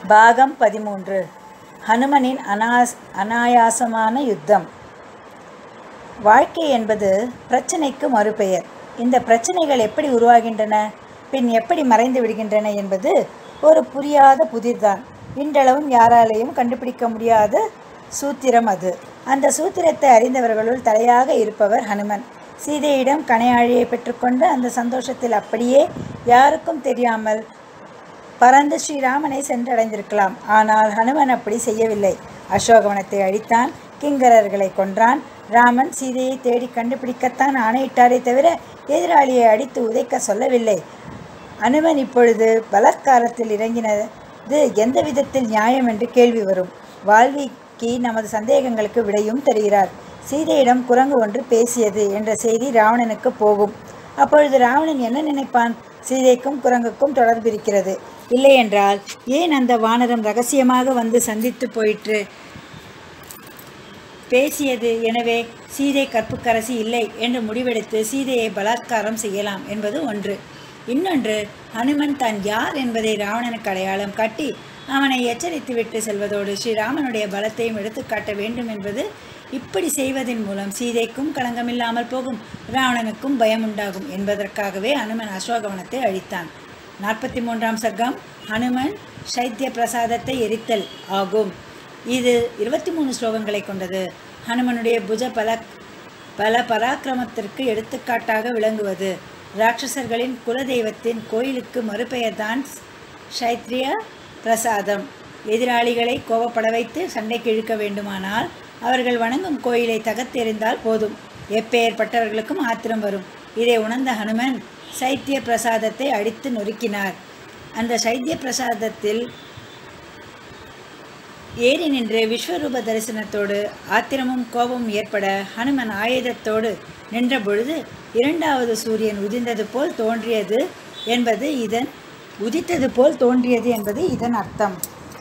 பாகம் பதிமூன்று ஹனுமனின் அனாஸ் அனாயாசமான யுத்தம் வாழ்க்கை என்பது பிரச்சனைக்கு மறுபெயர் இந்த பிரச்சனைகள் எப்படி உருவாகின்றன பின் எப்படி மறைந்து விடுகின்றன என்பது ஒரு புரியாத புதிர்தான் இன்றளவும் யாராலேயும் கண்டுபிடிக்க முடியாத சூத்திரம் அது அந்த சூத்திரத்தை அறிந்தவர்களுள் தலையாக இருப்பவர் ஹனுமன் சீதையிடம் கணையாழியை பெற்றுக்கொண்டு அந்த சந்தோஷத்தில் அப்படியே யாருக்கும் தெரியாமல் பறந்து ஸ்ரீராமனை சென்றடைந்திருக்கலாம் ஆனால் ஹனுமன் அப்படி செய்யவில்லை அசோகவனத்தை அழித்தான் கிங்கரர்களை கொன்றான் ராமன் சீதையை தேடி கண்டுபிடிக்கத்தான் ஆணையிட்டாரே தவிர எதிராளியை அடித்து உதைக்க சொல்லவில்லை அனுமன் இப்பொழுது பலாத்காரத்தில் இறங்கினது எந்த விதத்தில் நியாயம் என்று கேள்வி வரும் வால்மீகி நமது சந்தேகங்களுக்கு விடையும் தருகிறார் சீதையிடம் குரங்கு ஒன்று பேசியது என்ற செய்தி ராவணனுக்கு போகும் அப்பொழுது ராவணன் என்ன நினைப்பான் சீதைக்கும் குரங்குக்கும் தொடர்பு இருக்கிறது இல்லையென்றால் ஏன் அந்த வானரம் ரகசியமாக வந்து சந்தித்து போயிற்று பேசியது எனவே சீதை கற்புக்கரசி இல்லை என்று முடிவெடுத்து சீதையை பலாத்காரம் செய்யலாம் என்பது ஒன்று இன்னொன்று ஹனுமன் தான் யார் என்பதை ராவணனுக்கு அடையாளம் காட்டி அவனை எச்சரித்துவிட்டு செல்வதோடு ஸ்ரீராமனுடைய பலத்தையும் எடுத்துக்காட்ட வேண்டும் என்பது இப்படி செய்வதன் மூலம் சீதைக்கும் களங்கமில்லாமல் போகும் ராவணனுக்கும் பயம் உண்டாகும் என்பதற்காகவே ஹனுமன் அசோகவனத்தை அழித்தான் நாற்பத்தி மூன்றாம் சர்க்கம் ஹனுமன் சைத்திய பிரசாதத்தை எரித்தல் ஆகும் இது இருபத்தி மூணு ஸ்லோகங்களை கொண்டது ஹனுமனுடைய புஜ பல பல பராக்கிரமத்திற்கு எடுத்துக்காட்டாக விளங்குவது ராட்சசர்களின் குலதெய்வத்தின் கோயிலுக்கு மறுபெயர்தான் சைத்ரிய பிரசாதம் எதிராளிகளை கோபப்பட வைத்து சண்டைக்கு இழுக்க வேண்டுமானால் அவர்கள் வணங்கும் கோயிலை தகர்த்தெறிந்தால் போதும் எப்பெயர்பட்டவர்களுக்கும் ஆத்திரம் வரும் இதை உணர்ந்த ஹனுமன் சைத்திய பிரசாதத்தை அடித்து நொறுக்கினார் அந்த சைத்திய பிரசாதத்தில் ஏறி நின்று விஸ்வரூப தரிசனத்தோடு ஆத்திரமும் கோபமும் ஏற்பட ஹனுமன் ஆயுதத்தோடு நின்ற பொழுது இரண்டாவது சூரியன் உதிர்ந்தது போல் தோன்றியது என்பது இதன் உதித்தது போல் தோன்றியது என்பது இதன் அர்த்தம்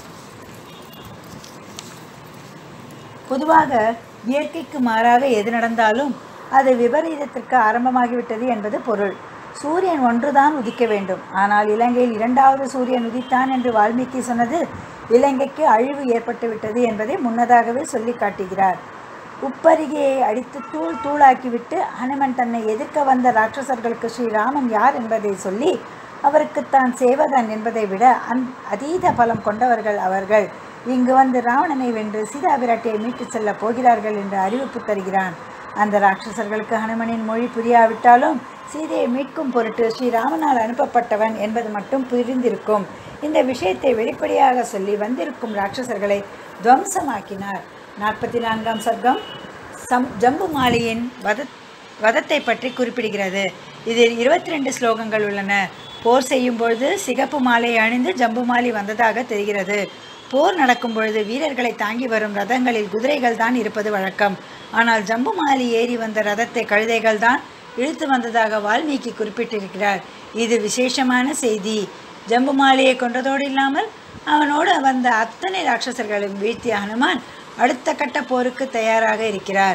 பொதுவாக இயற்கைக்கு மாறாக எது நடந்தாலும் அது விபரீதத்திற்கு ஆரம்பமாகிவிட்டது என்பது பொருள் சூரியன் ஒன்றுதான் உதிக்க வேண்டும் ஆனால் இலங்கையில் இரண்டாவது சூரியன் உதித்தான் என்று வால்மீகி சொன்னது இலங்கைக்கு அழிவு ஏற்பட்டுவிட்டது என்பதை முன்னதாகவே சொல்லி காட்டுகிறார் உப்பரிகையை அடித்து தூள் தூளாக்கிவிட்டு ஹனுமன் தன்னை எதிர்க்க வந்த ராட்சசர்களுக்கு ஸ்ரீராமன் யார் என்பதை சொல்லி அவருக்கு தான் சேவகன் என்பதை விட அந் அதீத பலம் கொண்டவர்கள் அவர்கள் இங்கு வந்து ராவணனை வென்று சீதா பிராட்டியை மீட்டுச் செல்ல போகிறார்கள் என்று அறிவிப்பு தருகிறான் அந்த ராட்சசர்களுக்கு ஹனுமனின் மொழி புரியாவிட்டாலும் சீதையை மீட்கும் பொருட்டு ஸ்ரீராமனால் அனுப்பப்பட்டவன் என்பது மட்டும் புரிந்திருக்கும் இந்த விஷயத்தை வெளிப்படையாக சொல்லி வந்திருக்கும் ராட்சசர்களை துவம்சமாக்கினார் நாற்பத்தி நான்காம் சர்க்கம் சம் ஜம்பு மாலியின் வத வதத்தை பற்றி குறிப்பிடுகிறது இதில் இருபத்தி ரெண்டு ஸ்லோகங்கள் உள்ளன போர் செய்யும் பொழுது சிகப்பு மாலை அணிந்து ஜம்பு மாலி வந்ததாக தெரிகிறது போர் நடக்கும் பொழுது வீரர்களை தாங்கி வரும் ரதங்களில் குதிரைகள் தான் இருப்பது வழக்கம் ஆனால் ஜம்பு மாலி ஏறி வந்த ரதத்தை கழுதைகள் தான் இழுத்து வந்ததாக வால்மீகி குறிப்பிட்டிருக்கிறார் இது விசேஷமான செய்தி ஜம்பு மாலியை கொன்றதோடு இல்லாமல் அவனோடு வந்த அத்தனை ராட்சசர்களையும் வீழ்த்திய ஹனுமான் அடுத்த கட்ட போருக்கு தயாராக இருக்கிறார்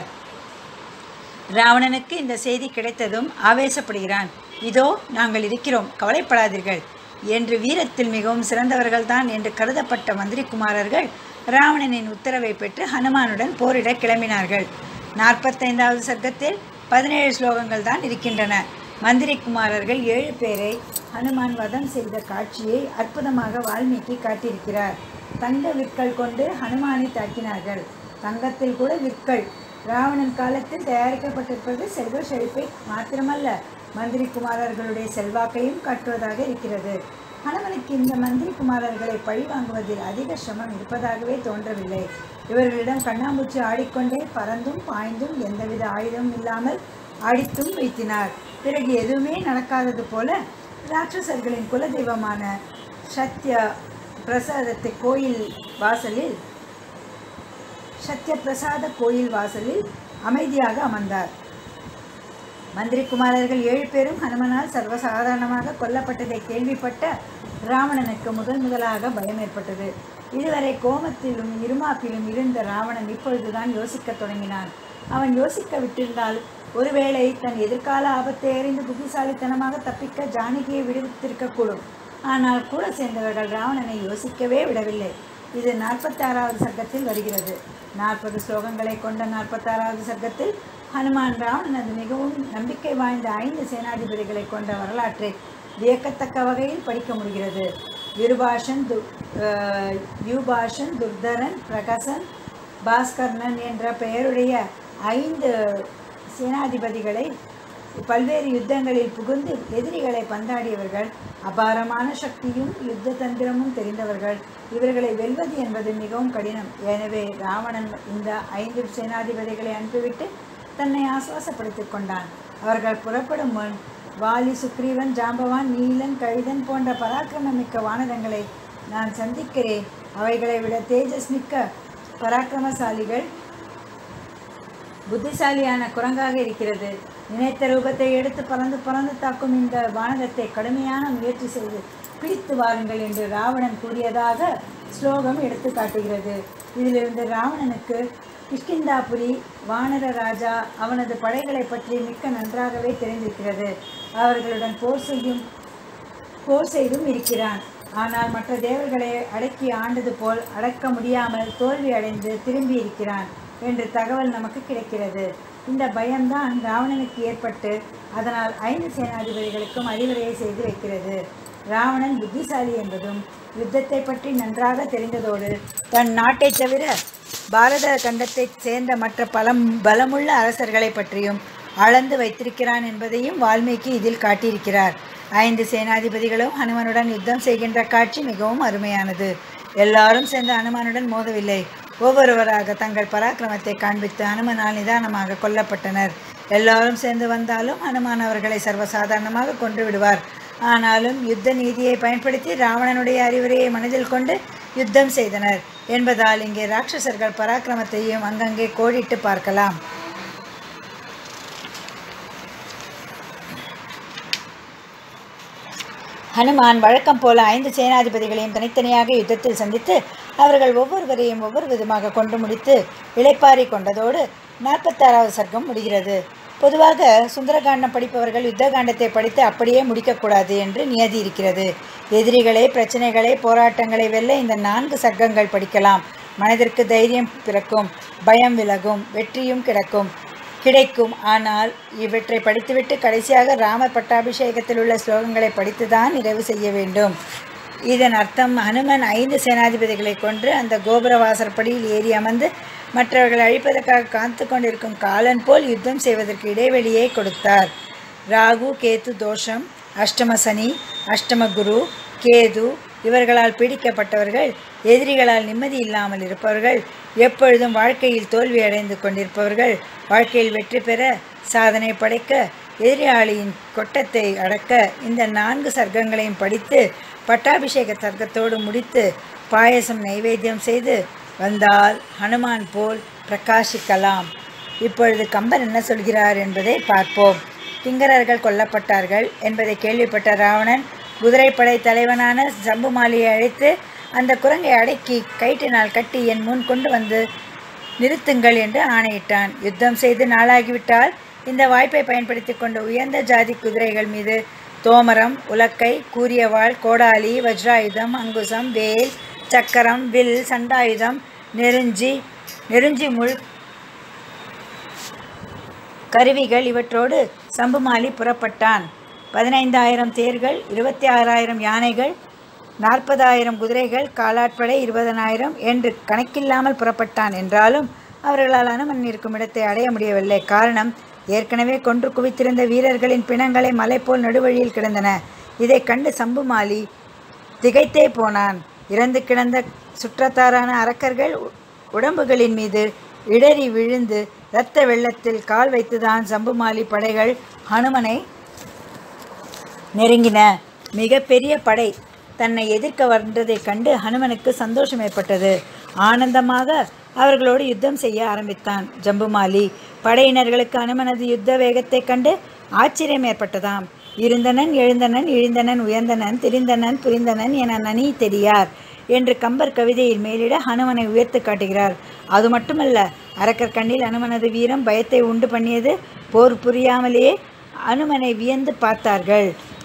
ராவணனுக்கு இந்த செய்தி கிடைத்ததும் ஆவேசப்படுகிறான் இதோ நாங்கள் இருக்கிறோம் கவலைப்படாதீர்கள் என்று வீரத்தில் மிகவும் சிறந்தவர்கள்தான் என்று கருதப்பட்ட மந்திரிக்குமாரர்கள் ராவணனின் உத்தரவை பெற்று ஹனுமானுடன் போரிட கிளம்பினார்கள் நாற்பத்தைந்தாவது சர்க்கத்தில் பதினேழு ஸ்லோகங்கள் தான் இருக்கின்றன மந்திரி குமாரர்கள் ஏழு பேரை ஹனுமான் வதம் செய்த காட்சியை அற்புதமாக வால்மீகி காட்டியிருக்கிறார் தங்க விற்கள் கொண்டு ஹனுமானை தாக்கினார்கள் தங்கத்தில் கூட விற்கள் ராவணன் காலத்தில் தயாரிக்கப்பட்டிருப்பது செல்வ செழிப்பை மாத்திரமல்ல மந்திரி குமாரர்களுடைய செல்வாக்கையும் காட்டுவதாக இருக்கிறது ஹனுமனுக்கு இந்த மந்திரி குமாரர்களை பழி வாங்குவதில் அதிக சிரமம் இருப்பதாகவே தோன்றவில்லை இவர்களிடம் கண்ணாமூச்சி ஆடிக்கொண்டே பறந்தும் பாய்ந்தும் எந்தவித ஆயுதமும் இல்லாமல் அடித்தும் வைத்தினார் பிறகு எதுவுமே நடக்காதது போல ராட்சசர்களின் குலதெய்வமான சத்ய பிரசாதத்தை கோயில் வாசலில் சத்ய பிரசாத கோயில் வாசலில் அமைதியாக அமர்ந்தார் மந்திரி குமாரர்கள் ஏழு பேரும் ஹனுமனால் சர்வசாதாரணமாக கொல்லப்பட்டதை கேள்விப்பட்ட ராவணனுக்கு முதல் முதலாக பயம் ஏற்பட்டது இதுவரை கோமத்திலும் இருமாப்பிலும் இருந்த ராவணன் இப்பொழுதுதான் யோசிக்கத் தொடங்கினான் அவன் யோசிக்க விட்டிருந்தால் ஒருவேளை தன் எதிர்கால ஆபத்தை அறிந்து புத்திசாலித்தனமாக தப்பிக்க ஜானகியை விடுவித்திருக்கக்கூடும் ஆனால் கூட சேர்ந்தவர்கள் ராவணனை யோசிக்கவே விடவில்லை இது நாற்பத்தாறாவது சர்க்கத்தில் வருகிறது நாற்பது ஸ்லோகங்களை கொண்ட நாற்பத்தாறாவது சர்க்கத்தில் ஹனுமான் ராவணனது மிகவும் நம்பிக்கை வாய்ந்த ஐந்து சேனாதிபதிகளை கொண்ட வரலாற்றை வியக்கத்தக்க வகையில் படிக்க முடிகிறது விருபாஷன் து அஹ், யுபாஷன் துர்தரன் பிரகசன் பாஸ்கர்ணன் என்ற பெயருடைய ஐந்து சேனாதிபதிகளை பல்வேறு யுத்தங்களில் புகுந்து எதிரிகளை பந்தாடியவர்கள் அபாரமான சக்தியும் யுத்த தந்திரமும் தெரிந்தவர்கள் இவர்களை வெல்வது என்பது மிகவும் கடினம் எனவே ராவணன் இந்த ஐந்து சேனாதிபதிகளை அனுப்பிவிட்டு தன்னை ஆசுவாசப்படுத்திக் கொண்டான் அவர்கள் புறப்படும் முன் வாலி சுக்ரீவன் ஜாம்பவான் நீலன் கழிதன் போன்ற பராக்கிரமமிக்க வானரங்களை நான் சந்திக்கிறேன் அவைகளை விட தேஜஸ் மிக்க பராக்கிரமசாலிகள் புத்திசாலியான குரங்காக இருக்கிறது நினைத்த ரூபத்தை எடுத்து பறந்து பறந்து தாக்கும் இந்த வானகத்தை கடுமையான முயற்சி செய்து பிடித்து வாருங்கள் என்று ராவணன் கூறியதாக ஸ்லோகம் எடுத்து காட்டுகிறது இதிலிருந்து ராவணனுக்கு கிஷ்கிந்தாபுரி வானர ராஜா அவனது படைகளை பற்றி மிக்க நன்றாகவே தெரிந்திருக்கிறது அவர்களுடன் போர் செய்யும் போர் செய்தும் இருக்கிறான் ஆனால் மற்ற தேவர்களை அடக்கி ஆண்டது போல் அடக்க முடியாமல் தோல்வி அடைந்து திரும்பி இருக்கிறான் என்று தகவல் நமக்கு கிடைக்கிறது இந்த பயம்தான் ராவணனுக்கு ஏற்பட்டு அதனால் ஐந்து சேனாதிபதிகளுக்கும் அறிவுரையை செய்து வைக்கிறது ராவணன் புத்திசாலி என்பதும் யுத்தத்தை பற்றி நன்றாக தெரிந்ததோடு தன் நாட்டைத் தவிர பாரத கண்டத்தைச் சேர்ந்த மற்ற பலம் பலமுள்ள அரசர்களை பற்றியும் அளந்து வைத்திருக்கிறான் என்பதையும் வால்மீகி இதில் காட்டியிருக்கிறார் ஐந்து சேனாதிபதிகளும் ஹனுமனுடன் யுத்தம் செய்கின்ற காட்சி மிகவும் அருமையானது எல்லாரும் சேர்ந்து ஹனுமானுடன் மோதவில்லை ஒவ்வொருவராக தங்கள் பராக்கிரமத்தை காண்பித்து ஹனுமனால் நிதானமாக கொல்லப்பட்டனர் எல்லாரும் சேர்ந்து வந்தாலும் ஹனுமான் அவர்களை சர்வசாதாரணமாக கொன்று விடுவார் ஆனாலும் யுத்த நீதியை பயன்படுத்தி ராவணனுடைய அறிவுரையை மனதில் கொண்டு யுத்தம் செய்தனர் என்பதால் இங்கே ராட்சசர்கள் பராக்கிரமத்தையும் அங்கங்கே கோடிட்டு பார்க்கலாம் ஹனுமான் வழக்கம் போல ஐந்து சேனாதிபதிகளையும் தனித்தனியாக யுத்தத்தில் சந்தித்து அவர்கள் ஒவ்வொருவரையும் ஒவ்வொரு விதமாக கொண்டு முடித்து இளைப்பாரி கொண்டதோடு நாற்பத்தாறாவது சர்க்கம் முடிகிறது பொதுவாக சுந்தரகாண்டம் படிப்பவர்கள் யுத்த காண்டத்தை படித்து அப்படியே முடிக்கக்கூடாது என்று நியதி இருக்கிறது எதிரிகளை பிரச்சனைகளை போராட்டங்களை வெல்ல இந்த நான்கு சர்க்கங்கள் படிக்கலாம் மனதிற்கு தைரியம் பிறக்கும் பயம் விலகும் வெற்றியும் கிடைக்கும் கிடைக்கும் ஆனால் இவற்றை படித்துவிட்டு கடைசியாக ராமர் பட்டாபிஷேகத்தில் உள்ள ஸ்லோகங்களை படித்துதான் நிறைவு செய்ய வேண்டும் இதன் அர்த்தம் ஹனுமன் ஐந்து சேனாதிபதிகளை கொன்று அந்த கோபுர வாசற்படியில் ஏறி அமர்ந்து மற்றவர்களை அழிப்பதற்காக காத்து கொண்டிருக்கும் காலன் போல் யுத்தம் செய்வதற்கு இடைவெளியை கொடுத்தார் ராகு கேது தோஷம் அஷ்டம சனி அஷ்டம குரு கேது இவர்களால் பீடிக்கப்பட்டவர்கள் எதிரிகளால் நிம்மதி இல்லாமல் இருப்பவர்கள் எப்பொழுதும் வாழ்க்கையில் தோல்வி அடைந்து கொண்டிருப்பவர்கள் வாழ்க்கையில் வெற்றி பெற சாதனை படைக்க எதிராளியின் கொட்டத்தை அடக்க இந்த நான்கு சர்க்கங்களையும் படித்து பட்டாபிஷேக சர்க்கத்தோடு முடித்து பாயசம் நைவேத்தியம் செய்து வந்தால் ஹனுமான் போல் பிரகாசிக்கலாம் இப்பொழுது கம்பர் என்ன சொல்கிறார் என்பதை பார்ப்போம் கிங்கரர்கள் கொல்லப்பட்டார்கள் என்பதை கேள்விப்பட்ட ராவணன் குதிரைப்படை தலைவனான சம்புமாலியை அழைத்து அந்த குரங்கை அடக்கி கயிற்றினால் கட்டி என் முன் கொண்டு வந்து நிறுத்துங்கள் என்று ஆணையிட்டான் யுத்தம் செய்து நாளாகிவிட்டால் இந்த வாய்ப்பை பயன்படுத்தி கொண்டு உயர்ந்த ஜாதி குதிரைகள் மீது தோமரம் உலக்கை கூரியவாள் கோடாலி வஜ்ராயுதம் அங்குசம் வேல் சக்கரம் வில் சண்டாயுதம் நெருஞ்சி நெருஞ்சி முள் கருவிகள் இவற்றோடு சம்புமாலி புறப்பட்டான் பதினைந்தாயிரம் தேர்கள் இருபத்தி ஆறாயிரம் யானைகள் நாற்பதாயிரம் குதிரைகள் காலாட்படை இருபதனாயிரம் என்று கணக்கில்லாமல் புறப்பட்டான் என்றாலும் அவர்களால் அனுமன் இருக்கும் இடத்தை அடைய முடியவில்லை காரணம் ஏற்கனவே கொன்று குவித்திருந்த வீரர்களின் பிணங்களை மலை போல் நடுவழியில் கிடந்தன இதைக் கண்டு சம்புமாலி திகைத்தே போனான் இறந்து கிடந்த சுற்றத்தாரான அரக்கர்கள் உ- உடம்புகளின் மீது இடறி விழுந்து இரத்த வெள்ளத்தில் கால் வைத்துதான் சம்புமாலி படைகள் ஹனுமனை நெருங்கின மிகப்பெரிய படை தன்னை எதிர்க்க வந்ததைக் கண்டு ஹனுமனுக்கு சந்தோஷம் ஏற்பட்டது ஆனந்தமாக அவர்களோடு யுத்தம் செய்ய ஆரம்பித்தான் ஜம்புமாலி படையினர்களுக்கு அனுமனது யுத்த வேகத்தைக் கண்டு ஆச்சரியம் ஏற்பட்டதாம் இருந்தனன் எழுந்தனன் இழிந்தனன் உயர்ந்தனன் திரிந்தனன் புரிந்தனன் என நனி தெரியார் என்று கம்பர் கவிதையில் மேலிட ஹனுமனை உயர்த்து காட்டுகிறார் அது மட்டுமல்ல அரக்கர் கண்ணில் அனுமனது வீரம் பயத்தை உண்டு பண்ணியது போர் புரியாமலேயே அனுமனை வியந்து பார்த்தார்கள்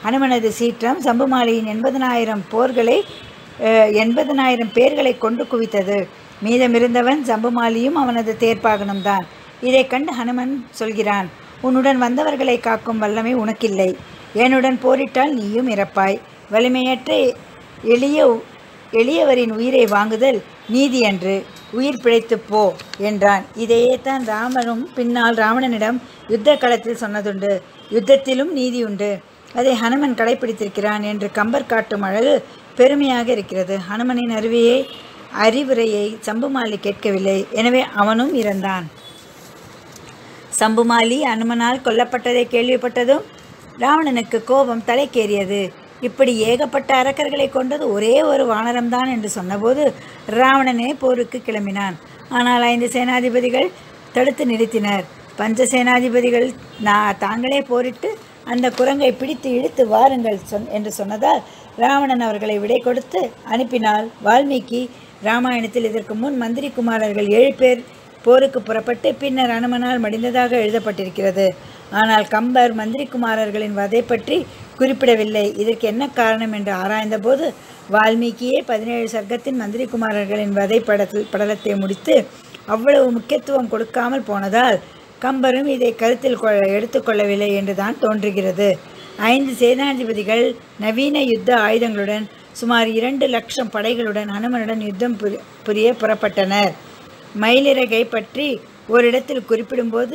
ஹனுமனது சீற்றம் சம்புமாலியின் எண்பதனாயிரம் போர்களை அஹ், எண்பதனாயிரம் பேர்களை கொண்டு குவித்தது மீதமிருந்தவன் சம்புமாலியும் அவனது தேர்ப்பாகனும் தான் இதைக் கண்டு ஹனுமன் சொல்கிறான் உன்னுடன் வந்தவர்களை காக்கும் வல்லமை உனக்கில்லை என்னுடன் போரிட்டால் நீயும் இறப்பாய் வலிமையற்ற எளிய எளியவரின் உயிரை வாங்குதல் நீதி அன்று உயிர் பிழைத்துப் போ என்றான் இதையே தான் ராமனும் பின்னால் ராவணனிடம் யுத்த களத்தில் சொன்னதுண்டு யுத்தத்திலும் நீதி உண்டு அதை ஹனுமன் கடைப்பிடித்திருக்கிறான் என்று கம்பர் காட்டும் அழகு பெருமையாக இருக்கிறது ஹனுமனின் அருவியை அறிவுரையை சம்புமாலி கேட்கவில்லை எனவே அவனும் இறந்தான் சம்புமாலி அனுமனால் கொல்லப்பட்டதை கேள்விப்பட்டதும் ராவணனுக்கு கோபம் தலைக்கேறியது இப்படி ஏகப்பட்ட அரக்கர்களை கொண்டது ஒரே ஒரு வானரம்தான் என்று சொன்னபோது ராவணனே போருக்கு கிளம்பினான் ஆனால் ஐந்து சேனாதிபதிகள் தடுத்து நிறுத்தினர் பஞ்ச சேனாதிபதிகள் நான் தாங்களே போரிட்டு அந்த குரங்கை பிடித்து இழுத்து வாருங்கள் சொன் என்று சொன்னதால் ராவணன் அவர்களை விடை கொடுத்து அனுப்பினால் வால்மீகி ராமாயணத்தில் இதற்கு முன் மந்திரி குமாரர்கள் ஏழு பேர் போருக்கு புறப்பட்டு பின்னர் அனுமனால் மடிந்ததாக எழுதப்பட்டிருக்கிறது ஆனால் கம்பர் மந்திரி குமாரர்களின் வதை பற்றி குறிப்பிடவில்லை இதற்கு என்ன காரணம் என்று ஆராய்ந்தபோது வால்மீகியே பதினேழு சர்க்கத்தின் மந்திரி குமாரர்களின் வதை படத்தில் படலத்தை முடித்து அவ்வளவு முக்கியத்துவம் கொடுக்காமல் போனதால் கம்பரும் இதை கருத்தில் கொ எடுத்துக்கொள்ளவில்லை என்றுதான் தோன்றுகிறது ஐந்து சேனாதிபதிகள் நவீன யுத்த ஆயுதங்களுடன் சுமார் இரண்டு லட்சம் படைகளுடன் அனுமனுடன் யுத்தம் புரி- புரிய புறப்பட்டனர் மயிலிறகை பற்றி ஓரிடத்தில் குறிப்பிடும்போது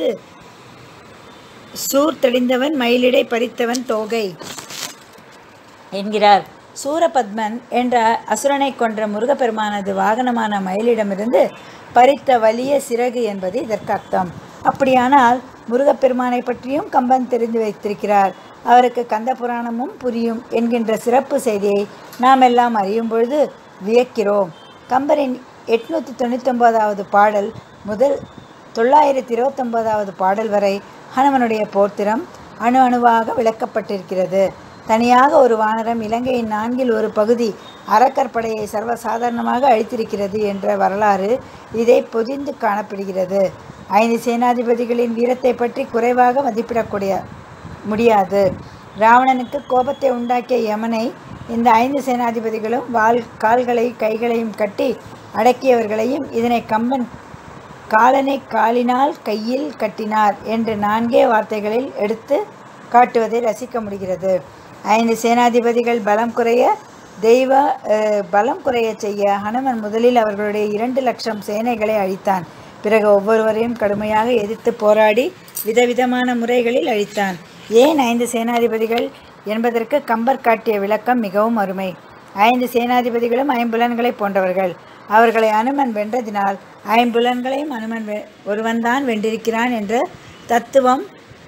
சூர் தெளிந்தவன் மயிலிடை பறித்தவன் தோகை என்கிறார் சூரபத்மன் என்ற அசுரனை கொன்ற முருகப்பெருமானது வாகனமான மயிலிடமிருந்து பறித்த வலிய சிறகு என்பது இதற்கு அர்த்தம் அப்படியானால் முருகப்பெருமானை பற்றியும் கம்பன் தெரிந்து வைத்திருக்கிறார் அவருக்கு கந்த புராணமும் புரியும் என்கின்ற சிறப்பு செய்தியை நாம் எல்லாம் அறியும் பொழுது வியக்கிறோம் கம்பரின் எட்நூற்றி தொண்ணூத்தொம்போதாவது பாடல் முதல் தொள்ளாயிரத்தி இருபத்தொம்போதாவது பாடல் வரை ஹனுமனுடைய போர்த்திரம் அணு அணுவாக விளக்கப்பட்டிருக்கிறது தனியாக ஒரு வானரம் இலங்கையின் நான்கில் ஒரு பகுதி அரக்கர் படையை சர்வசாதாரணமாக அழித்திருக்கிறது என்ற வரலாறு இதை பொதிந்து காணப்படுகிறது ஐந்து சேனாதிபதிகளின் வீரத்தை பற்றி குறைவாக மதிப்பிடக்கூடிய முடியாது ராவணனுக்கு கோபத்தை உண்டாக்கிய யமனை இந்த ஐந்து சேனாதிபதிகளும் வாள் கால்களை கைகளையும் கட்டி அடக்கியவர்களையும் இதனை கம்பன் காலனை காலினால் கையில் கட்டினார் என்று நான்கே வார்த்தைகளில் எடுத்து காட்டுவதை ரசிக்க முடிகிறது ஐந்து சேனாதிபதிகள் பலம் குறைய தெய்வ அஹ், பலம் குறைய செய்ய ஹனுமன் முதலில் அவர்களுடைய இரண்டு லட்சம் சேனைகளை அழித்தான் பிறகு ஒவ்வொருவரையும் கடுமையாக எதிர்த்து போராடி விதவிதமான முறைகளில் அழித்தான் ஏன் ஐந்து சேனாதிபதிகள் என்பதற்கு கம்பர் காட்டிய விளக்கம் மிகவும் அருமை ஐந்து சேனாதிபதிகளும் ஐம்புலன்களை போன்றவர்கள் அவர்களை அனுமன் வென்றதினால் ஐம்புலன்களையும் அனுமன் வெ ஒருவன்தான் வென்றிருக்கிறான் என்ற தத்துவம்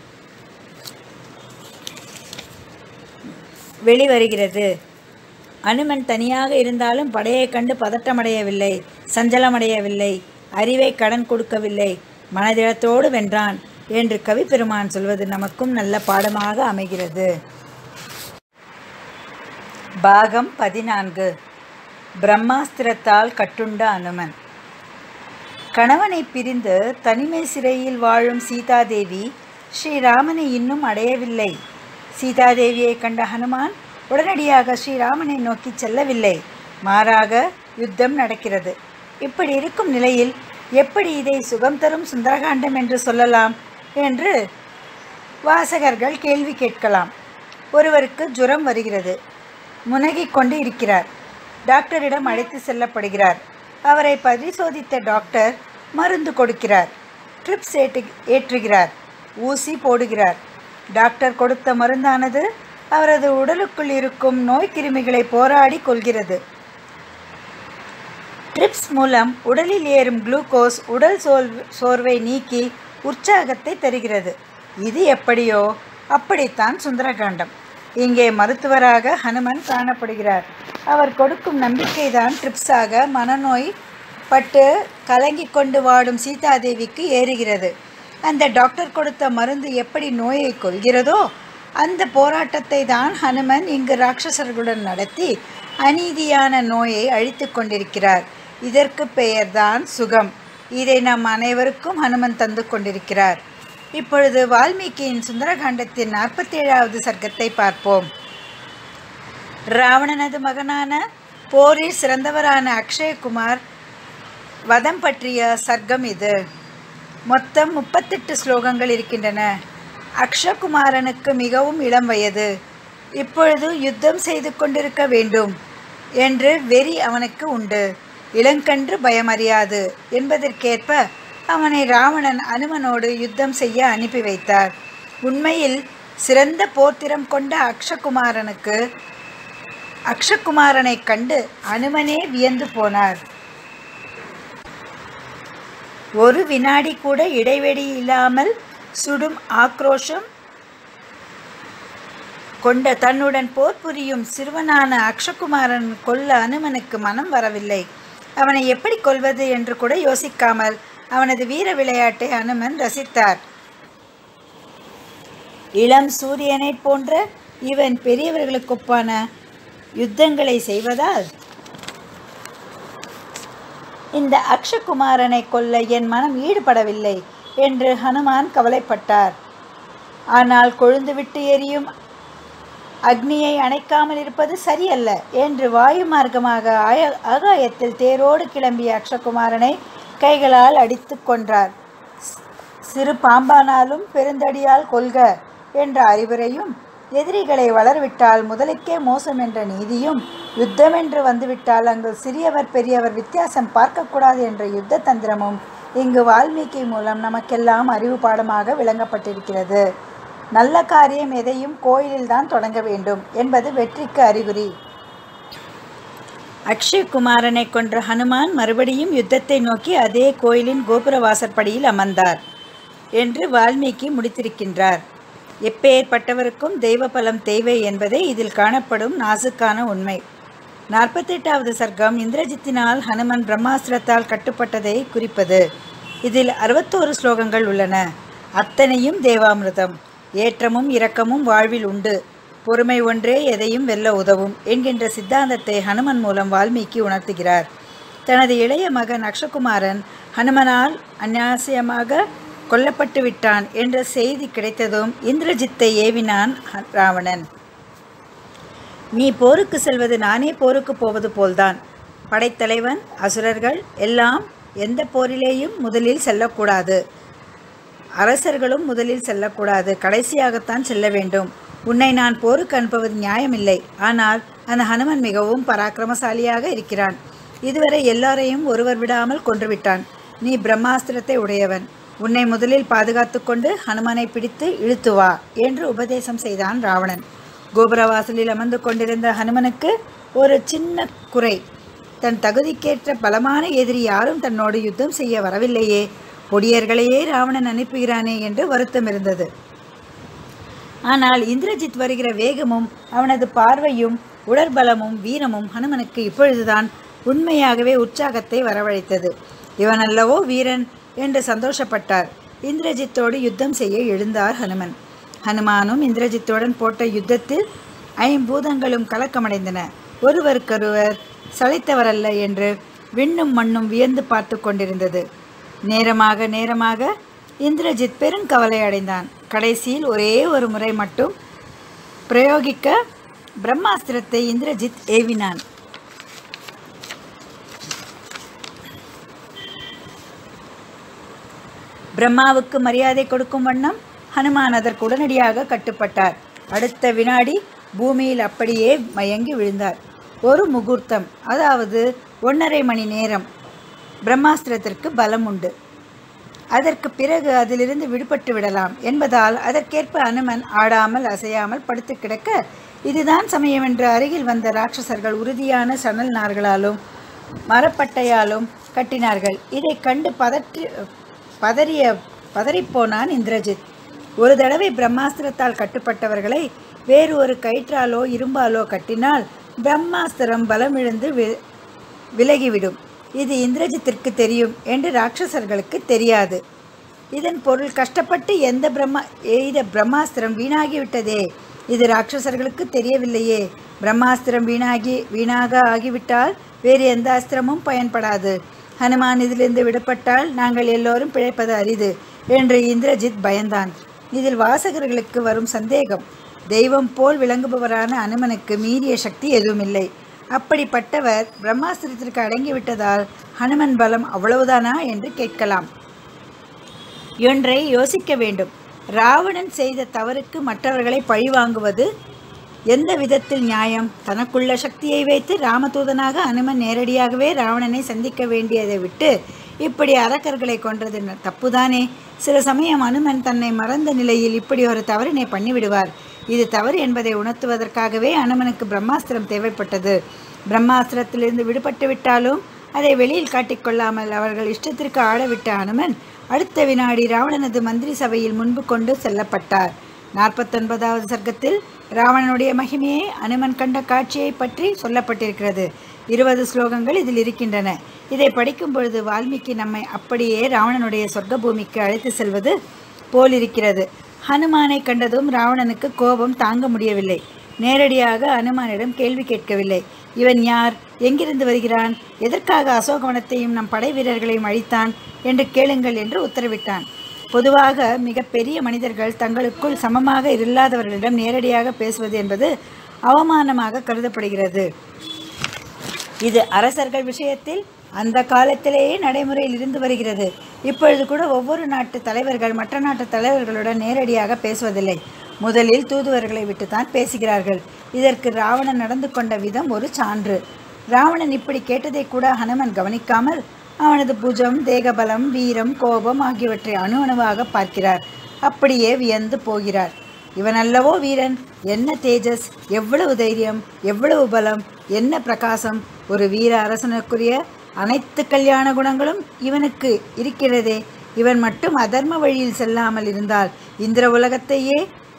வெளிவருகிறது அனுமன் தனியாக இருந்தாலும் படையைக் கண்டு பதட்டமடையவில்லை சஞ்சலமடையவில்லை அறிவை கடன் கொடுக்கவில்லை மனதிடத்தோடு வென்றான் என்று கவிப்பெருமான் சொல்வது நமக்கும் நல்ல பாடமாக அமைகிறது பாகம் பதினான்கு பிரம்மாஸ்திரத்தால் கட்டுண்ட அனுமன் கணவனை பிரிந்து தனிமை சிறையில் வாழும் சீதாதேவி ஸ்ரீராமனை இன்னும் அடையவில்லை சீதாதேவியை கண்ட ஹனுமான் உடனடியாக ஸ்ரீராமனை நோக்கி செல்லவில்லை மாறாக யுத்தம் நடக்கிறது இப்படி இருக்கும் நிலையில் எப்படி இதை சுகம் தரும் சுந்தரகாண்டம் என்று சொல்லலாம் என்று வாசகர்கள் கேள்வி கேட்கலாம் ஒருவருக்கு ஜுரம் வருகிறது முனகிக் கொண்டு இருக்கிறார் டாக்டரிடம் அழைத்து செல்லப்படுகிறார் அவரை பரிசோதித்த டாக்டர் மருந்து கொடுக்கிறார் ட்ரிப்ஸ் ஏற்று ஏற்றுகிறார் ஊசி போடுகிறார் டாக்டர் கொடுத்த மருந்தானது அவரது உடலுக்குள் இருக்கும் நோய் கிருமிகளை போராடி கொள்கிறது ட்ரிப்ஸ் மூலம் உடலில் ஏறும் குளுக்கோஸ் உடல் சோல் சோர்வை நீக்கி உற்சாகத்தை தருகிறது இது எப்படியோ அப்படித்தான் சுந்தரகாண்டம் இங்கே மருத்துவராக ஹனுமன் காணப்படுகிறார் அவர் கொடுக்கும் நம்பிக்கைதான் ட்ரிப்ஸாக மனநோய் பட்டு கலங்கிக் கொண்டு வாடும் சீதாதேவிக்கு ஏறுகிறது அந்த டாக்டர் கொடுத்த மருந்து எப்படி நோயை கொல்கிறதோ அந்த போராட்டத்தை தான் ஹனுமன் இங்கு ராட்சசர்களுடன் நடத்தி அநீதியான நோயை அழித்து கொண்டிருக்கிறார் இதற்கு பெயர்தான் சுகம் இதை நம் அனைவருக்கும் ஹனுமன் தந்து கொண்டிருக்கிறார் இப்பொழுது வால்மீகியின் சுந்தரகாண்டத்தின் நாற்பத்தி ஏழாவது சர்க்கத்தை பார்ப்போம் ராவணனது மகனான போரில் சிறந்தவரான அக்ஷயகுமார் வதம் பற்றிய சர்க்கம் இது மொத்தம் முப்பத்தெட்டு ஸ்லோகங்கள் இருக்கின்றன அக்ஷகுமாரனுக்கு மிகவும் இளம் வயது இப்பொழுது யுத்தம் செய்து கொண்டிருக்க வேண்டும் என்று வெறி அவனுக்கு உண்டு இளங்கன்று பயமறியாது என்பதற்கேற்ப அவனை ராவணன் அனுமனோடு யுத்தம் செய்ய அனுப்பி வைத்தார் உண்மையில் சிறந்த போர்த்திறம் கொண்ட அக்ஷகுமாரனுக்கு அக்ஷகுமாரனை கண்டு அனுமனே வியந்து போனார் ஒரு வினாடி கூட இடைவெளி இல்லாமல் சுடும் ஆக்ரோஷம் கொண்ட தன்னுடன் போர் புரியும் சிறுவனான அக்ஷகுமாரன் கொல்ல அனுமனுக்கு மனம் வரவில்லை அவனை எப்படி கொல்வது என்று கூட யோசிக்காமல் அவனது வீர விளையாட்டை அனுமன் ரசித்தார் இளம் சூரியனைப் போன்ற இவன் பெரியவர்களுக்கொப்பான யுத்தங்களை செய்வதால் இந்த அக்ஷகுமாரனை கொல்ல என் மனம் ஈடுபடவில்லை என்று ஹனுமான் கவலைப்பட்டார் ஆனால் கொழுந்துவிட்டு எரியும் அக்னியை அணைக்காமல் இருப்பது சரியல்ல என்று வாயு மார்க்கமாக ஆய ஆகாயத்தில் தேரோடு கிளம்பிய அக்ஷகுமாரனை கைகளால் அடித்து கொன்றார் சிறு பாம்பானாலும் பெருந்தடியால் கொல்க என்ற அறிவுரையும் எதிரிகளை வளர்விட்டால் முதலுக்கே மோசம் என்ற நீதியும் யுத்தம் என்று வந்துவிட்டால் அங்கு சிறியவர் பெரியவர் வித்தியாசம் பார்க்கக்கூடாது என்ற யுத்த தந்திரமும் இங்கு வால்மீகி மூலம் நமக்கெல்லாம் அறிவு பாடமாக விளங்கப்பட்டிருக்கிறது நல்ல காரியம் எதையும் கோயிலில்தான் தொடங்க வேண்டும் என்பது வெற்றிக்கு அறிகுறி அக்ஷயகுமாரனை கொன்ற ஹனுமான் மறுபடியும் யுத்தத்தை நோக்கி அதே கோயிலின் கோபுர வாசற்படியில் அமர்ந்தார் என்று வால்மீகி முடித்திருக்கின்றார் எப்பேற்பட்டவருக்கும் தெய்வ பலம் தேவை என்பதே இதில் காணப்படும் நாசுக்கான உண்மை நாற்பத்தெட்டாவது சர்க்கம் இந்திரஜித்தினால் ஹனுமன் பிரம்மாஸ்திரத்தால் கட்டுப்பட்டதை குறிப்பது இதில் அறுபத்தோரு ஸ்லோகங்கள் உள்ளன அத்தனையும் தேவாமிர்தம் ஏற்றமும் இரக்கமும் வாழ்வில் உண்டு பொறுமை ஒன்றே எதையும் வெல்ல உதவும் என்கின்ற சித்தாந்தத்தை ஹனுமன் மூலம் வால்மீகி உணர்த்துகிறார் தனது இளைய மகன் அக்ஷகுமாரன் ஹனுமனால் அந்நாசியமாக கொல்லப்பட்டு விட்டான் என்ற செய்தி கிடைத்ததும் இந்திரஜித்தை ஏவினான் ஹ- ராவணன் நீ போருக்கு செல்வது நானே போருக்கு போவது போல்தான் படைத்தலைவன் அசுரர்கள் எல்லாம் எந்த போரிலேயும் முதலில் செல்லக்கூடாது அரசர்களும் முதலில் செல்லக்கூடாது கடைசியாகத்தான் செல்ல வேண்டும் உன்னை நான் போருக்கு அனுப்புவது நியாயமில்லை ஆனால் அந்த ஹனுமன் மிகவும் பராக்கிரமசாலியாக இருக்கிறான் இதுவரை எல்லாரையும் ஒருவர் விடாமல் கொன்றுவிட்டான் நீ பிரம்மாஸ்திரத்தை உடையவன் உன்னை முதலில் பாதுகாத்துக் கொண்டு ஹனுமனை பிடித்து இழுத்து வா என்று உபதேசம் செய்தான் ராவணன் கோபுரவாசலில் அமர்ந்து கொண்டிருந்த ஹனுமனுக்கு ஒரு சின்ன குறை தன் தகுதிக்கேற்ற பலமான எதிரி யாரும் தன்னோடு யுத்தம் செய்ய வரவில்லையே பொடியர்களையே ராவணன் அனுப்புகிறானே என்று வருத்தம் இருந்தது ஆனால் இந்திரஜித் வருகிற வேகமும் அவனது பார்வையும் உடற்பலமும் வீரமும் ஹனுமனுக்கு இப்பொழுதுதான் உண்மையாகவே உற்சாகத்தை வரவழைத்தது இவனல்லவோ வீரன் என்று சந்தோஷப்பட்டார் இந்திரஜித்தோடு யுத்தம் செய்ய எழுந்தார் ஹனுமன் ஹனுமானும் இந்திரஜித்துடன் போட்ட யுத்தத்தில் ஐம்பூதங்களும் கலக்கமடைந்தன ஒருவருக்கொருவர் சளைத்தவரல்ல என்று விண்ணும் மண்ணும் வியந்து பார்த்து கொண்டிருந்தது நேரமாக நேரமாக இந்திரஜித் பெருங்கவலை அடைந்தான் கடைசியில் ஒரே ஒரு முறை மட்டும் பிரயோகிக்க பிரம்மாஸ்திரத்தை இந்திரஜித் ஏவினான் பிரம்மாவுக்கு மரியாதை கொடுக்கும் வண்ணம் ஹனுமான் அதற்கு உடனடியாக கட்டுப்பட்டார் அடுத்த வினாடி பூமியில் அப்படியே மயங்கி விழுந்தார் ஒரு முகூர்த்தம் அதாவது ஒன்றரை மணி நேரம் பிரம்மாஸ்திரத்திற்கு பலம் உண்டு அதற்கு பிறகு அதிலிருந்து விடுபட்டு விடலாம் என்பதால் அதற்கேற்ப அனுமன் ஆடாமல் அசையாமல் படுத்து கிடக்க இதுதான் சமயம் என்று அருகில் வந்த ராட்சசர்கள் உறுதியான சணல் நார்களாலும் மரப்பட்டையாலும் கட்டினார்கள் இதை கண்டு பதற்றி பதறிய பதறிப்போனான் இந்திரஜித் ஒரு தடவை பிரம்மாஸ்திரத்தால் கட்டுப்பட்டவர்களை வேறு ஒரு கயிற்றாலோ இரும்பாலோ கட்டினால் பிரம்மாஸ்திரம் பலமிழந்து வி விலகிவிடும் இது இந்திரஜித்திற்கு தெரியும் என்று ராட்சசர்களுக்கு தெரியாது இதன் பொருள் கஷ்டப்பட்டு எந்த பிரம்மா எய்த பிரம்மாஸ்திரம் வீணாகிவிட்டதே இது ராட்சசர்களுக்கு தெரியவில்லையே பிரம்மாஸ்திரம் வீணாகி வீணாக ஆகிவிட்டால் வேறு எந்த அஸ்திரமும் பயன்படாது ஹனுமான் இதிலிருந்து விடுபட்டால் நாங்கள் எல்லோரும் பிழைப்பது அரிது என்று இந்திரஜித் பயந்தான் இதில் வாசகர்களுக்கு வரும் சந்தேகம் தெய்வம் போல் விளங்குபவரான அனுமனுக்கு மீறிய சக்தி எதுவுமில்லை அப்படிப்பட்டவர் பிரம்மாஸ்திரத்திற்கு அடங்கிவிட்டதால் ஹனுமன் பலம் அவ்வளவுதானா என்று கேட்கலாம் ஒன்றை யோசிக்க வேண்டும் ராவணன் செய்த தவறுக்கு மற்றவர்களை பழிவாங்குவது எந்த விதத்தில் நியாயம் தனக்குள்ள சக்தியை வைத்து ராமதூதனாக அனுமன் நேரடியாகவே ராவணனை சந்திக்க வேண்டியதை விட்டு இப்படி அரக்கர்களை கொன்றது ந- தப்புதானே சில சமயம் அனுமன் தன்னை மறந்த நிலையில் இப்படி ஒரு தவறினை பண்ணிவிடுவார் இது தவறு என்பதை உணர்த்துவதற்காகவே அனுமனுக்கு பிரம்மாஸ்திரம் தேவைப்பட்டது பிரம்மாஸ்திரத்திலிருந்து விடுபட்டு விட்டாலும் அதை வெளியில் காட்டிக்கொள்ளாமல் அவர்கள் இஷ்டத்திற்கு ஆடவிட்ட அனுமன் அடுத்த வினாடி ராவணனது மந்திரி சபையில் முன்பு கொண்டு செல்லப்பட்டார் நாற்பத்தொன்பதாவது சர்க்கத்தில் ராவணனுடைய மகிமையை அனுமன் கண்ட காட்சியை பற்றி சொல்லப்பட்டிருக்கிறது இருபது ஸ்லோகங்கள் இதில் இருக்கின்றன இதை படிக்கும் பொழுது வால்மீகி நம்மை அப்படியே ராவணனுடைய சொர்க்க பூமிக்கு அழைத்து செல்வது போலிருக்கிறது ஹனுமானை கண்டதும் ராவணனுக்கு கோபம் தாங்க முடியவில்லை நேரடியாக அனுமானிடம் கேள்வி கேட்கவில்லை இவன் யார் எங்கிருந்து வருகிறான் எதற்காக அசோகவனத்தையும் நம் படை வீரர்களையும் அழித்தான் என்று கேளுங்கள் என்று உத்தரவிட்டான் பொதுவாக மிக பெரிய மனிதர்கள் தங்களுக்குள் சமமாக இல்லாதவர்களிடம் நேரடியாக பேசுவது என்பது அவமானமாக கருதப்படுகிறது இது அரசர்கள் விஷயத்தில் அந்த காலத்திலேயே நடைமுறையில் இருந்து வருகிறது இப்பொழுது கூட ஒவ்வொரு நாட்டு தலைவர்கள் மற்ற நாட்டு தலைவர்களுடன் நேரடியாக பேசுவதில்லை முதலில் தூதுவர்களை விட்டுத்தான் பேசுகிறார்கள் இதற்கு ராவணன் நடந்து கொண்ட விதம் ஒரு சான்று ராவணன் இப்படி கேட்டதை கூட ஹனுமன் கவனிக்காமல் அவனது புஜம் தேகபலம் வீரம் கோபம் ஆகியவற்றை அணு அணுவாக பார்க்கிறார் அப்படியே வியந்து போகிறார் இவன் அல்லவோ வீரன் என்ன தேஜஸ் எவ்வளவு தைரியம் எவ்வளவு பலம் என்ன பிரகாசம் ஒரு வீர அரசனுக்குரிய அனைத்து கல்யாண குணங்களும் இவனுக்கு இருக்கிறதே இவன் மட்டும் அதர்ம வழியில் செல்லாமல் இருந்தால் இந்திர உலகத்தையே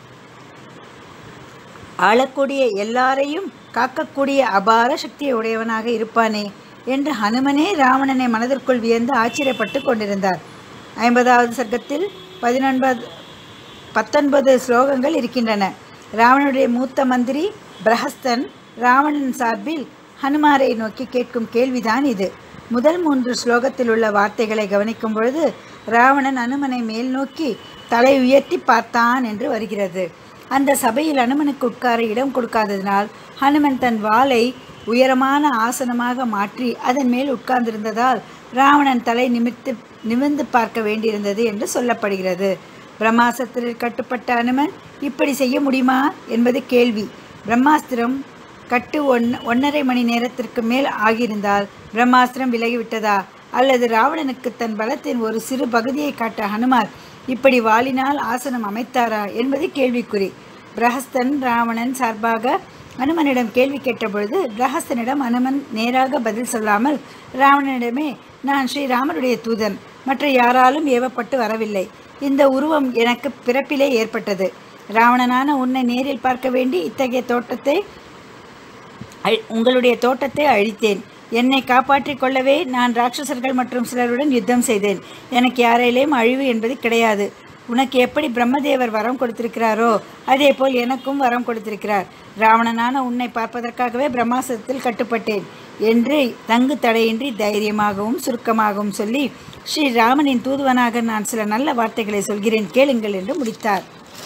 ஆளக்கூடிய எல்லாரையும் காக்கக்கூடிய அபார சக்தியை உடையவனாக இருப்பானே என்று ஹனுமனே ராவணனை மனதிற்குள் வியந்து ஆச்சரியப்பட்டு கொண்டிருந்தார் ஐம்பதாவது சர்க்கத்தில் பதினொன்பது பத்தொன்பது ஸ்லோகங்கள் இருக்கின்றன ராவணனுடைய மூத்த மந்திரி பிரஹஸ்தன் ராவணன் சார்பில் ஹனுமாரை நோக்கி கேட்கும் கேள்விதான் இது முதல் மூன்று ஸ்லோகத்தில் உள்ள வார்த்தைகளை கவனிக்கும் பொழுது ராவணன் அனுமனை மேல் நோக்கி தலை உயர்த்தி பார்த்தான் என்று வருகிறது அந்த சபையில் அனுமனுக்கு உட்கார இடம் கொடுக்காததினால் ஹனுமன் தன் வாளை உயரமான ஆசனமாக மாற்றி அதன் மேல் உட்கார்ந்திருந்ததால் ராவணன் தலை நிமிர்த்து நிமிர்ந்து பார்க்க வேண்டியிருந்தது என்று சொல்லப்படுகிறது பிரம்மாஸ்திரத்தில் கட்டுப்பட்ட அனுமன் இப்படி செய்ய முடியுமா என்பது கேள்வி பிரம்மாஸ்திரம் கட்டு ஒன் ஒன்றரை மணி நேரத்திற்கு மேல் ஆகியிருந்தால் பிரம்மாஸ்திரம் விலகிவிட்டதா அல்லது ராவணனுக்கு தன் பலத்தின் ஒரு சிறு பகுதியை காட்ட ஹனுமார் இப்படி வாளினால் ஆசனம் அமைத்தாரா என்பது கேள்விக்குறி பிரஹஸ்தன் ராவணன் சார்பாக அனுமனிடம் கேள்வி கேட்டபொழுது பிரஹஸ்தனிடம் அனுமன் நேராக பதில் சொல்லாமல் ராவணனிடமே நான் ஸ்ரீராமனுடைய தூதன் மற்ற யாராலும் ஏவப்பட்டு வரவில்லை இந்த உருவம் எனக்கு பிறப்பிலே ஏற்பட்டது ராவணனான உன்னை நேரில் பார்க்க வேண்டி இத்தகைய தோட்டத்தை அழி- உங்களுடைய தோட்டத்தை அழித்தேன் என்னை காப்பாற்றிக் கொள்ளவே நான் ராட்சசர்கள் மற்றும் சிலருடன் யுத்தம் செய்தேன் எனக்கு யாரையிலேயும் அழிவு என்பது கிடையாது உனக்கு எப்படி பிரம்மதேவர் வரம் கொடுத்திருக்கிறாரோ அதே போல் எனக்கும் வரம் கொடுத்திருக்கிறார் ராவணனான உன்னை பார்ப்பதற்காகவே பிரம்மாசத்தில் கட்டுப்பட்டேன் என்று தங்கு தடையின்றி தைரியமாகவும் சுருக்கமாகவும் சொல்லி ஸ்ரீ ராமனின் தூதுவனாக நான் சில நல்ல வார்த்தைகளை சொல்கிறேன் கேளுங்கள் என்று முடித்தார்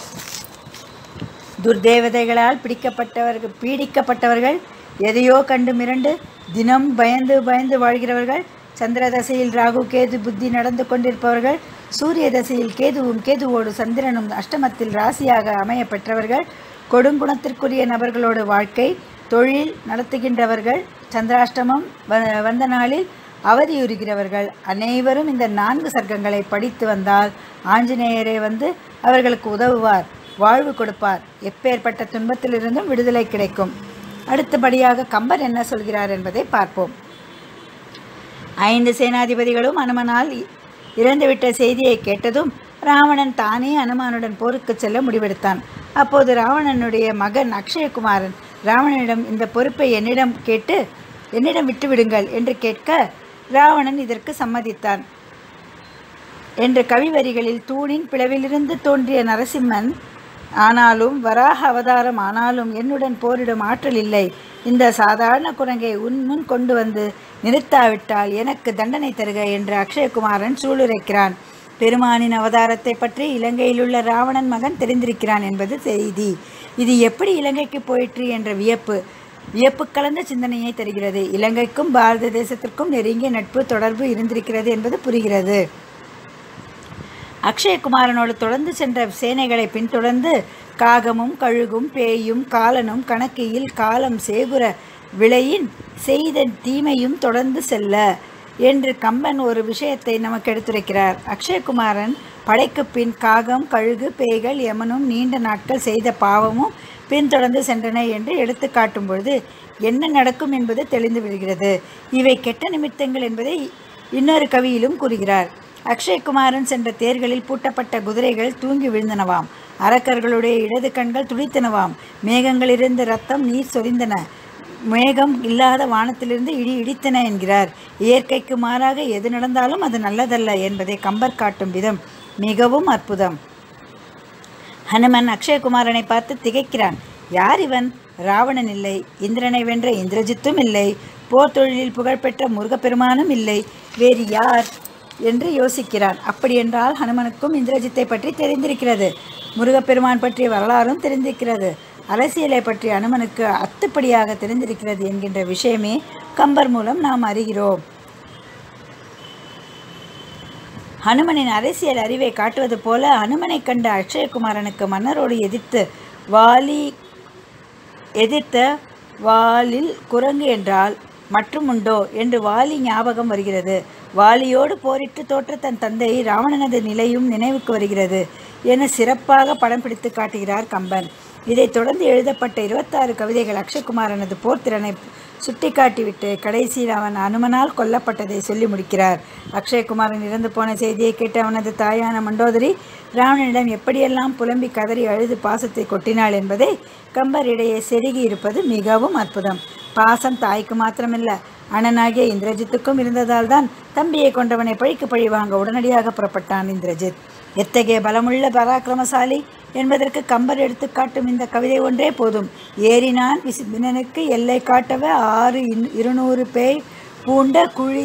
துர்தேவதைகளால் பிடிக்கப்பட்டவர்கள் பீடிக்கப்பட்டவர்கள் எதையோ கண்டு மிரண்டு தினம் பயந்து பயந்து வாழ்கிறவர்கள் சந்திர தசையில் ராகு கேது புத்தி நடந்து கொண்டிருப்பவர்கள் சூரிய தசையில் கேதுவும் கேதுவோடு சந்திரனும் அஷ்டமத்தில் ராசியாக அமைய பெற்றவர்கள் கொடுங்குணத்திற்குரிய நபர்களோடு வாழ்க்கை தொழில் நடத்துகின்றவர்கள் சந்திராஷ்டமம் வ- வந்த நாளில் அவதியுறுகிறவர்கள் அனைவரும் இந்த நான்கு சர்க்கங்களை படித்து வந்தால் ஆஞ்சநேயரே வந்து அவர்களுக்கு உதவுவார் வாழ்வு கொடுப்பார் எப்பேற்பட்ட துன்பத்திலிருந்தும் விடுதலை கிடைக்கும் அடுத்தபடியாக கம்பர் என்ன சொல்கிறார் என்பதை பார்ப்போம் ஐந்து சேனாதிபதிகளும் அனுமனால் இ- இறந்துவிட்ட செய்தியை கேட்டதும் ராவணன் தானே அனுமானுடன் போருக்கு செல்ல முடிவெடுத்தான் அப்போது ராவணனுடைய மகன் அக்ஷயகுமாரன் ராவணனிடம் இந்த பொறுப்பை என்னிடம் கேட்டு என்னிடம் விட்டுவிடுங்கள் என்று கேட்க ராவணன் இதற்கு சம்மதித்தான் என்று கவிவரிகளில் தூணின் பிளவிலிருந்து தோன்றிய நரசிம்மன் ஆனாலும் வராக அவதாரம் ஆனாலும் என்னுடன் போரிடும் ஆற்றல் இல்லை இந்த சாதாரண குரங்கை உன் முன் கொண்டு வந்து நிறுத்தாவிட்டால் எனக்கு தண்டனை தருக என்று அக்ஷயகுமாரன் சூளுரைக்கிறான் பெருமானின் அவதாரத்தை பற்றி இலங்கையிலுள்ள ராவணன் மகன் தெரிந்திருக்கிறான் என்பது செய்தி இது எப்படி இலங்கைக்கு போயிற்று என்ற வியப்பு வியப்பு கலந்த சிந்தனையை தருகிறது இலங்கைக்கும் பாரத தேசத்திற்கும் நெருங்கிய நட்பு தொடர்பு இருந்திருக்கிறது என்பது புரிகிறது அக்ஷயகுமாரனோடு தொடர்ந்து சென்ற சேனைகளை பின்தொடர்ந்து காகமும் கழுகும் பேயும் காலனும் கணக்கியில் காலம் சேகுர விளையின் செய்த தீமையும் தொடர்ந்து செல்ல என்று கம்பன் ஒரு விஷயத்தை நமக்கு எடுத்துரைக்கிறார் அக்ஷயகுமாரன் படைக்கு பின் காகம் கழுகு பேய்கள் யமனும் நீண்ட நாட்கள் செய்த பாவமும் பின்தொடர்ந்து சென்றன என்று எடுத்து காட்டும் பொழுது என்ன நடக்கும் என்பது தெளிந்து விடுகிறது இவை கெட்ட நிமித்தங்கள் என்பதை இன்னொரு கவியிலும் கூறுகிறார் அக்ஷயகுமாரன் சென்ற தேர்களில் பூட்டப்பட்ட குதிரைகள் தூங்கி விழுந்தனவாம் அரக்கர்களுடைய இடது கண்கள் துடித்தனவாம் மேகங்களிலிருந்து ரத்தம் நீர் சொரிந்தன மேகம் இல்லாத வானத்திலிருந்து இடி இடித்தன என்கிறார் இயற்கைக்கு மாறாக எது நடந்தாலும் அது நல்லதல்ல என்பதை கம்பர் காட்டும் விதம் மிகவும் அற்புதம் ஹனுமன் அக்ஷயகுமாரனை பார்த்து திகைக்கிறான் யார் இவன் ராவணன் இல்லை இந்திரனை வென்ற இந்திரஜித்தும் இல்லை போர் தொழிலில் புகழ்பெற்ற முருகப்பெருமானும் இல்லை வேறு யார் என்று யோசிக்கிறான் அப்படியென்றால் ஹனுமனுக்கும் இந்திரஜித்தை பற்றி தெரிந்திருக்கிறது முருகப்பெருமான் பற்றிய வரலாறும் தெரிந்திருக்கிறது அரசியலை பற்றி அனுமனுக்கு அத்துப்படியாக தெரிந்திருக்கிறது என்கின்ற விஷயமே கம்பர் மூலம் நாம் அறிகிறோம் ஹனுமனின் அரசியல் அறிவை காட்டுவது போல ஹனுமனை கண்ட அக்ஷயகுமாரனுக்கு மன்னரோடு எதிர்த்து வாலி எதிர்த்த வாலில் குரங்கு என்றால் மற்றும் உண்டோ என்று வாலி ஞாபகம் வருகிறது வாலியோடு போரிட்டு தோற்ற தன் தந்தை ராவணனது நிலையும் நினைவுக்கு வருகிறது என சிறப்பாக படம் பிடித்து காட்டுகிறார் கம்பன் இதைத் தொடர்ந்து எழுதப்பட்ட இருபத்தாறு கவிதைகள் அக்ஷயகுமாரனது போர்த்திறனை சுட்டிக்காட்டிவிட்டு கடைசியில் அவன் அனுமனால் கொல்லப்பட்டதை சொல்லி முடிக்கிறார் அக்ஷயகுமாரன் இறந்து போன செய்தியை கேட்டு அவனது தாயான மண்டோதரி ராவணனிடம் எப்படியெல்லாம் புலம்பி கதறி அழுது பாசத்தை கொட்டினாள் என்பதை கம்பர் இடையே செருகி இருப்பது மிகவும் அற்புதம் பாசம் தாய்க்கு மாத்திரமில்ல அண்ணனாகிய இந்திரஜித்துக்கும் இருந்ததால் தான் தம்பியை கொண்டவனை பழிக்கு பழி வாங்க உடனடியாக புறப்பட்டான் இந்திரஜித் எத்தகைய பலமுள்ள பராக்கிரமசாலி என்பதற்கு கம்பர் எடுத்துக்காட்டும் இந்த கவிதை ஒன்றே போதும் ஏறினான் விசுபினனுக்கு எல்லை காட்டவ ஆறு இன் இருநூறு பேய் பூண்ட குழி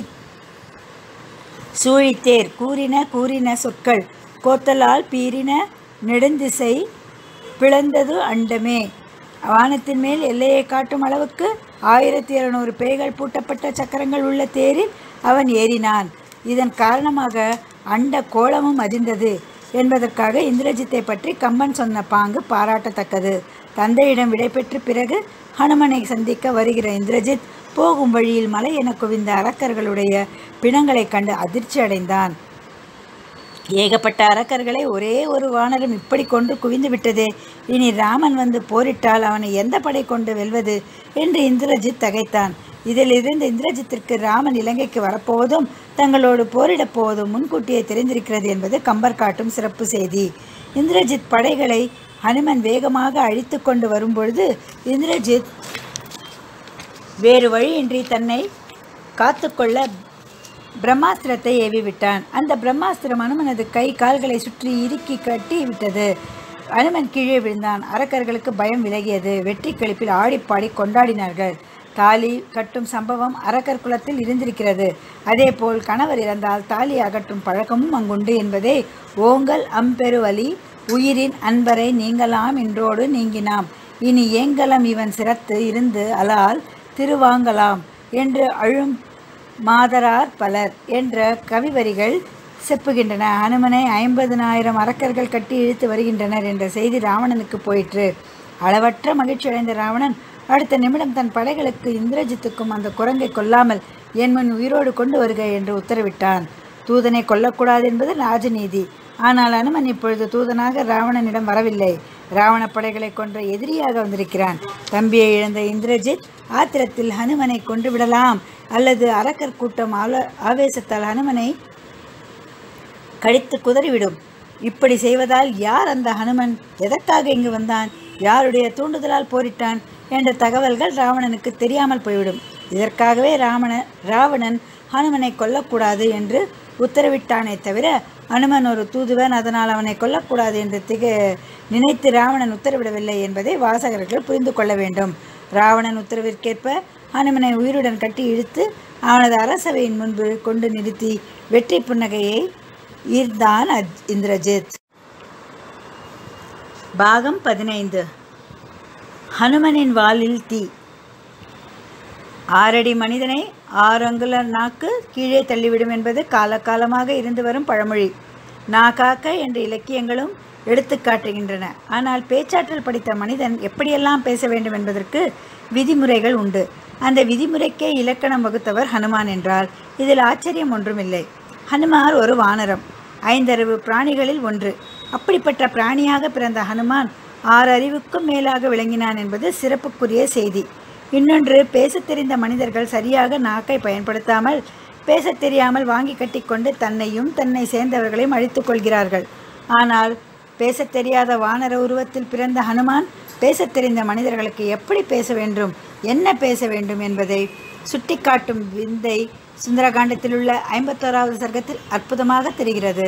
சூழித்தேர் கூறின கூறின சொற்கள் கோத்தலால் பீறின நெடுந்திசை பிளந்தது அண்டமே வானத்தின் மேல் எல்லையை காட்டும் அளவுக்கு ஆயிரத்தி இருநூறு பேய்கள் பூட்டப்பட்ட சக்கரங்கள் உள்ள தேரில் அவன் ஏறினான் இதன் காரணமாக அண்ட கோலமும் அதிர்ந்தது என்பதற்காக இந்திரஜித்தை பற்றி கம்பன் சொன்ன பாங்கு பாராட்டத்தக்கது தந்தையிடம் விடைபெற்ற பிறகு ஹனுமனை சந்திக்க வருகிற இந்திரஜித் போகும் வழியில் மலை என குவிந்த அரக்கர்களுடைய பிணங்களைக் கண்டு அதிர்ச்சி அடைந்தான் ஏகப்பட்ட அரக்கர்களை ஒரே ஒரு வானரம் இப்படி கொண்டு குவிந்து விட்டதே இனி ராமன் வந்து போரிட்டால் அவனை எந்த படை கொண்டு வெல்வது என்று இந்திரஜித் தகைத்தான் இதிலிருந்து இந்திரஜித்திற்கு ராமன் இலங்கைக்கு வரப்போவதும் தங்களோடு போரிடப் போவதும் முன்கூட்டியே தெரிந்திருக்கிறது என்பது கம்பர் காட்டும் சிறப்பு செய்தி இந்திரஜித் படைகளை ஹனுமன் வேகமாக அழித்து கொண்டு வரும்பொழுது இந்திரஜித் வேறு வழியின்றி தன்னை காத்துக்கொள்ள பிரம்மாஸ்திரத்தை ஏவி விட்டான் அந்த பிரம்மாஸ்திரம் அனுமனது கை கால்களை சுற்றி இறுக்கி கட்டி விட்டது அனுமன் கீழே விழுந்தான் அரக்கர்களுக்கு பயம் விலகியது வெற்றி கழிப்பில் ஆடிப்பாடி கொண்டாடினார்கள் தாலி கட்டும் சம்பவம் அரக்கர் குலத்தில் இருந்திருக்கிறது அதேபோல் கணவர் இறந்தால் தாலி அகற்றும் பழக்கமும் அங்குண்டு என்பதை ஓங்கல் அம்பெருவலி உயிரின் அன்பரை நீங்கலாம் என்றோடு நீங்கினாம் இனி ஏங்கலம் இவன் சிரத்து இருந்து அலால் திருவாங்கலாம் என்று அழும் மாதரார் பலர் என்ற கவிவரிகள் செப்புகின்றன அனுமனை ஐம்பதனாயிரம் அரக்கர்கள் கட்டி இழுத்து வருகின்றனர் என்ற செய்தி ராவணனுக்கு போயிற்று அளவற்ற மகிழ்ச்சி அடைந்த ராவணன் அடுத்த நிமிடம் தன் படைகளுக்கு இந்திரஜித்துக்கும் அந்த குரங்கை கொல்லாமல் என் முன் உயிரோடு கொண்டு வருக என்று உத்தரவிட்டான் தூதனை கொல்லக்கூடாது என்பது ராஜநீதி ஆனால் அனுமன் இப்பொழுது தூதனாக ராவணனிடம் வரவில்லை ராவண படைகளை கொன்ற எதிரியாக வந்திருக்கிறான் தம்பியை இழந்த இந்திரஜித் ஆத்திரத்தில் ஹனுமனை கொன்று விடலாம் அல்லது அரக்கர் கூட்டம் ஆல ஆவேசத்தால் ஹனுமனை கடித்து குதறிவிடும் இப்படி செய்வதால் யார் அந்த ஹனுமன் எதற்காக இங்கு வந்தான் யாருடைய தூண்டுதலால் போரிட்டான் என்ற தகவல்கள் ராவணனுக்கு தெரியாமல் போய்விடும் இதற்காகவே ராவண ராவணன் ஹனுமனை கொல்லக்கூடாது என்று உத்தரவிட்டானே தவிர அனுமன் ஒரு தூதுவன் அதனால் அவனை கொல்லக்கூடாது என்று திக நினைத்து ராவணன் உத்தரவிடவில்லை என்பதை வாசகர்கள் புரிந்து கொள்ள வேண்டும் ராவணன் உத்தரவிற்கேற்ப ஹனுமனை உயிருடன் கட்டி இழுத்து அவனது அரசவையின் முன்பு கொண்டு நிறுத்தி வெற்றி புன்னகையை ஈர்தான் அஜ்- இந்திரஜித் பாகம் பதினைந்து ஹனுமனின் வாலில் தீ ஆறடி மனிதனை ஆறு அங்குலர் நாக்கு கீழே தள்ளிவிடும் என்பது காலகாலமாக இருந்து வரும் பழமொழி நாகாக்க என்ற இலக்கியங்களும் எடுத்துக்காட்டுகின்றன ஆனால் பேச்சாற்றல் படித்த மனிதன் எப்படியெல்லாம் பேச வேண்டும் என்பதற்கு விதிமுறைகள் உண்டு அந்த விதிமுறைக்கே இலக்கணம் வகுத்தவர் ஹனுமான் என்றால் இதில் ஆச்சரியம் ஒன்றுமில்லை ஹனுமார் ஒரு வானரம் ஐந்தறிவு பிராணிகளில் ஒன்று அப்படிப்பட்ட பிராணியாக பிறந்த ஹனுமான் ஆறு அறிவுக்கும் மேலாக விளங்கினான் என்பது சிறப்புக்குரிய செய்தி இன்னொன்று பேசத் தெரிந்த மனிதர்கள் சரியாக நாக்கை பயன்படுத்தாமல் பேசத் தெரியாமல் வாங்கி கட்டிக்கொண்டு தன்னையும் தன்னை சேர்ந்தவர்களையும் அழித்துக் கொள்கிறார்கள் ஆனால் பேசத் தெரியாத வானர உருவத்தில் பிறந்த ஹனுமான் பேசத் தெரிந்த மனிதர்களுக்கு எப்படி பேச வேண்டும் என்ன பேச வேண்டும் என்பதை சுட்டிக்காட்டும் விந்தை சுந்தரகாண்டத்தில் உள்ள ஐம்பத்தோராவது சர்க்கத்தில் அற்புதமாக தெரிகிறது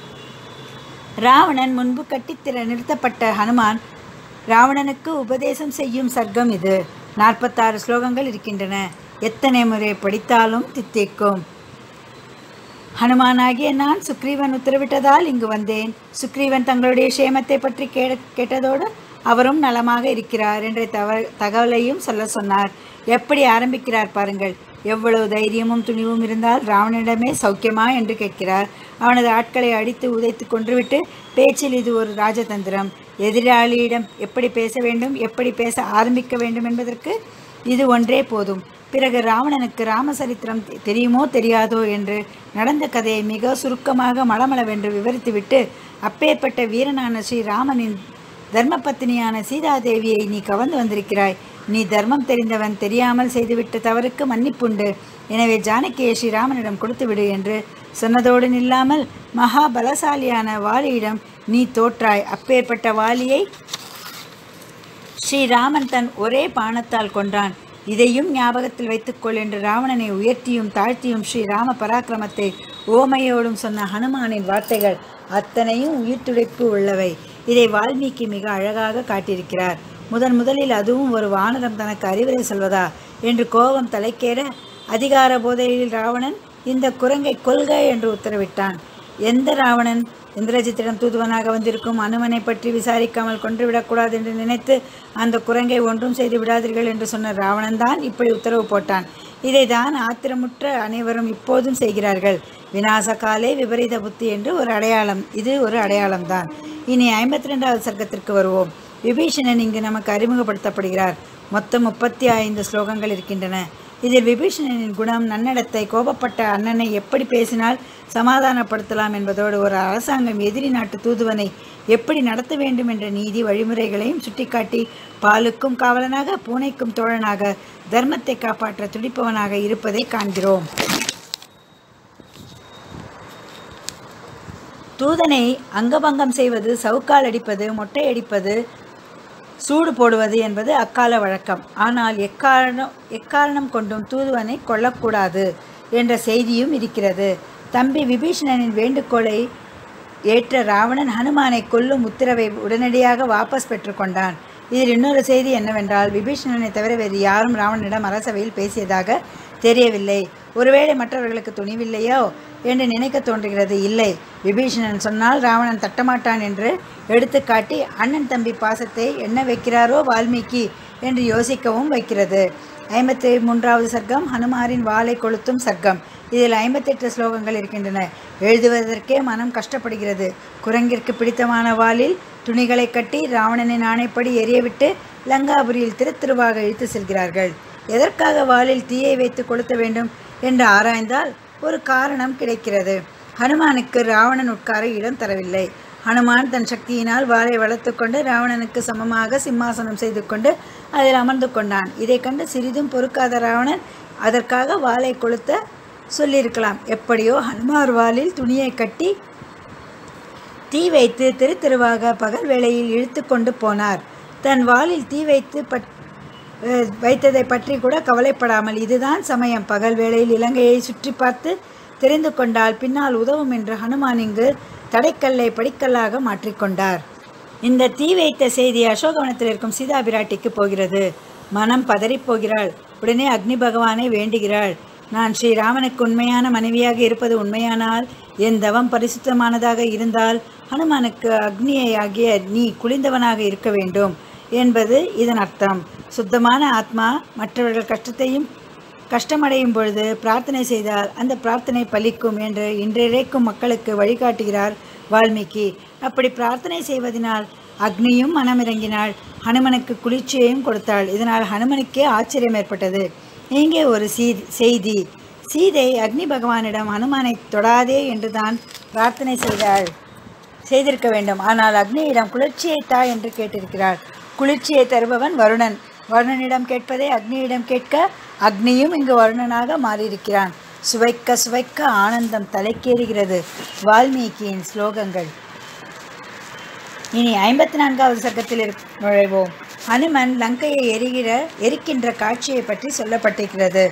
ராவணன் முன்பு கட்டித்திர நிறுத்தப்பட்ட ஹனுமான் ராவணனுக்கு உபதேசம் செய்யும் சர்க்கம் இது நாற்பத்தாறு ஸ்லோகங்கள் இருக்கின்றன எத்தனை முறை படித்தாலும் தித்திக்கும் ஹனுமானாகிய நான் சுக்ரீவன் உத்தரவிட்டதால் இங்கு வந்தேன் சுக்ரீவன் தங்களுடைய சேமத்தை பற்றி கே கேட்டதோடு அவரும் நலமாக இருக்கிறார் என்ற தவ தகவலையும் சொல்ல சொன்னார் எப்படி ஆரம்பிக்கிறார் பாருங்கள் எவ்வளவு தைரியமும் துணிவும் இருந்தால் ராவணனிடமே சௌக்கியமா என்று கேட்கிறார் அவனது ஆட்களை அடித்து உதைத்து கொன்றுவிட்டு பேச்சில் இது ஒரு ராஜதந்திரம் எதிராளியிடம் எப்படி பேச வேண்டும் எப்படி பேச ஆரம்பிக்க வேண்டும் என்பதற்கு இது ஒன்றே போதும் பிறகு ராவணனுக்கு ராமசரித்திரம் தெ- தெரியுமோ தெரியாதோ என்று நடந்த கதையை மிக சுருக்கமாக மளமளவென்று விவரித்துவிட்டு அப்பேற்பட்ட வீரனான ஸ்ரீராமனின் தர்மபத்தினியான சீதாதேவியை நீ கவர்ந்து வந்திருக்கிறாய் நீ தர்மம் தெரிந்தவன் தெரியாமல் செய்துவிட்ட தவறுக்கு மன்னிப்புண்டு எனவே ஜானகியை ஸ்ரீராமனிடம் கொடுத்துவிடு என்று சொன்னதோடு நில்லாமல் மகா பலசாலியான வாலியிடம் நீ தோற்றாய் அப்பேற்பட்ட வாலியை ஸ்ரீராமன் தன் ஒரே பாணத்தால் கொன்றான் இதையும் ஞாபகத்தில் வைத்துக்கொள் என்று ராவணனை உயர்த்தியும் தாழ்த்தியும் ஸ்ரீராம பராக்கிரமத்தை ஓமையோடும் சொன்ன ஹனுமானின் வார்த்தைகள் அத்தனையும் உயிர்த்துடைப்பு உள்ளவை இதை வால்மீகி மிக அழகாக காட்டியிருக்கிறார் முதன் முதலில் அதுவும் ஒரு வானரம் தனக்கு அறிவுரை சொல்வதா என்று கோபம் தலைக்கேற அதிகார போதையில் ராவணன் இந்த குரங்கை கொல்க என்று உத்தரவிட்டான் எந்த ராவணன் இந்திரஜித்திடம் தூதுவனாக வந்திருக்கும் அனுமனை பற்றி விசாரிக்காமல் கொன்றுவிடக்கூடாது என்று நினைத்து அந்த குரங்கை ஒன்றும் செய்து விடாதீர்கள் என்று சொன்ன ராவணன் தான் இப்படி உத்தரவு போட்டான் இதைதான் ஆத்திரமுற்ற அனைவரும் இப்போதும் செய்கிறார்கள் விநாசகாலே விபரீத புத்தி என்று ஒரு அடையாளம் இது ஒரு அடையாளம்தான் இனி ஐம்பத்தி ரெண்டாவது சர்க்கத்திற்கு வருவோம் விபீஷணன் இங்கு நமக்கு அறிமுகப்படுத்தப்படுகிறார் மொத்தம் முப்பத்தி ஐந்து ஸ்லோகங்கள் இருக்கின்றன இதில் விபீஷணனின் குணம் நன்னடத்தை கோபப்பட்ட அண்ணனை எப்படி பேசினால் சமாதானப்படுத்தலாம் என்பதோடு ஒரு அரசாங்கம் எதிரி நாட்டு தூதுவனை எப்படி நடத்த வேண்டும் என்ற நீதி வழிமுறைகளையும் சுட்டிக்காட்டி பாலுக்கும் காவலனாக பூனைக்கும் தோழனாக தர்மத்தை காப்பாற்ற துடிப்பவனாக இருப்பதை காண்கிறோம் தூதனை அங்கபங்கம் செய்வது சவுக்கால் அடிப்பது மொட்டை அடிப்பது சூடு போடுவது என்பது அக்கால வழக்கம் ஆனால் எக்காரணம் எக்காரணம் கொண்டும் தூதுவனை கொல்லக்கூடாது என்ற செய்தியும் இருக்கிறது தம்பி விபீஷணனின் வேண்டுகோளை ஏற்ற ராவணன் ஹனுமானை கொல்லும் உத்தரவை உடனடியாக வாபஸ் பெற்றுக்கொண்டான் இதில் இன்னொரு செய்தி என்னவென்றால் விபீஷணனை தவிர வேறு யாரும் ராவணனிடம் அரசவையில் பேசியதாக தெரியவில்லை ஒருவேளை மற்றவர்களுக்கு துணிவில்லையோ என்று நினைக்க தோன்றுகிறது இல்லை விபீஷணன் சொன்னால் ராவணன் தட்டமாட்டான் என்று எடுத்துக்காட்டி அண்ணன் தம்பி பாசத்தை என்ன வைக்கிறாரோ வால்மீகி என்று யோசிக்கவும் வைக்கிறது ஐம்பத்தி மூன்றாவது சர்க்கம் ஹனுமாரின் வாளை கொளுத்தும் சர்க்கம் இதில் ஐம்பத்தெட்டு ஸ்லோகங்கள் இருக்கின்றன எழுதுவதற்கே மனம் கஷ்டப்படுகிறது குரங்கிற்கு பிடித்தமான வாளில் துணிகளை கட்டி ராவணனின் ஆணைப்படி எரியவிட்டு லங்காபுரியில் திருத்திருவாக இழுத்து செல்கிறார்கள் எதற்காக வாளில் தீயை வைத்து கொளுத்த வேண்டும் என்று ஆராய்ந்தால் ஒரு காரணம் கிடைக்கிறது ஹனுமானுக்கு ராவணன் உட்கார இடம் தரவில்லை ஹனுமான் தன் சக்தியினால் வாளை வளர்த்துக்கொண்டு ராவணனுக்கு சமமாக சிம்மாசனம் செய்து கொண்டு அதில் அமர்ந்து கொண்டான் இதை கண்டு சிறிதும் பொறுக்காத ராவணன் அதற்காக வாளை கொளுத்த சொல்லியிருக்கலாம் எப்படியோ ஹனுமார் வாளில் துணியை கட்டி தீ வைத்து தெரு தெருவாக பகல் வேளையில் இழுத்து கொண்டு போனார் தன் வாளில் தீ வைத்து பட் அஹ் வைத்ததை பற்றி கூட கவலைப்படாமல் இதுதான் சமயம் பகல் வேளையில் இலங்கையை சுற்றி பார்த்து தெரிந்து கொண்டால் பின்னால் உதவும் என்று ஹனுமான் இங்கு தடைக்கல்லை படிக்கல்லாக மாற்றிக்கொண்டார் இந்த தீ வைத்த செய்தி அசோகவனத்தில் இருக்கும் சீதா பிராட்டிக்கு போகிறது மனம் பதறிப் போகிறாள் உடனே அக்னி பகவானை வேண்டுகிறாள் நான் ஸ்ரீராமனுக்கு உண்மையான மனைவியாக இருப்பது உண்மையானால் என் தவம் பரிசுத்தமானதாக இருந்தால் ஹனுமானுக்கு அக்னியை ஆகிய நீ குளிந்தவனாக இருக்க வேண்டும் என்பது இதன் அர்த்தம் சுத்தமான ஆத்மா மற்றவர்கள் கஷ்டத்தையும் கஷ்டமடையும் பொழுது பிரார்த்தனை செய்தால் அந்த பிரார்த்தனை பலிக்கும் என்று இன்றைக்கும் மக்களுக்கு வழிகாட்டுகிறார் வால்மீகி அப்படி பிரார்த்தனை செய்வதனால் அக்னியும் மனமிறங்கினாள் ஹனுமனுக்கு குளிர்ச்சியையும் கொடுத்தாள் இதனால் ஹனுமனுக்கே ஆச்சரியம் ஏற்பட்டது இங்கே ஒரு சீ செய்தி சீதை அக்னி பகவானிடம் ஹனுமானை தொடாதே என்று தான் பிரார்த்தனை செய்தாள் செய்திருக்க வேண்டும் ஆனால் அக்னியிடம் குளிர்ச்சியை தா என்று கேட்டிருக்கிறாள் குளிர்ச்சியை தருபவன் வருணன் வருணனிடம் கேட்பதை அக்னியிடம் கேட்க அக்னியும் இங்கு வருணனாக மாறியிருக்கிறான் சுவைக்க சுவைக்க ஆனந்தம் தலைக்கேறுகிறது வால்மீகியின் ஸ்லோகங்கள் இனி ஐம்பத்தி நான்காவது சர்க்கத்தில் இருக்- நுழைவோம் ஹனுமன் லங்கையை எரிகிற எரிக்கின்ற காட்சியை பற்றி சொல்லப்பட்டிருக்கிறது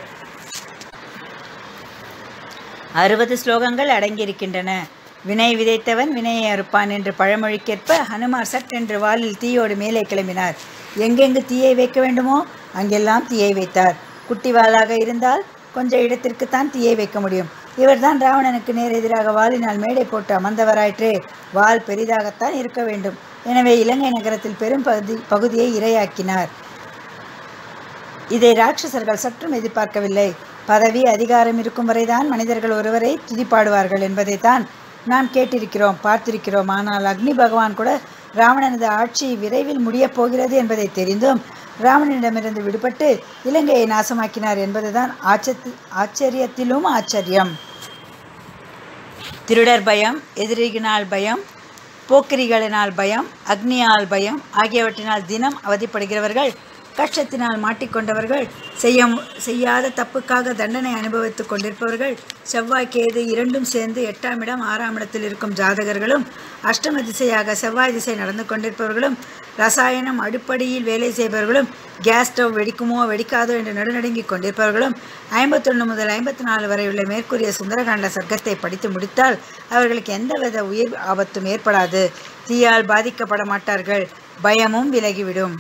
அறுபது ஸ்லோகங்கள் அடங்கியிருக்கின்றன வினை விதைத்தவன் வினையை அறுப்பான் என்று பழமொழிக்கேற்ப ஹனுமார் சட் என்று வாளில் தீயோடு மேலே கிளம்பினார் எங்கெங்கு தீயை வைக்க வேண்டுமோ அங்கெல்லாம் தீயை வைத்தார் குட்டி வாளாக இருந்தால் கொஞ்ச இடத்திற்குத்தான் தீயை வைக்க முடியும் இவர்தான் ராவணனுக்கு நேர் எதிராக வாளினால் மேடை போட்டு அமர்ந்தவராயிற்றே வாள் பெரிதாகத்தான் இருக்க வேண்டும் எனவே இலங்கை நகரத்தில் பெரும் பகுதி பகுதியை இரையாக்கினார் இதை ராட்சசர்கள் சற்றும் எதிர்பார்க்கவில்லை பதவி அதிகாரம் இருக்கும் வரைதான் மனிதர்கள் ஒருவரை துதிப்பாடுவார்கள் என்பதைத்தான் நாம் கேட்டிருக்கிறோம் பார்த்திருக்கிறோம் ஆனால் அக்னி பகவான் கூட ராவணனது ஆட்சி விரைவில் முடியப் போகிறது என்பதை தெரிந்தும் ராவணனிடமிருந்து விடுபட்டு இலங்கையை நாசமாக்கினார் என்பதுதான் ஆச்சத்தி ஆச்சரியத்திலும் ஆச்சரியம் திருடர் பயம் எதிரிகளினால் பயம் போக்கிரிகளினால் பயம் அக்னியால் பயம் ஆகியவற்றினால் தினம் அவதிப்படுகிறவர்கள் கஷ்டத்தினால் மாட்டிக்கொண்டவர்கள் செய்ய செய்யாத தப்புக்காக தண்டனை அனுபவித்துக் கொண்டிருப்பவர்கள் செவ்வாய் கேது இரண்டும் சேர்ந்து எட்டாம் இடம் ஆறாம் இடத்தில் இருக்கும் ஜாதகர்களும் அஷ்டம திசையாக செவ்வாய் திசை நடந்து கொண்டிருப்பவர்களும் ரசாயனம் அடுப்படியில் வேலை செய்பவர்களும் கேஸ் ஸ்டவ் வெடிக்குமோ வெடிக்காதோ என்று நடுநடுங்கிக் கொண்டிருப்பவர்களும் ஐம்பத்தொன்று முதல் ஐம்பத்தி நாலு வரை உள்ள மேற்கூறிய சுந்தரகாண்ட சர்க்கத்தை படித்து முடித்தால் அவர்களுக்கு எந்தவித உயிர் ஆபத்தும் ஏற்படாது தீயால் பாதிக்கப்பட மாட்டார்கள் பயமும் விலகிவிடும்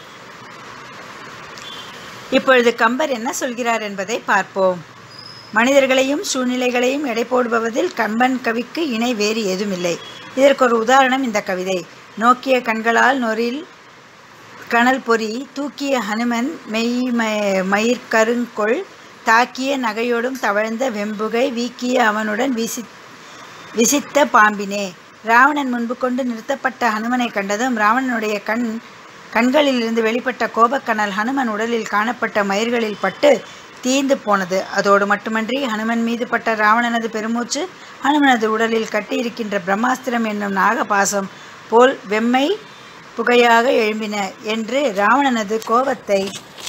இப்பொழுது கம்பர் என்ன சொல்கிறார் என்பதை பார்ப்போம் மனிதர்களையும் சூழ்நிலைகளையும் எடை போடுபவதில் கம்பன் கவிக்கு இணை வேறு ஏதுமில்லை இதற்கு ஒரு உதாரணம் இந்த கவிதை நோக்கிய கண்களால் நொரில் கனல் பொறி தூக்கிய ஹனுமன் மெய் ம- மயிர்கருங்கொள் தாக்கிய நகையோடும் தவழ்ந்த வெம்புகை வீக்கிய அவனுடன் வீசி விசித்த பாம்பினே ராவணன் முன்பு கொண்டு நிறுத்தப்பட்ட ஹனுமனை கண்டதும் ராவணனுடைய கண் கண்களிலிருந்து வெளிப்பட்ட கோபக்கனல் ஹனுமன் உடலில் காணப்பட்ட மயிர்களில் பட்டு தீந்து போனது அதோடு மட்டுமன்றி ஹனுமன் மீது பட்ட ராவணனது பெருமூச்சு ஹனுமனது உடலில் கட்டியிருக்கின்ற பிரம்மாஸ்திரம் என்னும் நாகபாசம் போல் வெம்மை புகையாக எழும்பின என்று ராவணனது கோபத்தை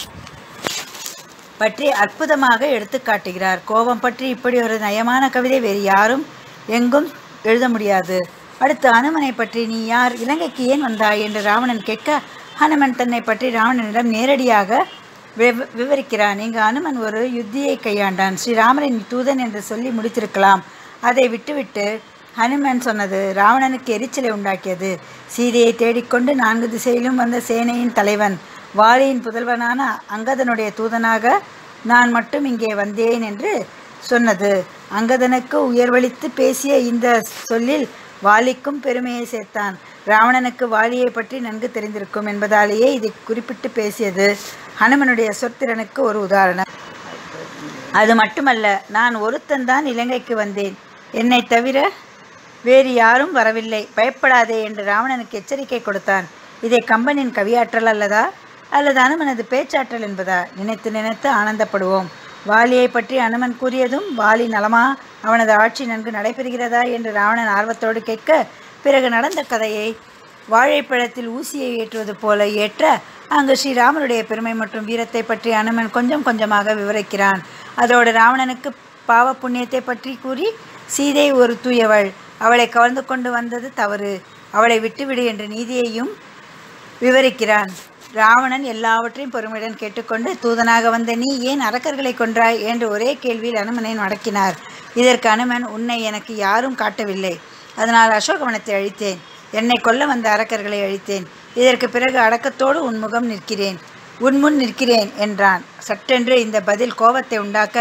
பற்றி அற்புதமாக எடுத்து காட்டுகிறார் கோபம் பற்றி இப்படி ஒரு நயமான கவிதை வேறு யாரும் எங்கும் எழுத முடியாது அடுத்து அனுமனை பற்றி நீ யார் இலங்கைக்கு ஏன் வந்தாய் என்று ராவணன் கேட்க ஹனுமன் தன்னை பற்றி ராவணனிடம் நேரடியாக விவ- விவரிக்கிறான் இங்கு அனுமன் ஒரு யுத்தியை கையாண்டான் ஸ்ரீராமரின் தூதன் என்று சொல்லி முடித்திருக்கலாம் அதை விட்டுவிட்டு ஹனுமன் சொன்னது ராவணனுக்கு எரிச்சலை உண்டாக்கியது சீதையை தேடிக்கொண்டு நான்கு திசையிலும் வந்த சேனையின் தலைவன் வாலியின் புதல்வனான அங்கதனுடைய தூதனாக நான் மட்டும் இங்கே வந்தேன் என்று சொன்னது அங்கதனுக்கு உயர்வளித்து பேசிய இந்த சொல்லில் வாலிக்கும் பெருமையை சேர்த்தான் ராவணனுக்கு வாலியை பற்றி நன்கு தெரிந்திருக்கும் என்பதாலேயே இதை குறிப்பிட்டு பேசியது ஹனுமனுடைய சொற்திறனுக்கு ஒரு உதாரணம் அது மட்டுமல்ல நான் ஒருத்தன்தான் இலங்கைக்கு வந்தேன் என்னை தவிர வேறு யாரும் வரவில்லை பயப்படாதே என்று ராவணனுக்கு எச்சரிக்கை கொடுத்தான் இதை கம்பனின் கவியாற்றல் அல்லதா அல்லது அனுமனது பேச்சாற்றல் என்பதா நினைத்து நினைத்து ஆனந்தப்படுவோம் வாலியை பற்றி அனுமன் கூறியதும் வாலி நலமா அவனது ஆட்சி நன்கு நடைபெறுகிறதா என்று ராவணன் ஆர்வத்தோடு கேட்க பிறகு நடந்த கதையை வாழைப்பழத்தில் ஊசியை ஏற்றுவது போல ஏற்ற அங்கு ஸ்ரீராமனுடைய பெருமை மற்றும் வீரத்தை பற்றி அனுமன் கொஞ்சம் கொஞ்சமாக விவரிக்கிறான் அதோடு ராவணனுக்கு பாவ புண்ணியத்தை பற்றி கூறி சீதை ஒரு தூயவள் அவளை கவர்ந்து கொண்டு வந்தது தவறு அவளை விட்டுவிடு என்ற நீதியையும் விவரிக்கிறான் ராவணன் எல்லாவற்றையும் பொறுமையுடன் கேட்டுக்கொண்டு தூதனாக வந்த நீ ஏன் அரக்கர்களை கொன்றாய் என்று ஒரே கேள்வியில் அனுமனை மடக்கினார் இதற்கு அனுமன் உன்னை எனக்கு யாரும் காட்டவில்லை அதனால் அசோகவனத்தை அழித்தேன் என்னை கொல்ல வந்த அரக்கர்களை அழித்தேன் இதற்கு பிறகு அடக்கத்தோடு உன் முகம் நிற்கிறேன் உன் முன் நிற்கிறேன் என்றான் சட்டென்று இந்த பதில் கோபத்தை உண்டாக்க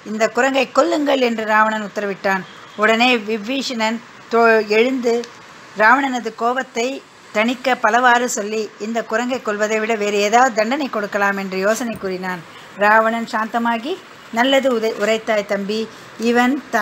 இந்த குரங்கை கொல்லுங்கள் என்று ராவணன் உத்தரவிட்டான் உடனே விபீஷணன் தோ எழுந்து ராவணனது கோபத்தை தணிக்க பலவாறு சொல்லி இந்த குரங்கை கொல்வதை விட வேறு ஏதாவது தண்டனை கொடுக்கலாம் என்று யோசனை கூறினான் ராவணன் சாந்தமாகி நல்லது உதை உரைத்தாய் தம்பி இவன் த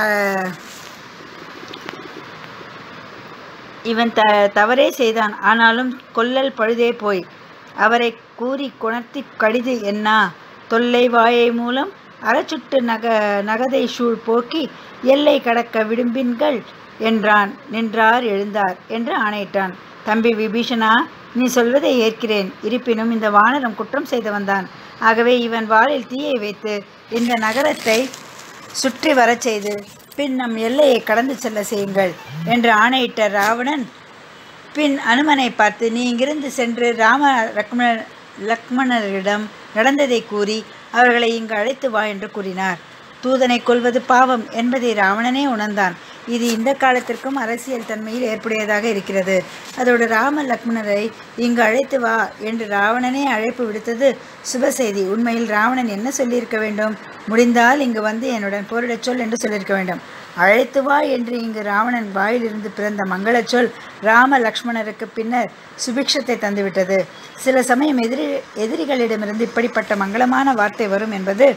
இவன் த தவறே செய்தான் ஆனாலும் கொல்லல் பழுதே போய் அவரை கூறி குணர்த்தி கடிது என்னா தொல்லை வாயை மூலம் அறச்சுட்டு நக நகதை சூழ் போக்கி எல்லை கடக்க விடும்பின்கள் என்றான் நின்றார் எழுந்தார் என்று ஆணையிட்டான் தம்பி விபீஷணா நீ சொல்வதை ஏற்கிறேன் இருப்பினும் இந்த வானரம் குற்றம் செய்தவன்தான் ஆகவே இவன் வாளில் தீயை வைத்து இந்த நகரத்தை சுற்றி வரச் செய்து பின் நம் எல்லையை கடந்து செல்ல செய்யுங்கள் என்று ஆணையிட்ட ராவணன் பின் அனுமனை பார்த்து நீ இங்கிருந்து சென்று ராம லக்மண லக்மணரிடம் நடந்ததை கூறி அவர்களை இங்கு அழைத்து வா என்று கூறினார் தூதனை கொல்வது பாவம் என்பதை ராவணனே உணர்ந்தான் இது இந்த காலத்திற்கும் அரசியல் தன்மையில் ஏற்புடையதாக இருக்கிறது அதோடு ராம லக்ஷ்மணரை இங்கு அழைத்து வா என்று ராவணனே அழைப்பு விடுத்தது சுப செய்தி உண்மையில் ராவணன் என்ன சொல்லியிருக்க வேண்டும் முடிந்தால் இங்கு வந்து என்னுடன் போரிடச் சொல் என்று சொல்லியிருக்க வேண்டும் அழைத்து வா என்று இங்கு ராவணன் வாயிலிருந்து பிறந்த மங்களச் சொல் ராம லக்ஷ்மணருக்கு பின்னர் சுபிக்ஷத்தை தந்துவிட்டது சில சமயம் எதிரி எதிரிகளிடமிருந்து இப்படிப்பட்ட மங்களமான வார்த்தை வரும் என்பது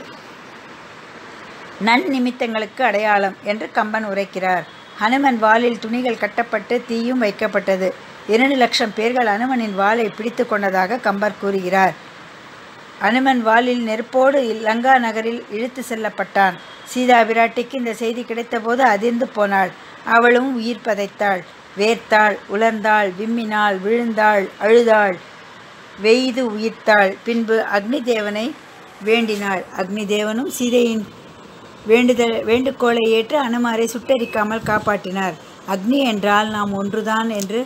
நன்னிமித்தங்களுக்கு அடையாளம் என்று கம்பன் உரைக்கிறார் ஹனுமன் வாளில் துணிகள் கட்டப்பட்டு தீயும் வைக்கப்பட்டது இரண்டு லட்சம் பேர்கள் அனுமனின் வாளை பிடித்து கொண்டதாக கம்பர் கூறுகிறார் அனுமன் வாளில் நெருப்போடு லங்கா நகரில் இழுத்து செல்லப்பட்டான் சீதா பிராட்டிக்கு இந்த செய்தி கிடைத்தபோது அதிர்ந்து போனாள் அவளும் உயிர் பதைத்தாள் வேர்த்தாள் உலர்ந்தாள் விம்மினாள் விழுந்தாள் அழுதாள் வெய்து உயிர்த்தாள் பின்பு அக்னி தேவனை வேண்டினாள் அக்னி தேவனும் சீதையின் வேண்டுதல் வேண்டுகோளை ஏற்று அனுமாரை சுட்டெரிக்காமல் காப்பாற்றினார் அக்னி என்றால் நாம் ஒன்றுதான் என்று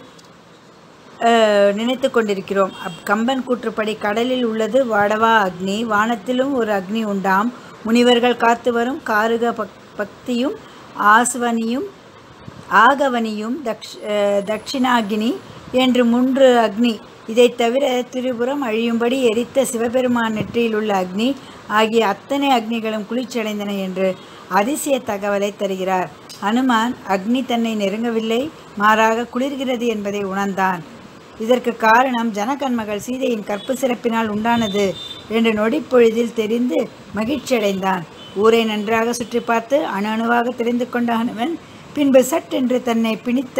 அஹ், நினைத்து கொண்டிருக்கிறோம் அப் கம்பன் கூற்றுப்படி கடலில் உள்ளது வாடவா அக்னி வானத்திலும் ஒரு அக்னி உண்டாம் முனிவர்கள் காத்து வரும் காருக பக் பக்தியும் ஆஸ்வனியும் ஆகவனியும் தக்ஷ் அஹ், தட்சிணாகினி என்று மூன்று அக்னி இதைத் தவிர திரிபுரம் அழியும்படி எரித்த சிவபெருமான் நெற்றியில் உள்ள அக்னி ஆகிய அத்தனை அக்னிகளும் குளிர்ச்சியடைந்தன என்று அதிசய தகவலை தருகிறார் அனுமான் அக்னி தன்னை நெருங்கவில்லை மாறாக குளிர்கிறது என்பதை உணர்ந்தான் இதற்கு காரணம் ஜனகன்மகள் சீதையின் கற்பு சிறப்பினால் உண்டானது என்று நொடிப்பொழுதில் தெரிந்து மகிழ்ச்சியடைந்தான் ஊரை நன்றாக சுற்றி பார்த்து அணு அணுவாக தெரிந்து கொண்ட ஹனுமன் பின்பு சட்டென்று தன்னை பிணித்த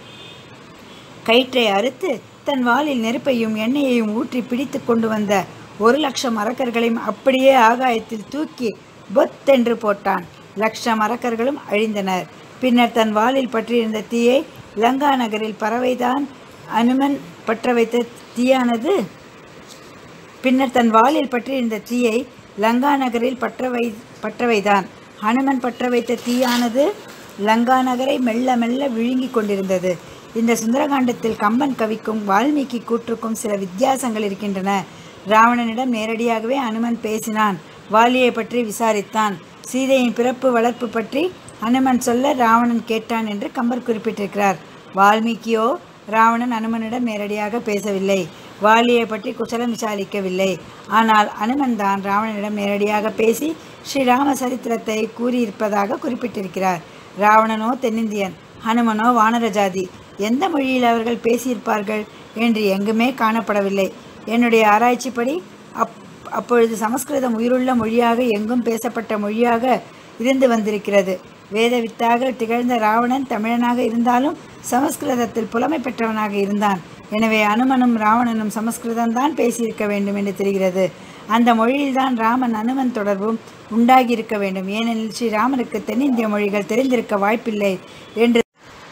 கயிற்றை அறுத்து தன் வாளில் நெருப்பையும் எண்ணெயையும் ஊற்றி பிடித்து கொண்டு வந்த ஒரு லட்சம் அரக்கர்களையும் அப்படியே ஆகாயத்தில் தூக்கி பொத்தென்று போட்டான் லட்சம் அரக்கர்களும் அழிந்தனர் பின்னர் தன் வாளில் பற்றியிருந்த தீயை லங்கா நகரில் பறவைதான் அனுமன் பற்ற வைத்த தீயானது பின்னர் தன் வாளில் பற்றியிருந்த தீயை லங்கா நகரில் பற்ற வை பற்றவைதான் ஹனுமன் பற்ற வைத்த தீயானது லங்கா நகரை மெல்ல மெல்ல விழுங்கிக் கொண்டிருந்தது இந்த சுந்தரகாண்டத்தில் கம்பன் கவிக்கும் வால்மீகி கூற்றுக்கும் சில வித்தியாசங்கள் இருக்கின்றன ராவணனிடம் நேரடியாகவே அனுமன் பேசினான் வாலியை பற்றி விசாரித்தான் சீதையின் பிறப்பு வளர்ப்பு பற்றி அனுமன் சொல்ல ராவணன் கேட்டான் என்று கம்பர் குறிப்பிட்டிருக்கிறார் வால்மீகியோ ராவணன் அனுமனிடம் நேரடியாக பேசவில்லை வாலியை பற்றி குசலம் விசாரிக்கவில்லை ஆனால் அனுமன் தான் ராவணனிடம் நேரடியாக பேசி ஸ்ரீராம சரித்திரத்தை கூறியிருப்பதாக குறிப்பிட்டிருக்கிறார் ராவணனோ தென்னிந்தியன் ஹனுமனோ வானர ஜாதி எந்த மொழியில் அவர்கள் பேசியிருப்பார்கள் என்று எங்குமே காணப்படவில்லை என்னுடைய ஆராய்ச்சிப்படி அப் அப்பொழுது சமஸ்கிருதம் உயிருள்ள மொழியாக எங்கும் பேசப்பட்ட மொழியாக இருந்து வந்திருக்கிறது வேதவித்தாக திகழ்ந்த ராவணன் தமிழனாக இருந்தாலும் சமஸ்கிருதத்தில் புலமை பெற்றவனாக இருந்தான் எனவே அனுமனும் ராவணனும் சமஸ்கிருதம்தான் பேசியிருக்க வேண்டும் என்று தெரிகிறது அந்த மொழியில்தான் ராமன் அனுமன் தொடர்பும் உண்டாகியிருக்க வேண்டும் ஏனெனில் ஸ்ரீராமனுக்கு தென்னிந்திய மொழிகள் தெரிந்திருக்க வாய்ப்பில்லை என்று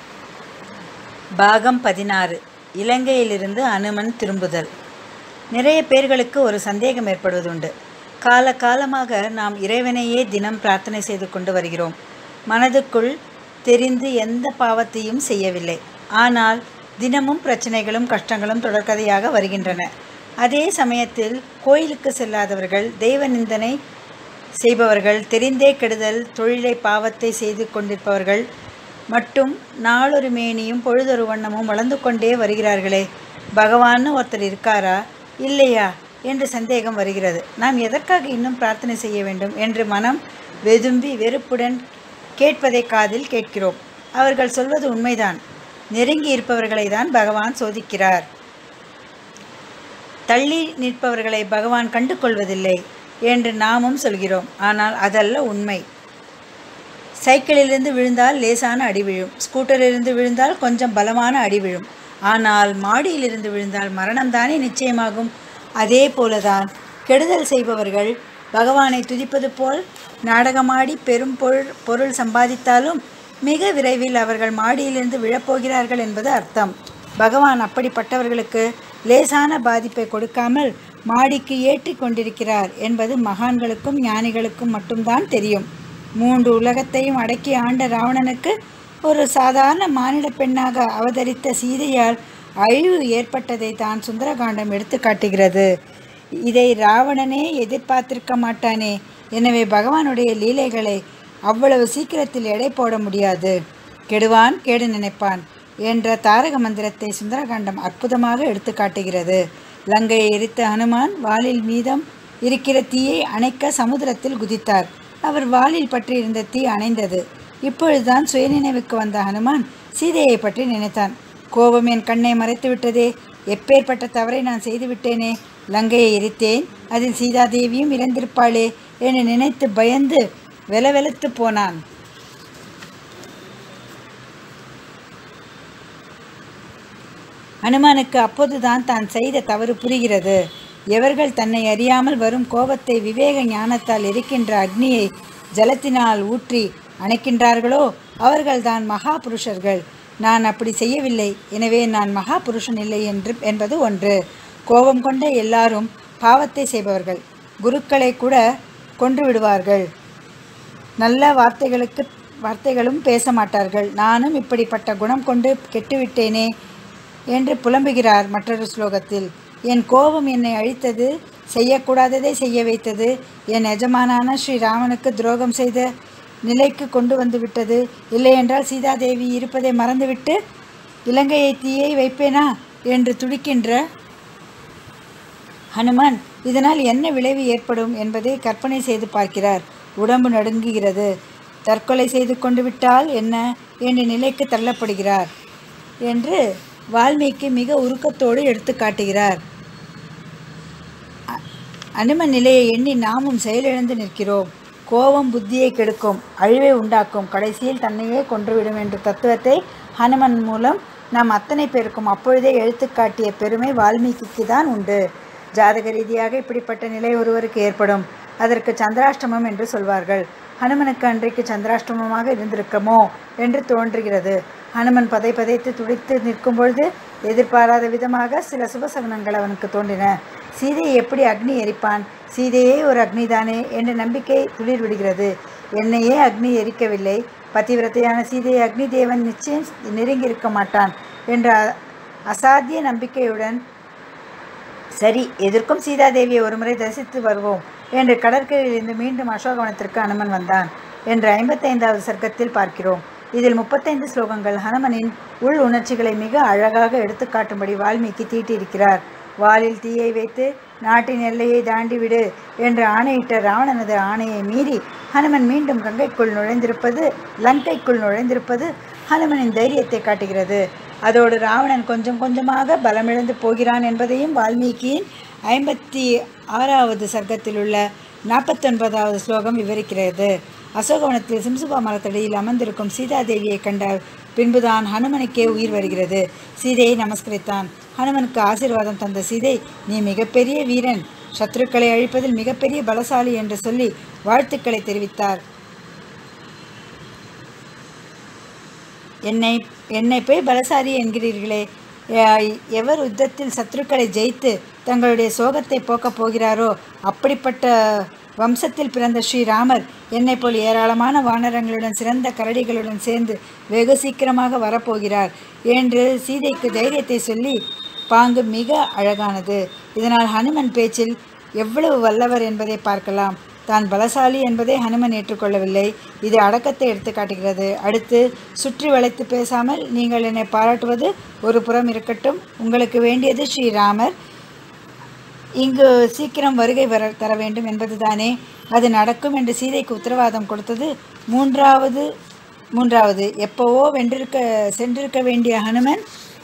பாகம் பதினாறு இலங்கையிலிருந்து அனுமன் திரும்புதல் நிறைய பேர்களுக்கு ஒரு சந்தேகம் ஏற்படுவதுண்டு கால காலமாக நாம் இறைவனையே தினம் பிரார்த்தனை செய்து கொண்டு வருகிறோம் மனதுக்குள் தெரிந்து எந்த பாவத்தையும் செய்யவில்லை ஆனால் தினமும் பிரச்சனைகளும் கஷ்டங்களும் தொடர்கதையாக வருகின்றன அதே சமயத்தில் கோயிலுக்கு செல்லாதவர்கள் தெய்வ நிந்தனை செய்பவர்கள் தெரிந்தே கெடுதல் தொழிலை பாவத்தை செய்து கொண்டிருப்பவர்கள் மட்டும் நாளொரு மேனியும் பொழுதொரு வண்ணமும் வளர்ந்து கொண்டே வருகிறார்களே பகவான்னு ஒருத்தர் இருக்காரா இல்லையா என்று சந்தேகம் வருகிறது நாம் எதற்காக இன்னும் பிரார்த்தனை செய்ய வேண்டும் என்று மனம் வெதும்பி வெறுப்புடன் கேட்பதை காதில் கேட்கிறோம் அவர்கள் சொல்வது உண்மைதான் நெருங்கி இருப்பவர்களை தான் பகவான் சோதிக்கிறார் தள்ளி நிற்பவர்களை பகவான் கண்டு கொள்வதில்லை என்று நாமும் சொல்கிறோம் ஆனால் அதல்ல உண்மை சைக்கிளிலிருந்து விழுந்தால் லேசான அடி விழும் ஸ்கூட்டரிலிருந்து விழுந்தால் கொஞ்சம் பலமான அடி விழும் ஆனால் மாடியிலிருந்து விழுந்தால் மரணம்தானே நிச்சயமாகும் அதே போலதான் கெடுதல் செய்பவர்கள் பகவானை துதிப்பது போல் நாடகமாடி பெரும் பொருள் பொருள் சம்பாதித்தாலும் மிக விரைவில் அவர்கள் மாடியிலிருந்து விழப்போகிறார்கள் என்பது அர்த்தம் பகவான் அப்படிப்பட்டவர்களுக்கு லேசான பாதிப்பை கொடுக்காமல் மாடிக்கு ஏற்றி கொண்டிருக்கிறார் என்பது மகான்களுக்கும் ஞானிகளுக்கும் மட்டும்தான் தெரியும் மூன்று உலகத்தையும் அடக்கி ஆண்ட ராவணனுக்கு ஒரு சாதாரண மானிட பெண்ணாக அவதரித்த சீதையால் அழிவு ஏற்பட்டதை தான் சுந்தரகாண்டம் எடுத்து காட்டுகிறது இதை ராவணனே எதிர்பார்த்திருக்க மாட்டானே எனவே பகவானுடைய லீலைகளை அவ்வளவு சீக்கிரத்தில் எடை போட முடியாது கெடுவான் கேடு நினைப்பான் என்ற தாரக மந்திரத்தை சுந்தரகாண்டம் அற்புதமாக எடுத்து காட்டுகிறது லங்கையை எரித்த ஹனுமான் வாளில் மீதம் இருக்கிற தீயை அணைக்க சமுத்திரத்தில் குதித்தார் அவர் வாளில் பற்றியிருந்த தீ அணைந்தது இப்பொழுதுதான் சுயநினைவுக்கு வந்த ஹனுமான் சீதையை பற்றி நினைத்தான் கோபம் என் கண்ணை மறைத்து விட்டதே எப்பேற்பட்ட தவறை நான் செய்துவிட்டேனே லங்கையை எரித்தேன் அதில் சீதாதேவியும் இறந்திருப்பாளே என்று நினைத்து பயந்து வெலவெலத்து போனான் ஹனுமானுக்கு அப்போதுதான் தான் செய்த தவறு புரிகிறது எவர்கள் தன்னை அறியாமல் வரும் கோபத்தை விவேக ஞானத்தால் எரிக்கின்ற அக்னியை ஜலத்தினால் ஊற்றி அணைக்கின்றார்களோ அவர்கள்தான் மகா புருஷர்கள் நான் அப்படி செய்யவில்லை எனவே நான் மகா புருஷன் இல்லை என்று என்பது ஒன்று கோபம் கொண்ட எல்லாரும் பாவத்தை செய்பவர்கள் குருக்களை கூட கொன்று விடுவார்கள் நல்ல வார்த்தைகளுக்கு வார்த்தைகளும் பேச மாட்டார்கள் நானும் இப்படிப்பட்ட குணம் கொண்டு கெட்டுவிட்டேனே என்று புலம்புகிறார் மற்றொரு ஸ்லோகத்தில் என் கோபம் என்னை அழித்தது செய்யக்கூடாததை செய்ய வைத்தது என் எஜமானான ஸ்ரீராமனுக்கு துரோகம் செய்த நிலைக்கு கொண்டு வந்து விட்டது இல்லையென்றால் சீதாதேவி இருப்பதை மறந்துவிட்டு இலங்கையை தீயை வைப்பேனா என்று துடிக்கின்ற ஹனுமான் இதனால் என்ன விளைவு ஏற்படும் என்பதை கற்பனை செய்து பார்க்கிறார் உடம்பு நடுங்குகிறது தற்கொலை செய்து கொண்டு விட்டால் என்ன என்ற நிலைக்கு தள்ளப்படுகிறார் என்று வால்மீகி மிக உருக்கத்தோடு எடுத்து காட்டுகிறார் அ- அனுமன் நிலையை எண்ணி நாமும் செயலிழந்து நிற்கிறோம் கோபம் புத்தியை கெடுக்கும் அழிவை உண்டாக்கும் கடைசியில் தன்னையே கொன்றுவிடும் என்ற தத்துவத்தை ஹனுமன் மூலம் நாம் அத்தனை பேருக்கும் அப்பொழுதே எடுத்து காட்டிய பெருமை வால்மீகிக்கு தான் உண்டு ஜாதக ரீதியாக இப்படிப்பட்ட நிலை ஒருவருக்கு ஏற்படும் அதற்கு சந்திராஷ்டமம் என்று சொல்வார்கள் ஹனுமனுக்கு அன்றைக்கு சந்திராஷ்டமமாக இருந்திருக்குமோ என்று தோன்றுகிறது ஹனுமன் பதை பதைத்து துடித்து நிற்கும் பொழுது எதிர்பாராத விதமாக சில சுபசகுனங்கள் அவனுக்கு தோன்றின சீதையை எப்படி அக்னி எரிப்பான் சீதையே ஒரு அக்னிதானே என்ற நம்பிக்கை துளிர் விடுகிறது என்னையே அக்னி எரிக்கவில்லை பதிவிரத்தையான சீதையை அக்னி தேவன் நிச்சயம் நெருங்கி இருக்க மாட்டான் என்ற அ- அசாத்திய நம்பிக்கையுடன் சரி எதற்கும் சீதாதேவியை ஒருமுறை தரிசித்து வருவோம் என்று கடற்கரையிலிருந்து மீண்டும் அசோகவனத்திற்கு அனுமன் வந்தான் என்று ஐம்பத்தைந்தாவது சர்க்கத்தில் பார்க்கிறோம் இதில் முப்பத்தைந்து ஸ்லோகங்கள் ஹனுமனின் உள் உணர்ச்சிகளை மிக அழகாக எடுத்துக்காட்டும்படி வால்மீகி தீட்டியிருக்கிறார் வாளில் தீயை வைத்து நாட்டின் எல்லையை தாண்டி விடு என்று ஆணையிட்ட ராவணனது ஆணையை மீறி ஹனுமன் மீண்டும் கங்கைக்குள் நுழைந்திருப்பது லங்கைக்குள் நுழைந்திருப்பது ஹனுமனின் தைரியத்தை காட்டுகிறது அதோடு ராவணன் கொஞ்சம் கொஞ்சமாக பலமிழந்து போகிறான் என்பதையும் வால்மீகியின் ஐம்பத்தி ஆறாவது சர்க்கத்தில் உள்ள நாற்பத்தொன்பதாவது ஸ்லோகம் விவரிக்கிறது அசோகவனத்தில் சிம்சுபா மரத்தடியில் அமர்ந்திருக்கும் சீதாதேவியை கண்டால் பின்புதான் ஹனுமனுக்கே உயிர் வருகிறது சீதையை நமஸ்கரித்தான் ஹனுமனுக்கு ஆசீர்வாதம் தந்த சீதை நீ மிகப்பெரிய வீரன் சத்ருக்களை அழிப்பதில் மிகப்பெரிய பலசாலி என்று சொல்லி வாழ்த்துக்களை தெரிவித்தார் என்னை என்னை போய் பலசாரி என்கிறீர்களே எ- எவர் யுத்தத்தில் சத்துருக்களை ஜெயித்து தங்களுடைய சோகத்தை போக்கப் போகிறாரோ அப்படிப்பட்ட வம்சத்தில் பிறந்த ஸ்ரீராமர் என்னைப் போல் ஏராளமான வானரங்களுடன் சிறந்த கரடிகளுடன் சேர்ந்து வெகு சீக்கிரமாக வரப்போகிறார் என்று சீதைக்கு தைரியத்தை சொல்லி பாங்கு மிக அழகானது இதனால் ஹனுமன் பேச்சில் எவ்வளவு வல்லவர் என்பதை பார்க்கலாம் தான் பலசாலி என்பதை ஹனுமன் ஏற்றுக்கொள்ளவில்லை இது அடக்கத்தை எடுத்து காட்டுகிறது அடுத்து சுற்றி வளைத்து பேசாமல் நீங்கள் என்னை பாராட்டுவது ஒரு புறம் இருக்கட்டும் உங்களுக்கு வேண்டியது ஸ்ரீராமர் இங்கு சீக்கிரம் வருகை வர தர வேண்டும் என்பதுதானே அது நடக்கும் என்று சீதைக்கு உத்தரவாதம் கொடுத்தது மூன்றாவது மூன்றாவது எப்போவோ வென்றிருக்க சென்றிருக்க வேண்டிய ஹனுமன்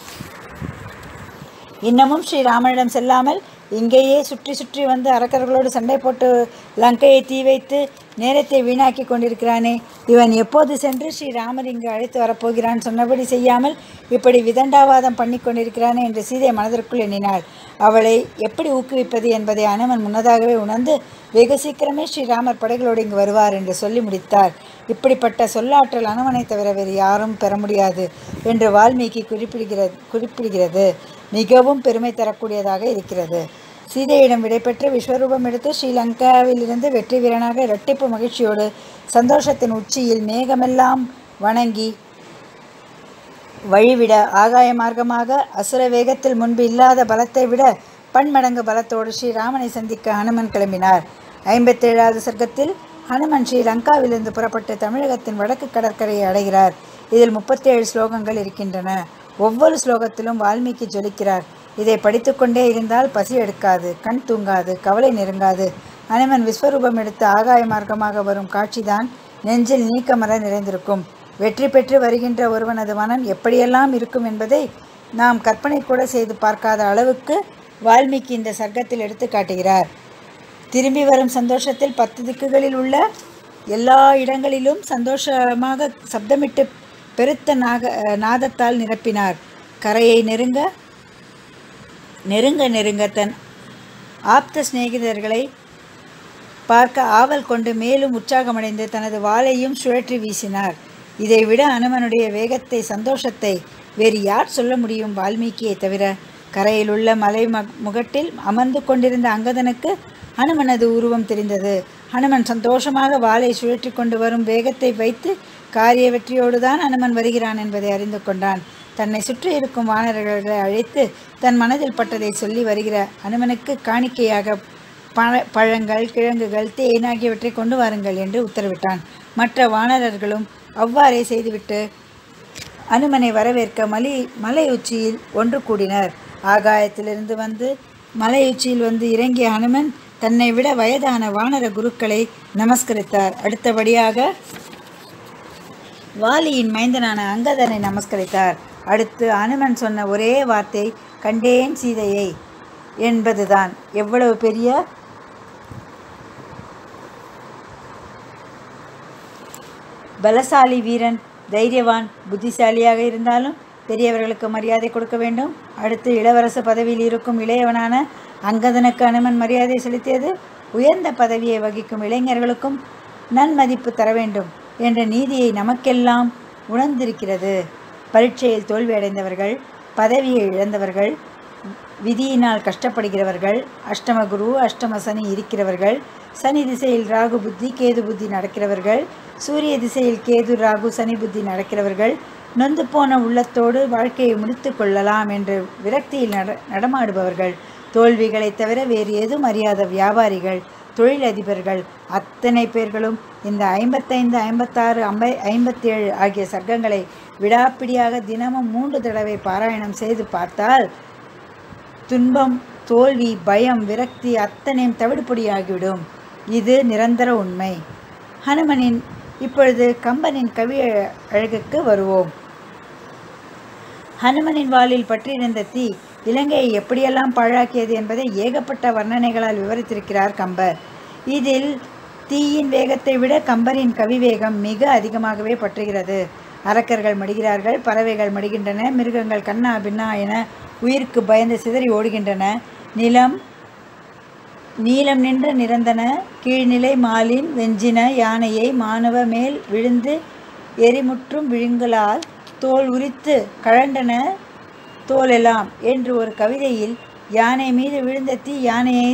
இன்னமும் ஸ்ரீராமனிடம் செல்லாமல் இங்கேயே சுற்றி சுற்றி வந்து அரக்கர்களோடு சண்டை போட்டு லங்கையை தீ வைத்து நேரத்தை வீணாக்கி கொண்டிருக்கிறானே இவன் எப்போது சென்று ஸ்ரீராமர் இங்கு அழைத்து வரப்போகிறான் சொன்னபடி செய்யாமல் இப்படி விதண்டாவாதம் பண்ணி கொண்டிருக்கிறானே என்று சீதை மனதிற்குள் எண்ணினாள் அவளை எப்படி ஊக்குவிப்பது என்பதை அனுமன் முன்னதாகவே உணர்ந்து வெகு சீக்கிரமே ஸ்ரீராமர் படைகளோடு இங்கு வருவார் என்று சொல்லி முடித்தார் இப்படிப்பட்ட சொல்லாற்றல் அனுமனை தவிர வேறு யாரும் பெற முடியாது என்று வால்மீகி குறிப்பிடுகிறது குறிப்பிடுகிறது மிகவும் பெருமை தரக்கூடியதாக இருக்கிறது சீதையிடம் விடைபெற்று விஸ்வரூபம் எடுத்து ஸ்ரீலங்காவிலிருந்து வெற்றி வீரனாக இரட்டிப்பு மகிழ்ச்சியோடு சந்தோஷத்தின் உச்சியில் மேகமெல்லாம் வணங்கி வழிவிட ஆகாய மார்க்கமாக அசுர வேகத்தில் முன்பு இல்லாத பலத்தை விட பன்மடங்கு பலத்தோடு ஸ்ரீராமனை சந்திக்க ஹனுமன் கிளம்பினார் ஐம்பத்தேழாவது சர்க்கத்தில் ஹனுமன் ஸ்ரீ லங்காவிலிருந்து புறப்பட்டு தமிழகத்தின் வடக்கு கடற்கரையை அடைகிறார் இதில் முப்பத்தேழு ஸ்லோகங்கள் இருக்கின்றன ஒவ்வொரு ஸ்லோகத்திலும் வால்மீகி ஜொலிக்கிறார் இதை படித்துக்கொண்டே இருந்தால் பசி எடுக்காது கண் தூங்காது கவலை நெருங்காது ஹனுமன் விஸ்வரூபம் எடுத்து ஆகாய மார்க்கமாக வரும் காட்சிதான் நெஞ்சில் நீக்கமர நிறைந்திருக்கும் வெற்றி பெற்று வருகின்ற ஒருவனது மனம் எப்படியெல்லாம் இருக்கும் என்பதை நாம் கற்பனை கூட செய்து பார்க்காத அளவுக்கு வால்மீகி இந்த சர்க்கத்தில் எடுத்து காட்டுகிறார் திரும்பி வரும் சந்தோஷத்தில் பத்து திக்குகளில் உள்ள எல்லா இடங்களிலும் சந்தோஷமாக சப்தமிட்டு பெருத்த நாக நாதத்தால் நிரப்பினார் கரையை நெருங்க நெருங்க நெருங்க தன் ஆப்த சிநேகிதர்களை பார்க்க ஆவல் கொண்டு மேலும் உற்சாகமடைந்து தனது வாளையும் சுழற்றி வீசினார் இதைவிட அனுமனுடைய வேகத்தை சந்தோஷத்தை வேறு யார் சொல்ல முடியும் வால்மீகியை தவிர கரையில் உள்ள மலை ம முகட்டில் அமர்ந்து கொண்டிருந்த அங்கதனுக்கு ஹனுமனது உருவம் தெரிந்தது ஹனுமன் சந்தோஷமாக வாளை சுழற்றி கொண்டு வரும் வேகத்தை வைத்து காரிய வெற்றியோடு தான் ஹனுமன் வருகிறான் என்பதை அறிந்து கொண்டான் தன்னை சுற்றி இருக்கும் வானரர்களை அழைத்து தன் மனதில் பட்டதை சொல்லி வருகிற ஹனுமனுக்கு காணிக்கையாக பழ பழங்கள் கிழங்குகள் தேன் ஆகியவற்றை கொண்டு வாருங்கள் என்று உத்தரவிட்டான் மற்ற வானரர்களும் அவ்வாறே செய்துவிட்டு அனுமனை வரவேற்க மலை மலை உச்சியில் ஒன்று கூடினர் ஆகாயத்திலிருந்து வந்து மலை உச்சியில் வந்து இறங்கிய அனுமன் தன்னை விட வயதான வானர குருக்களை நமஸ்கரித்தார் அடுத்தபடியாக வாலியின் மைந்தனான அங்கதனை நமஸ்கரித்தார் அடுத்து அனுமன் சொன்ன ஒரே வார்த்தை கண்டேன் சீதையை என்பதுதான் எவ்வளவு பெரிய பலசாலி வீரன் தைரியவான் புத்திசாலியாக இருந்தாலும் பெரியவர்களுக்கு மரியாதை கொடுக்க வேண்டும் அடுத்து இளவரசு பதவியில் இருக்கும் இளையவனான அங்கதனுக்கு அனுமன் மரியாதை செலுத்தியது உயர்ந்த பதவியை வகிக்கும் இளைஞர்களுக்கும் நன்மதிப்பு தர வேண்டும் என்ற நீதியை நமக்கெல்லாம் உணர்ந்திருக்கிறது பரீட்சையில் தோல்வியடைந்தவர்கள் பதவியை இழந்தவர்கள் விதியினால் கஷ்டப்படுகிறவர்கள் அஷ்டம குரு அஷ்டம சனி இருக்கிறவர்கள் சனி திசையில் ராகு புத்தி கேது புத்தி நடக்கிறவர்கள் சூரிய திசையில் கேது ராகு சனி புத்தி நடக்கிறவர்கள் நொந்து போன உள்ளத்தோடு வாழ்க்கையை முடித்து கொள்ளலாம் என்று விரக்தியில் நட நடமாடுபவர்கள் தோல்விகளை தவிர வேறு எதுவும் அறியாத வியாபாரிகள் தொழிலதிபர்கள் அத்தனை பேர்களும் இந்த ஐம்பத்தைந்து ஐம்பத்தாறு ஐம்ப ஐம்பத்தேழு ஆகிய சர்க்கங்களை விடாப்பிடியாக தினமும் மூன்று தடவை பாராயணம் செய்து பார்த்தால் துன்பம் தோல்வி பயம் விரக்தி அத்தனையும் தவிடுபொடியாகிவிடும் இது நிரந்தர உண்மை ஹனுமனின் இப்பொழுது கம்பனின் கவி அழகுக்கு வருவோம் ஹனுமனின் வாளில் பற்றியிருந்த தீ இலங்கையை எப்படியெல்லாம் பாழாக்கியது என்பதை ஏகப்பட்ட வர்ணனைகளால் விவரித்திருக்கிறார் கம்பர் இதில் தீயின் வேகத்தை விட கம்பரின் கவிவேகம் மிக அதிகமாகவே பற்றுகிறது அரக்கர்கள் மடிகிறார்கள் பறவைகள் மடிகின்றன மிருகங்கள் கண்ணா பின்னா என உயிருக்கு பயந்து சிதறி ஓடுகின்றன நிலம் நீலம் நின்று நிறந்தன கீழ்நிலை மாலின் வெஞ்சின யானையை மாணவ மேல் விழுந்து எரிமுற்றும் விழுங்கலால் தோல் உரித்து கழண்டன தோலெல்லாம் என்று ஒரு கவிதையில் யானை மீது விழுந்த தீ யானையை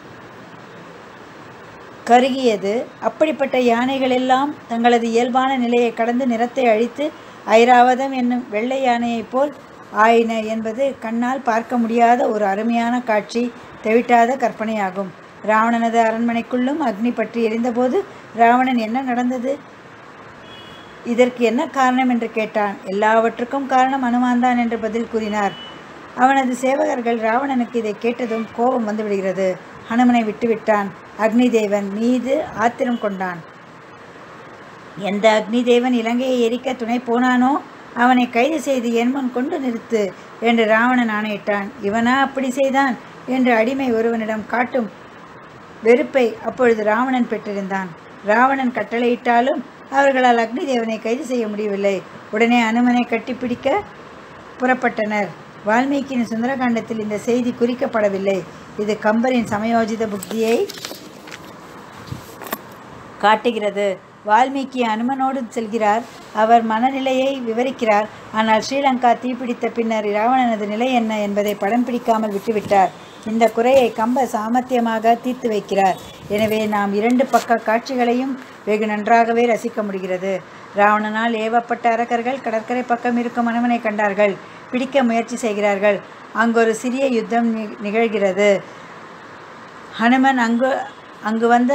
கருகியது அப்படிப்பட்ட யானைகளெல்லாம் தங்களது இயல்பான நிலையை கடந்து நிறத்தை அழித்து ஐராவதம் என்னும் வெள்ளை யானையைப் போல் ஆயின என்பது கண்ணால் பார்க்க முடியாத ஒரு அருமையான காட்சி தெவிட்டாத கற்பனையாகும் ராவணனது அரண்மனைக்குள்ளும் அக்னி பற்றி எரிந்தபோது ராவணன் என்ன நடந்தது இதற்கு என்ன காரணம் என்று கேட்டான் எல்லாவற்றுக்கும் காரணம் அனுமான்தான் என்று பதில் கூறினார் அவனது சேவகர்கள் ராவணனுக்கு இதை கேட்டதும் கோபம் வந்து விடுகிறது ஹனுமனை விட்டுவிட்டான் அக்னி தேவன் மீது ஆத்திரம் கொண்டான் எந்த அக்னி தேவன் இலங்கையை எரிக்க துணை போனானோ அவனை கைது செய்து என் முன் கொண்டு நிறுத்து என்று ராவணன் ஆணையிட்டான் இவனா அப்படி செய்தான் என்று அடிமை ஒருவனிடம் காட்டும் வெறுப்பை அப்பொழுது ராவணன் பெற்றிருந்தான் ராவணன் கட்டளையிட்டாலும் அவர்களால் அக்னி தேவனை கைது செய்ய முடியவில்லை உடனே அனுமனை கட்டிப்பிடிக்க புறப்பட்டனர் வால்மீகியின் சுந்தரகாண்டத்தில் இந்த செய்தி குறிக்கப்படவில்லை இது கம்பரின் சமயோஜித புத்தியை காட்டுகிறது வால்மீகி அனுமனோடு செல்கிறார் அவர் மனநிலையை விவரிக்கிறார் ஆனால் ஸ்ரீலங்கா தீப்பிடித்த பின்னர் ராவணனது நிலை என்ன என்பதை படம் பிடிக்காமல் விட்டுவிட்டார் இந்த குறையை கம்ப சாமர்த்தியமாக தீர்த்து வைக்கிறார் எனவே நாம் இரண்டு பக்க காட்சிகளையும் வெகு நன்றாகவே ரசிக்க முடிகிறது ராவணனால் ஏவப்பட்ட அரக்கர்கள் கடற்கரை பக்கம் இருக்கும் அனுமனை கண்டார்கள் பிடிக்க முயற்சி செய்கிறார்கள் அங்கொரு சிறிய யுத்தம் நி- நிகழ்கிறது ஹனுமன் அங்கு அங்கு வந்த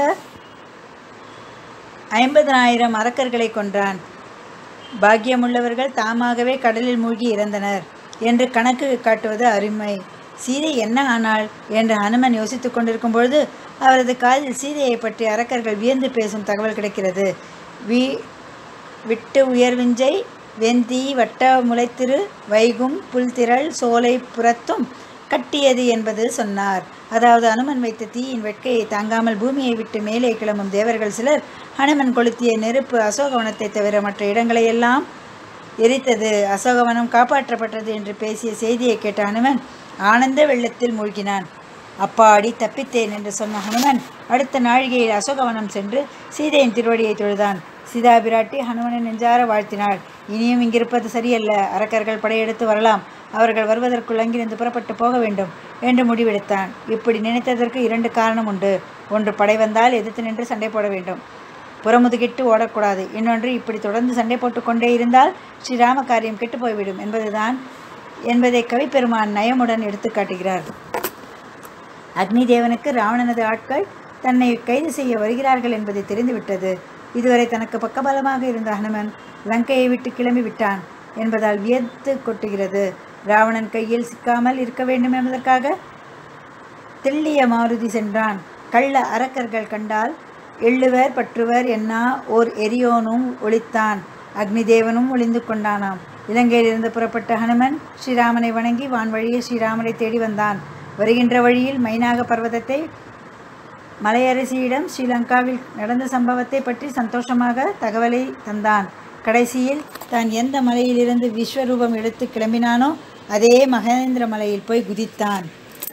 ஐம்பதனாயிரம் அரக்கர்களை கொன்றான் பாக்கியமுள்ளவர்கள் தாமாகவே கடலில் மூழ்கி இறந்தனர் என்று கணக்கு காட்டுவது அருமை சீதை என்ன ஆனாள் என்று ஹனுமன் யோசித்துக் கொண்டிருக்கும் பொழுது அவரது காதில் சீதையை பற்றி அரக்கர்கள் வியந்து பேசும் தகவல் கிடைக்கிறது வி விட்டு உயர்விஞ்சை வெந்தி வட்ட முளைத்திரு வைகும் புல்திரள் சோலை புறத்தும் கட்டியது என்பது சொன்னார் அதாவது அனுமன் வைத்த தீயின் வெட்கையை தாங்காமல் பூமியை விட்டு மேலே கிளம்பும் தேவர்கள் சிலர் ஹனுமன் கொளுத்திய நெருப்பு அசோகவனத்தை தவிர மற்ற இடங்களையெல்லாம் எரித்தது அசோகவனம் காப்பாற்றப்பட்டது என்று பேசிய செய்தியை கேட்ட ஹனுமன் ஆனந்த வெள்ளத்தில் மூழ்கினான் அப்பாடி தப்பித்தேன் என்று சொன்ன ஹனுமன் அடுத்த நாழிகையில் அசோகவனம் சென்று சீதையின் திருவடியை தொழுதான் சீதா பிராட்டி ஹனுமனை நெஞ்சார வாழ்த்தினாள் இனியும் இங்கிருப்பது சரியல்ல அரக்கர்கள் படையெடுத்து வரலாம் அவர்கள் வருவதற்குள் அங்கிருந்து புறப்பட்டு போக வேண்டும் என்று முடிவெடுத்தான் இப்படி நினைத்ததற்கு இரண்டு காரணம் உண்டு ஒன்று படை வந்தால் எதிர்த்து நின்று சண்டை போட வேண்டும் புறமுதுகிட்டு ஓடக்கூடாது இன்னொன்று இப்படி தொடர்ந்து சண்டை போட்டுக்கொண்டே இருந்தால் ஸ்ரீராம காரியம் கெட்டு போய்விடும் என்பதுதான் என்பதை கவிப்பெருமான் நயமுடன் எடுத்து காட்டுகிறார் அக்னி தேவனுக்கு ராவணனது ஆட்கள் தன்னை கைது செய்ய வருகிறார்கள் என்பதை தெரிந்துவிட்டது இதுவரை தனக்கு பக்கபலமாக இருந்த ஹனுமன் லங்கையை விட்டு கிளம்பி விட்டான் என்பதால் வியர்த்து கொட்டுகிறது ராவணன் கையில் சிக்காமல் இருக்க வேண்டும் என்பதற்காக தெள்ளிய மாருதி சென்றான் கள்ள அரக்கர்கள் கண்டால் எள்ளுவர் பற்றுவர் என்னா ஓர் எரியோனும் ஒளித்தான் அக்னிதேவனும் ஒளிந்து கொண்டானாம் இலங்கையிலிருந்து புறப்பட்ட ஹனுமன் ஸ்ரீராமனை வணங்கி வான் வழியே ஸ்ரீராமனை தேடி வந்தான் வருகின்ற வழியில் மைனாக பர்வதத்தை மலையரசியிடம் ஸ்ரீலங்காவில் நடந்த சம்பவத்தை பற்றி சந்தோஷமாக தகவலை தந்தான் கடைசியில் தான் எந்த மலையிலிருந்து விஸ்வரூபம் எடுத்து கிளம்பினானோ அதே மகேந்திர மலையில் போய் குதித்தான்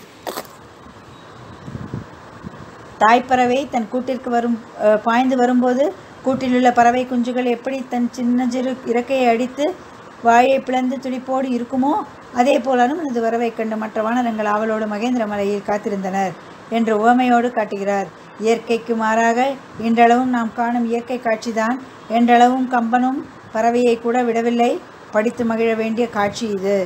தாய்ப்பறவை தன் கூட்டிற்கு வரும் அஹ், பாய்ந்து வரும்போது கூட்டிலுள்ள பறவை குஞ்சுகள் எப்படி தன் சின்ன சிறு இறக்கையை அடித்து வாயை பிளந்து துடிப்போடு இருக்குமோ அதே போல் அனுமனது வரவைக் கண்டு மற்ற வானரங்கள் அவளோடு மகேந்திர மலையில் காத்திருந்தனர் என்று உவமையோடு காட்டுகிறார் இயற்கைக்கு மாறாக இன்றளவும் நாம் காணும் இயற்கை காட்சிதான் என்றளவும் கம்பனும் பறவையை கூட விடவில்லை படித்து மகிழ வேண்டிய காட்சி இது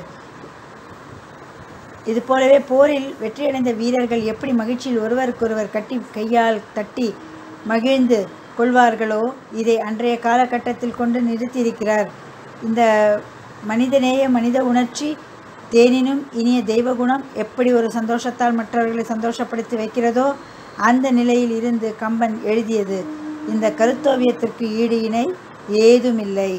இது போலவே போரில் வெற்றியடைந்த வீரர்கள் எப்படி மகிழ்ச்சியில் ஒருவருக்கொருவர் கட்டி கையால் தட்டி மகிழ்ந்து கொள்வார்களோ இதை அன்றைய காலகட்டத்தில் கொண்டு நிறுத்தியிருக்கிறார் இந்த மனிதநேய மனித உணர்ச்சி தேனினும் இனிய தெய்வகுணம் எப்படி ஒரு சந்தோஷத்தால் மற்றவர்களை சந்தோஷப்படுத்தி வைக்கிறதோ அந்த நிலையில் இருந்து கம்பன் எழுதியது இந்த கருத்தோவியத்திற்கு ஈடு இணை ஏதுமில்லை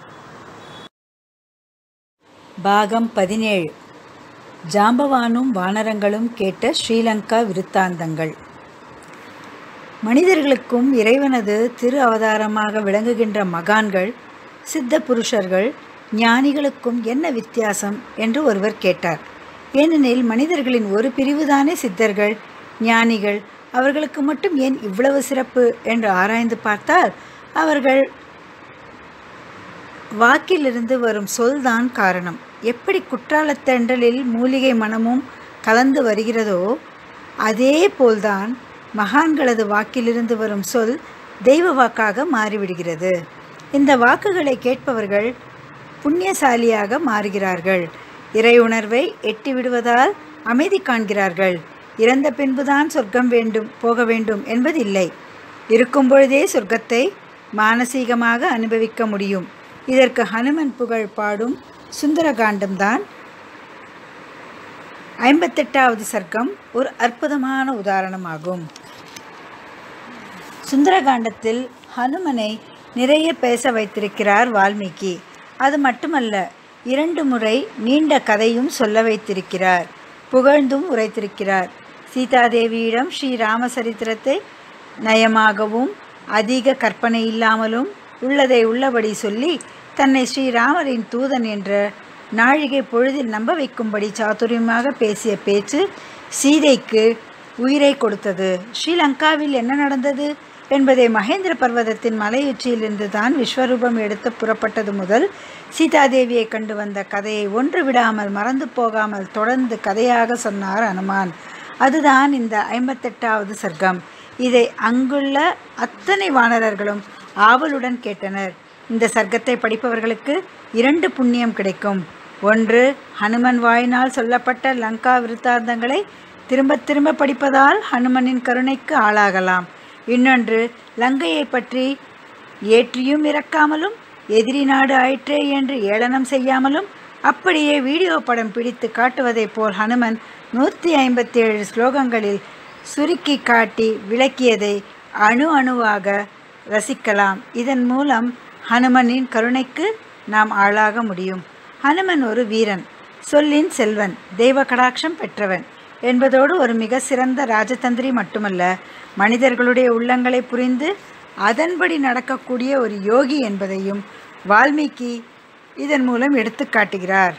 பாகம் பதினேழு ஜாம்பவானும் வானரங்களும் கேட்ட ஸ்ரீலங்கா விருத்தாந்தங்கள் மனிதர்களுக்கும் இறைவனது திரு அவதாரமாக விளங்குகின்ற மகான்கள் சித்த புருஷர்கள் ஞானிகளுக்கும் என்ன வித்தியாசம் என்று ஒருவர் கேட்டார் ஏனெனில் மனிதர்களின் ஒரு பிரிவுதானே சித்தர்கள் ஞானிகள் அவர்களுக்கு மட்டும் ஏன் இவ்வளவு சிறப்பு என்று ஆராய்ந்து பார்த்தால் அவர்கள் வாக்கிலிருந்து வரும் சொல்தான் காரணம் எப்படி குற்றாலத்தென்றலில் மூலிகை மனமும் கலந்து வருகிறதோ அதே போல்தான் மகான்களது வாக்கிலிருந்து வரும் சொல் தெய்வ வாக்காக மாறிவிடுகிறது இந்த வாக்குகளை கேட்பவர்கள் புண்ணியசாலியாக மாறுகிறார்கள் இறை உணர்வை எட்டி விடுவதால் அமைதி காண்கிறார்கள் இறந்த பின்புதான் சொர்க்கம் வேண்டும் போக வேண்டும் என்பதில்லை இருக்கும் பொழுதே சொர்க்கத்தை மானசீகமாக அனுபவிக்க முடியும் இதற்கு ஹனுமன் புகழ் பாடும் சுந்தரகாண்டம்தான் ஐம்பத்தெட்டாவது சர்க்கம் ஒரு அற்புதமான உதாரணமாகும் சுந்தரகாண்டத்தில் ஹனுமனை நிறைய பேச வைத்திருக்கிறார் வால்மீகி அது மட்டுமல்ல இரண்டு முறை நீண்ட கதையும் சொல்ல வைத்திருக்கிறார் புகழ்ந்தும் உரைத்திருக்கிறார் சீதாதேவியிடம் ஸ்ரீ ராமசரித்திரத்தை நயமாகவும் அதிக கற்பனை இல்லாமலும் உள்ளதை உள்ளபடி சொல்லி தன்னை ஸ்ரீராமரின் தூதன் என்ற நாழிகை பொழுதில் நம்ப வைக்கும்படி சாதுரியமாக பேசிய பேச்சு சீதைக்கு உயிரை கொடுத்தது ஸ்ரீலங்காவில் என்ன நடந்தது என்பதை மகேந்திர பர்வதத்தின் மலையுச்சியிலிருந்து தான் விஸ்வரூபம் எடுத்து புறப்பட்டது முதல் சீதாதேவியை கண்டு வந்த கதையை ஒன்று விடாமல் மறந்து போகாமல் தொடர்ந்து கதையாக சொன்னார் அனுமான் அதுதான் இந்த ஐம்பத்தெட்டாவது சர்க்கம் இதை அங்குள்ள அத்தனை வானரர்களும் ஆவலுடன் கேட்டனர் இந்த சர்க்கத்தை படிப்பவர்களுக்கு இரண்டு புண்ணியம் கிடைக்கும் ஒன்று ஹனுமன் வாயினால் சொல்லப்பட்ட லங்கா விருத்தாந்தங்களை திரும்ப திரும்ப படிப்பதால் ஹனுமனின் கருணைக்கு ஆளாகலாம் இன்னொன்று லங்கையை பற்றி ஏற்றியும் இறக்காமலும் எதிரி நாடு ஆயிற்றே என்று ஏளனம் செய்யாமலும் அப்படியே வீடியோ படம் பிடித்து காட்டுவதைப் போல் ஹனுமன் நூற்றி ஐம்பத்தி ஏழு ஸ்லோகங்களில் சுருக்கி காட்டி விளக்கியதை அணு அணுவாக ரசிக்கலாம் இதன் மூலம் ஹனுமனின் கருணைக்கு நாம் ஆளாக முடியும் ஹனுமன் ஒரு வீரன் சொல்லின் செல்வன் தெய்வ கடாட்சம் பெற்றவன் என்பதோடு ஒரு மிக சிறந்த ராஜதந்திரி மட்டுமல்ல மனிதர்களுடைய உள்ளங்களை புரிந்து அதன்படி நடக்கக்கூடிய ஒரு யோகி என்பதையும் வால்மீகி இதன் மூலம் எடுத்து காட்டுகிறார்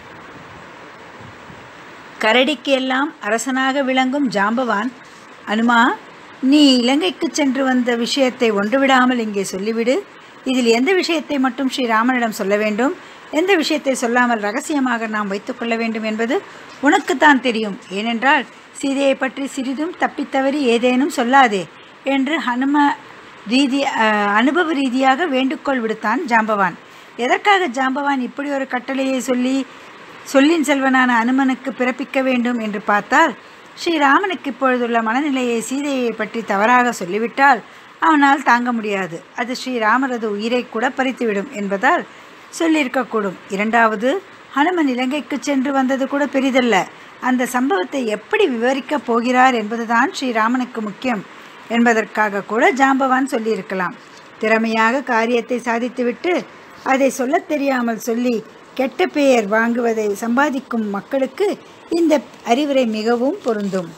கரடிக்கு எல்லாம் அரசனாக விளங்கும் ஜாம்பவான் அனுமா நீ இலங்கைக்கு சென்று வந்த விஷயத்தை ஒன்றுவிடாமல் இங்கே சொல்லிவிடு இதில் எந்த விஷயத்தை மட்டும் ஸ்ரீராமனிடம் சொல்ல வேண்டும் எந்த விஷயத்தை சொல்லாமல் ரகசியமாக நாம் வைத்துக்கொள்ள வேண்டும் என்பது உனக்குத்தான் தெரியும் ஏனென்றால் சீதையை பற்றி சிறிதும் தப்பித்தவறி ஏதேனும் சொல்லாதே என்று ஹனும ரீதி அஹ், அனுபவ ரீதியாக வேண்டுகோள் விடுத்தான் ஜாம்பவான் எதற்காக ஜாம்பவான் இப்படி ஒரு கட்டளையை சொல்லி சொல்லின் செல்வனான அனுமனுக்கு பிறப்பிக்க வேண்டும் என்று பார்த்தால் ஸ்ரீராமனுக்கு இப்பொழுதுள்ள மனநிலையை சீதையை பற்றி தவறாக சொல்லிவிட்டால் அவனால் தாங்க முடியாது அது ஸ்ரீராமரது உயிரை கூட பறித்துவிடும் என்பதால் சொல்லியிருக்கக்கூடும் இரண்டாவது ஹனுமன் இலங்கைக்கு சென்று வந்தது கூட பெரிதல்ல அந்த சம்பவத்தை எப்படி விவரிக்கப் போகிறார் என்பதுதான் ஸ்ரீராமனுக்கு முக்கியம் என்பதற்காக கூட ஜாம்பவான் சொல்லியிருக்கலாம் திறமையாக காரியத்தை சாதித்துவிட்டு அதை சொல்லத் தெரியாமல் சொல்லி கெட்ட பெயர் வாங்குவதை சம்பாதிக்கும் மக்களுக்கு இந்த அறிவுரை மிகவும் பொருந்தும்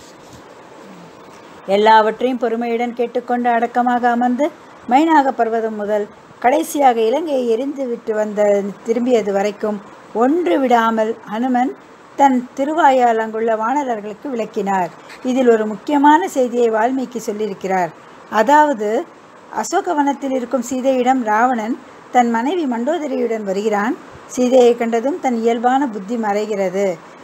எல்லாவற்றையும் பொறுமையுடன் கேட்டுக்கொண்டு அடக்கமாக அமர்ந்து மைனாக பர்வதம் முதல் கடைசியாக இலங்கையை எரிந்து விட்டு வந்த திரும்பியது வரைக்கும் ஒன்று விடாமல் ஹனுமன் தன் திருவாயால் அங்குள்ள வானரர்களுக்கு விளக்கினார் இதில் ஒரு முக்கியமான செய்தியை வால்மீகி சொல்லியிருக்கிறார் அதாவது அசோகவனத்தில் இருக்கும் சீதையிடம் ராவணன் தன் மனைவி மண்டோதரியுடன் வருகிறான் சீதையை கண்டதும் தன் இயல்பான புத்தி மறைகிறது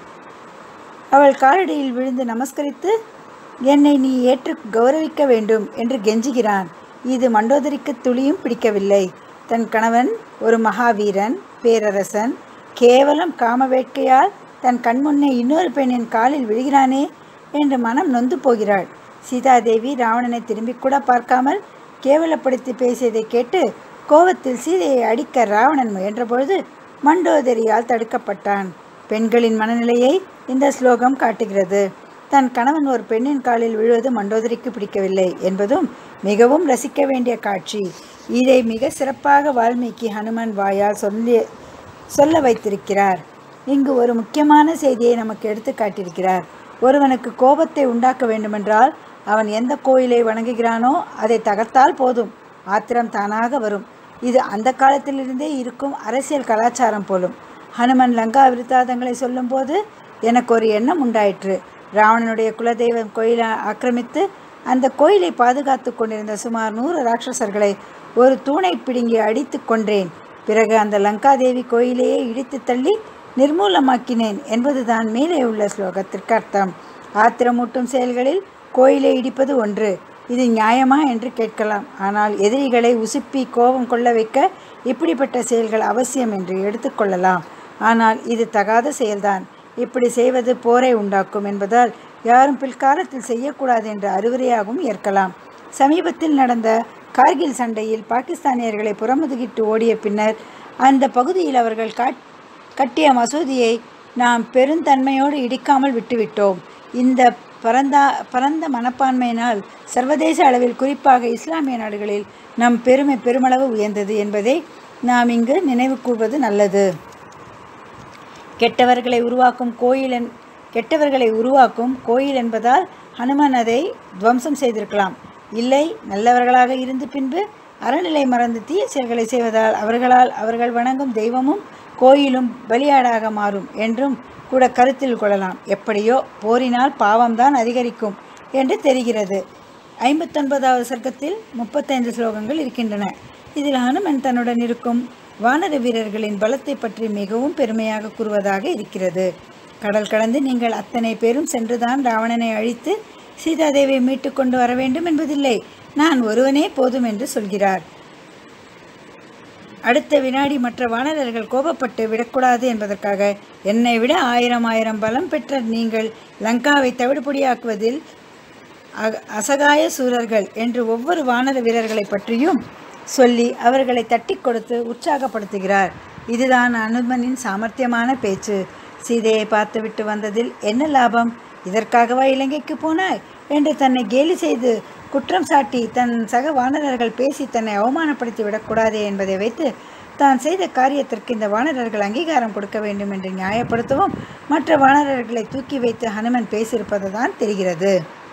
அவள் காலடியில் விழுந்து நமஸ்கரித்து என்னை நீ ஏற்று கௌரவிக்க வேண்டும் என்று கெஞ்சுகிறான் இது மண்டோதரிக்கு துளியும் பிடிக்கவில்லை தன் கணவன் ஒரு மகாவீரன் பேரரசன் கேவலம் காம வேட்கையால் தன் கண்முன்னே இன்னொரு பெண்ணின் காலில் விழுகிறானே என்று மனம் நொந்து போகிறாள் சீதாதேவி ராவணனை திரும்பிக் கூட பார்க்காமல் கேவலப்படுத்தி பேசியதை கேட்டு கோவத்தில் சீதையை அடிக்க ராவணன் முயன்றபொழுது மண்டோதரியால் தடுக்கப்பட்டான் பெண்களின் மனநிலையை இந்த ஸ்லோகம் காட்டுகிறது தன் கணவன் ஒரு பெண்ணின் காலில் விழுவது மண்டோதரிக்கு பிடிக்கவில்லை என்பதும் மிகவும் ரசிக்க வேண்டிய காட்சி இதை மிக சிறப்பாக வால்மீகி ஹனுமன் வாயால் சொல்லி சொல்ல வைத்திருக்கிறார் இங்கு ஒரு முக்கியமான செய்தியை நமக்கு எடுத்து காட்டியிருக்கிறார் ஒருவனுக்கு கோபத்தை உண்டாக்க வேண்டுமென்றால் அவன் எந்த கோயிலை வணங்குகிறானோ அதை தகர்த்தால் போதும் ஆத்திரம் தானாக வரும் இது அந்த காலத்திலிருந்தே இருக்கும் அரசியல் கலாச்சாரம் போலும் ஹனுமன் லங்கா விருத்தாந்தங்களை சொல்லும்போது எனக்கு ஒரு எண்ணம் உண்டாயிற்று ராவணனுடைய குலதெய்வம் கோயிலை ஆக்கிரமித்து அந்த கோயிலை பாதுகாத்து கொண்டிருந்த சுமார் நூறு ராட்சசர்களை ஒரு தூணை பிடுங்கி அடித்து கொன்றேன் பிறகு அந்த லங்காதேவி கோயிலையே இடித்து தள்ளி நிர்மூலமாக்கினேன் என்பதுதான் மேலே உள்ள ஸ்லோகத்திற்கு அர்த்தம் ஆத்திரமூட்டும் செயல்களில் கோயிலை இடிப்பது ஒன்று இது நியாயமா என்று கேட்கலாம் ஆனால் எதிரிகளை உசுப்பி கோபம் கொள்ள வைக்க இப்படிப்பட்ட செயல்கள் அவசியம் என்று எடுத்துக்கொள்ளலாம் ஆனால் இது தகாத செயல்தான் இப்படி செய்வது போரை உண்டாக்கும் என்பதால் யாரும் பிற்காலத்தில் செய்யக்கூடாது என்ற அறிவுரையாகவும் ஏற்கலாம் சமீபத்தில் நடந்த கார்கில் சண்டையில் பாகிஸ்தானியர்களை புறமுதுகிட்டு ஓடிய பின்னர் அந்த பகுதியில் அவர்கள் காட் கட்டிய மசூதியை நாம் பெருந்தன்மையோடு இடிக்காமல் விட்டுவிட்டோம் இந்த பரந்தா பரந்த மனப்பான்மையினால் சர்வதேச அளவில் குறிப்பாக இஸ்லாமிய நாடுகளில் நம் பெருமை பெருமளவு உயர்ந்தது என்பதை நாம் இங்கு நினைவு கூர்வது நல்லது கெட்டவர்களை உருவாக்கும் கோயில் என் கெட்டவர்களை உருவாக்கும் கோயில் என்பதால் ஹனுமன் அதை துவம்சம் செய்திருக்கலாம் இல்லை நல்லவர்களாக இருந்து பின்பு அறநிலை மறந்து தீய செயல்களை செய்வதால் அவர்களால் அவர்கள் வணங்கும் தெய்வமும் கோயிலும் பலியாடாக மாறும் என்றும் கூட கருத்தில் கொள்ளலாம் எப்படியோ போரினால் பாவம்தான் அதிகரிக்கும் என்று தெரிகிறது ஐம்பத்தொன்பதாவது சர்க்கத்தில் முப்பத்தைந்து ஸ்லோகங்கள் இருக்கின்றன இதில் ஹனுமன் தன்னுடன் இருக்கும் வானர வீரர்களின் பலத்தை பற்றி மிகவும் பெருமையாக கூறுவதாக இருக்கிறது கடல் கடந்து நீங்கள் அத்தனை பேரும் சென்றுதான் ராவணனை அழித்து சீதாதேவியை மீட்டு கொண்டு வர வேண்டும் என்பதில்லை நான் ஒருவனே போதும் என்று சொல்கிறார் அடுத்த வினாடி மற்ற வானரர்கள் கோபப்பட்டு விடக்கூடாது என்பதற்காக என்னை விட ஆயிரம் ஆயிரம் பலம் பெற்ற நீங்கள் லங்காவை தவிடுபொடியாக்குவதில் அ- அசகாய சூரர்கள் என்று ஒவ்வொரு வானர வீரர்களை பற்றியும் சொல்லி அவர்களை தட்டி கொடுத்து உற்சாகப்படுத்துகிறார் இதுதான் அனுமனின் சாமர்த்தியமான பேச்சு சீதையை பார்த்துவிட்டு வந்ததில் என்ன லாபம் இதற்காகவா இலங்கைக்கு போனாய் என்று தன்னை கேலி செய்து குற்றம் சாட்டி தன் சக வானரர்கள் பேசி தன்னை அவமானப்படுத்தி விடக்கூடாதே என்பதை வைத்து தான் செய்த காரியத்திற்கு இந்த வானரர்கள் அங்கீகாரம் கொடுக்க வேண்டும் என்று நியாயப்படுத்தவும் மற்ற வானரர்களை தூக்கி வைத்து ஹனுமன் பேசியிருப்பது தான் தெரிகிறது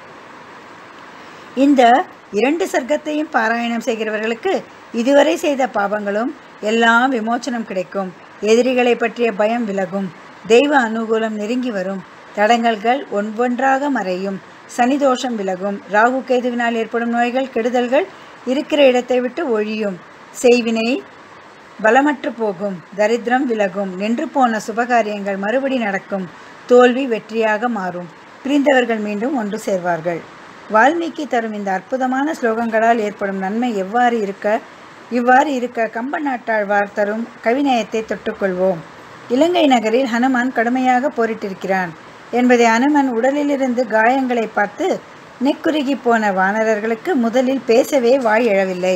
இந்த இரண்டு சர்க்கத்தையும் பாராயணம் செய்கிறவர்களுக்கு இதுவரை செய்த பாவங்களும் எல்லாம் விமோச்சனம் கிடைக்கும் எதிரிகளை பற்றிய பயம் விலகும் தெய்வ அனுகூலம் நெருங்கி வரும் தடங்கல்கள் ஒவ்வொன்றாக மறையும் சனிதோஷம் விலகும் ராகு கேதுவினால் ஏற்படும் நோய்கள் கெடுதல்கள் இருக்கிற இடத்தை விட்டு ஒழியும் செய்வினை பலமற்று போகும் தரித்திரம் விலகும் நின்று போன சுபகாரியங்கள் மறுபடி நடக்கும் தோல்வி வெற்றியாக மாறும் பிரிந்தவர்கள் மீண்டும் ஒன்று சேர்வார்கள் வால்மீகி தரும் இந்த அற்புதமான ஸ்லோகங்களால் ஏற்படும் நன்மை எவ்வாறு இருக்க இவ்வாறு இருக்க கம்ப நாட்டாழ்வார் தரும் கவிநயத்தை தொட்டுக்கொள்வோம் இலங்கை நகரில் ஹனுமான் கடுமையாக போரிட்டிருக்கிறான் என்பதை அனுமன் உடலிலிருந்து காயங்களை பார்த்து நெக்குருகி போன வானரர்களுக்கு முதலில் பேசவே வாய் எழவில்லை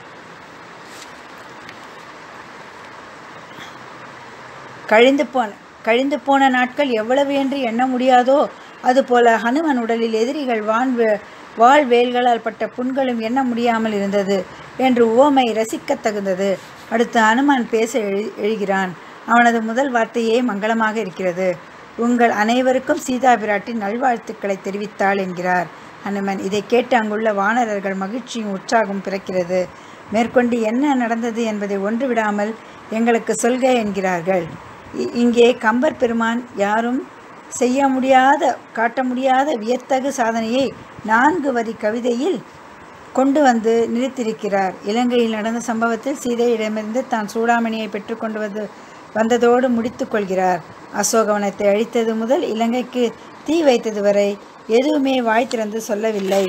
கழிந்து போன கழிந்து போன நாட்கள் எவ்வளவு என்று எண்ண முடியாதோ அதுபோல ஹனுமன் உடலில் எதிரிகள் வான் வே- வாள் வேல்களால் பட்ட புண்களும் எண்ண முடியாமல் இருந்தது என்று உவமை ரசிக்கத் தகுந்தது அடுத்து ஹனுமான் பேச எழு எழுகிறான் அவனது முதல் வார்த்தையே மங்களமாக இருக்கிறது உங்கள் அனைவருக்கும் சீதா பிராட்டின் நல்வாழ்த்துக்களை தெரிவித்தாள் என்கிறார் ஹனுமன் இதை கேட்டு அங்குள்ள வானரர்கள் மகிழ்ச்சியும் உற்சாகம் பிறக்கிறது மேற்கொண்டு என்ன நடந்தது என்பதை ஒன்று விடாமல் எங்களுக்கு சொல்க என்கிறார்கள் இ- இங்கே கம்பர் பெருமான் யாரும் செய்ய முடியாத காட்ட முடியாத வியத்தகு சாதனையை நான்கு வரி கவிதையில் கொண்டு வந்து நிறுத்தியிருக்கிறார் இலங்கையில் நடந்த சம்பவத்தில் சீதையிடமிருந்து தான் சூடாமணியை பெற்றுக்கொண்டு வந்து வந்ததோடு முடித்துக் கொள்கிறார் அசோகவனத்தை அழித்தது முதல் இலங்கைக்கு தீ வைத்தது வரை எதுவுமே வாய் திறந்து சொல்லவில்லை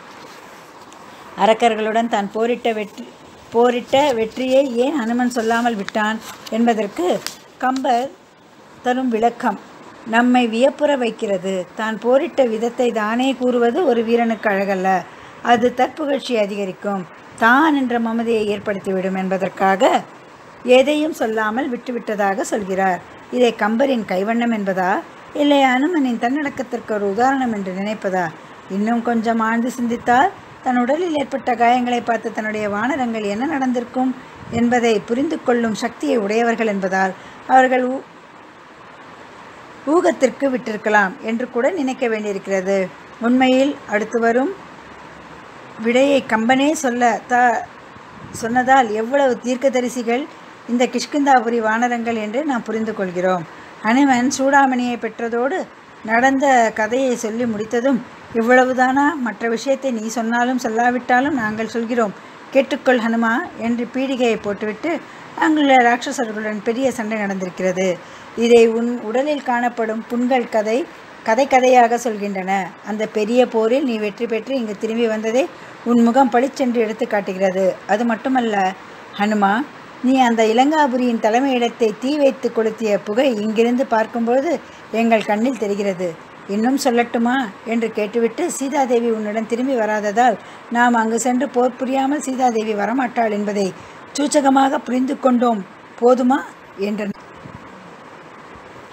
அரக்கர்களுடன் தான் போரிட்ட வெற்றி போரிட்ட வெற்றியை ஏன் ஹனுமன் சொல்லாமல் விட்டான் என்பதற்கு கம்பர் தரும் விளக்கம் நம்மை வியப்புற வைக்கிறது தான் போரிட்ட விதத்தை தானே கூறுவது ஒரு வீரனுக்கு அழகல்ல அது தற்புகழ்ச்சி அதிகரிக்கும் தான் என்ற மமதையை ஏற்படுத்திவிடும் என்பதற்காக எதையும் சொல்லாமல் விட்டுவிட்டதாக சொல்கிறார் இதை கம்பரின் கைவண்ணம் என்பதா இல்லை அனுமனின் தன்னடக்கத்திற்கு ஒரு உதாரணம் என்று நினைப்பதா இன்னும் கொஞ்சம் ஆழ்ந்து சிந்தித்தால் தன் உடலில் ஏற்பட்ட காயங்களை பார்த்து தன்னுடைய வானரங்கள் என்ன நடந்திருக்கும் என்பதை புரிந்து கொள்ளும் சக்தியை உடையவர்கள் என்பதால் அவர்கள் ஊ- ஊகத்திற்கு விட்டிருக்கலாம் என்று கூட நினைக்க வேண்டியிருக்கிறது உண்மையில் அடுத்து வரும் விடையை கம்பனே சொல்ல த சொன்னதால் எவ்வளவு தீர்க்கதரிசிகள் இந்த கிஷ்கிந்தாபுரி வானரங்கள் என்று நாம் புரிந்து கொள்கிறோம் ஹனுமன் சூடாமணியை பெற்றதோடு நடந்த கதையை சொல்லி முடித்ததும் இவ்வளவுதானா மற்ற விஷயத்தை நீ சொன்னாலும் சொல்லாவிட்டாலும் நாங்கள் சொல்கிறோம் கேட்டுக்கொள் ஹனுமா என்று பீடிகையை போட்டுவிட்டு அங்குள்ள ராட்சசர்களுடன் பெரிய சண்டை நடந்திருக்கிறது இதை உன் உடலில் காணப்படும் புண்கள் கதை கதை கதையாக சொல்கின்றன அந்த பெரிய போரில் நீ வெற்றி பெற்று இங்கு திரும்பி வந்ததை உன் முகம் பளிச்சென்று எடுத்து காட்டுகிறது அது மட்டுமல்ல ஹனுமா நீ அந்த இலங்காபுரியின் தலைமையிடத்தை தீ வைத்து கொளுத்திய புகை இங்கிருந்து பார்க்கும்போது எங்கள் கண்ணில் தெரிகிறது இன்னும் சொல்லட்டுமா என்று கேட்டுவிட்டு சீதாதேவி உன்னிடம் திரும்பி வராததால் நாம் அங்கு சென்று போர் புரியாமல் சீதாதேவி வரமாட்டாள் என்பதை சூச்சகமாக புரிந்து கொண்டோம் போதுமா என்றனர்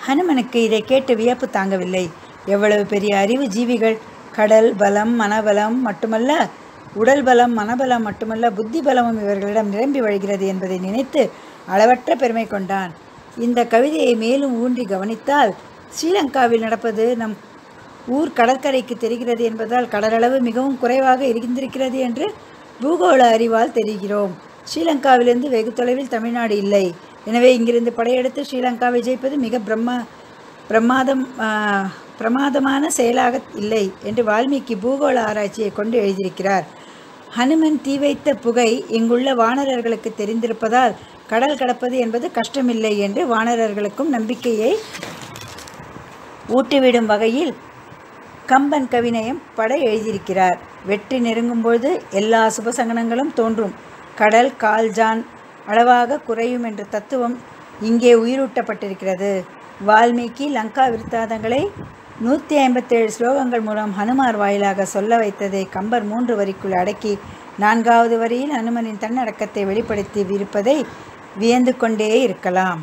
ஹனுமனுக்கு இதை கேட்டு வியப்பு தாங்கவில்லை எவ்வளவு பெரிய அறிவு ஜீவிகள் கடல் பலம் மனபலம் மட்டுமல்ல உடல் பலம் மனபலம் மட்டுமல்ல புத்தி பலமும் இவர்களிடம் நிரம்பி வழிகிறது என்பதை நினைத்து அளவற்ற பெருமை கொண்டான் இந்த கவிதையை மேலும் ஊன்றி கவனித்தால் ஸ்ரீலங்காவில் நடப்பது நம் ஊர் கடற்கரைக்கு தெரிகிறது என்பதால் கடலளவு மிகவும் குறைவாக இருந்திருக்கிறது என்று பூகோள அறிவால் தெரிகிறோம் ஸ்ரீலங்காவிலிருந்து வெகு தொலைவில் தமிழ்நாடு இல்லை எனவே இங்கிருந்து படையெடுத்து ஸ்ரீலங்காவை ஜெயிப்பது மிக பிரம்மா பிரமாதம் ஆ, பிரமாதமான செயலாக இல்லை என்று வால்மீகி பூகோள ஆராய்ச்சியை கொண்டு எழுதியிருக்கிறார் ஹனுமன் தீ வைத்த புகை இங்குள்ள வானரர்களுக்கு தெரிந்திருப்பதால் கடல் கடப்பது என்பது கஷ்டமில்லை என்று வானரர்களுக்கும் நம்பிக்கையை ஊட்டிவிடும் வகையில் கம்பன் கவிநயம் பட எழுதியிருக்கிறார் வெற்றி நெருங்கும்பொழுது எல்லா சுபசகனங்களும் தோன்றும் கடல் கால்ஜான் அளவாக குறையும் என்ற தத்துவம் இங்கே உயிரூட்டப்பட்டிருக்கிறது வால்மீகி லங்கா விருத்தாந்தங்களை நூற்றி ஐம்பத்தேழு ஸ்லோகங்கள் மூலம் ஹனுமார் வாயிலாக சொல்ல வைத்ததை கம்பர் மூன்று வரிக்குள் அடக்கி நான்காவது வரியில் ஹனுமனின் தன்னடக்கத்தை வெளிப்படுத்தி இருப்பதை வியந்து கொண்டே இருக்கலாம்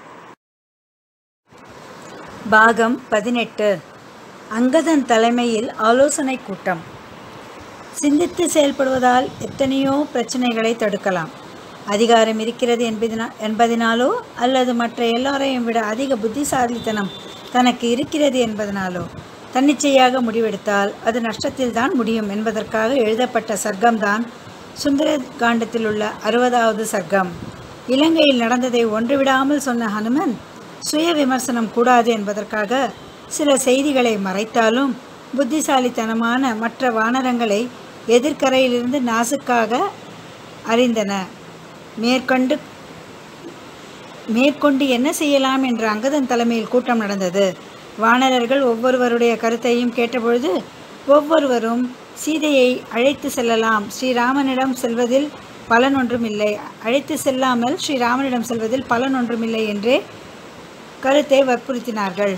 பாகம் பதினெட்டு அங்கதன் தலைமையில் ஆலோசனை கூட்டம் சிந்தித்து செயல்படுவதால் எத்தனையோ பிரச்சனைகளை தடுக்கலாம் அதிகாரம் இருக்கிறது என்பதினா என்பதினாலோ அல்லது மற்ற எல்லாரையும் விட அதிக புத்திசாலித்தனம் தனக்கு இருக்கிறது என்பதனாலோ தன்னிச்சையாக முடிவெடுத்தால் அது நஷ்டத்தில்தான் முடியும் என்பதற்காக எழுதப்பட்ட சர்க்கம்தான் சுந்தர காண்டத்தில் உள்ள அறுபதாவது சர்க்கம் இலங்கையில் நடந்ததை ஒன்றுவிடாமல் சொன்ன ஹனுமன் சுய விமர்சனம் கூடாது என்பதற்காக சில செய்திகளை மறைத்தாலும் புத்திசாலித்தனமான மற்ற வானரங்களை எதிர்க்கரையிலிருந்து நாசுக்காக அறிந்தன மேற்கொண்டு மேற்கொண்டு என்ன செய்யலாம் என்ற அங்கதன் தலைமையில் கூட்டம் நடந்தது வானரர்கள் ஒவ்வொருவருடைய கருத்தையும் கேட்டபொழுது ஒவ்வொருவரும் சீதையை அழைத்து செல்லலாம் ஸ்ரீராமனிடம் செல்வதில் பலன் ஒன்றுமில்லை அழைத்து செல்லாமல் ஸ்ரீராமனிடம் செல்வதில் பலன் ஒன்றுமில்லை என்றே கருத்தை வற்புறுத்தினார்கள்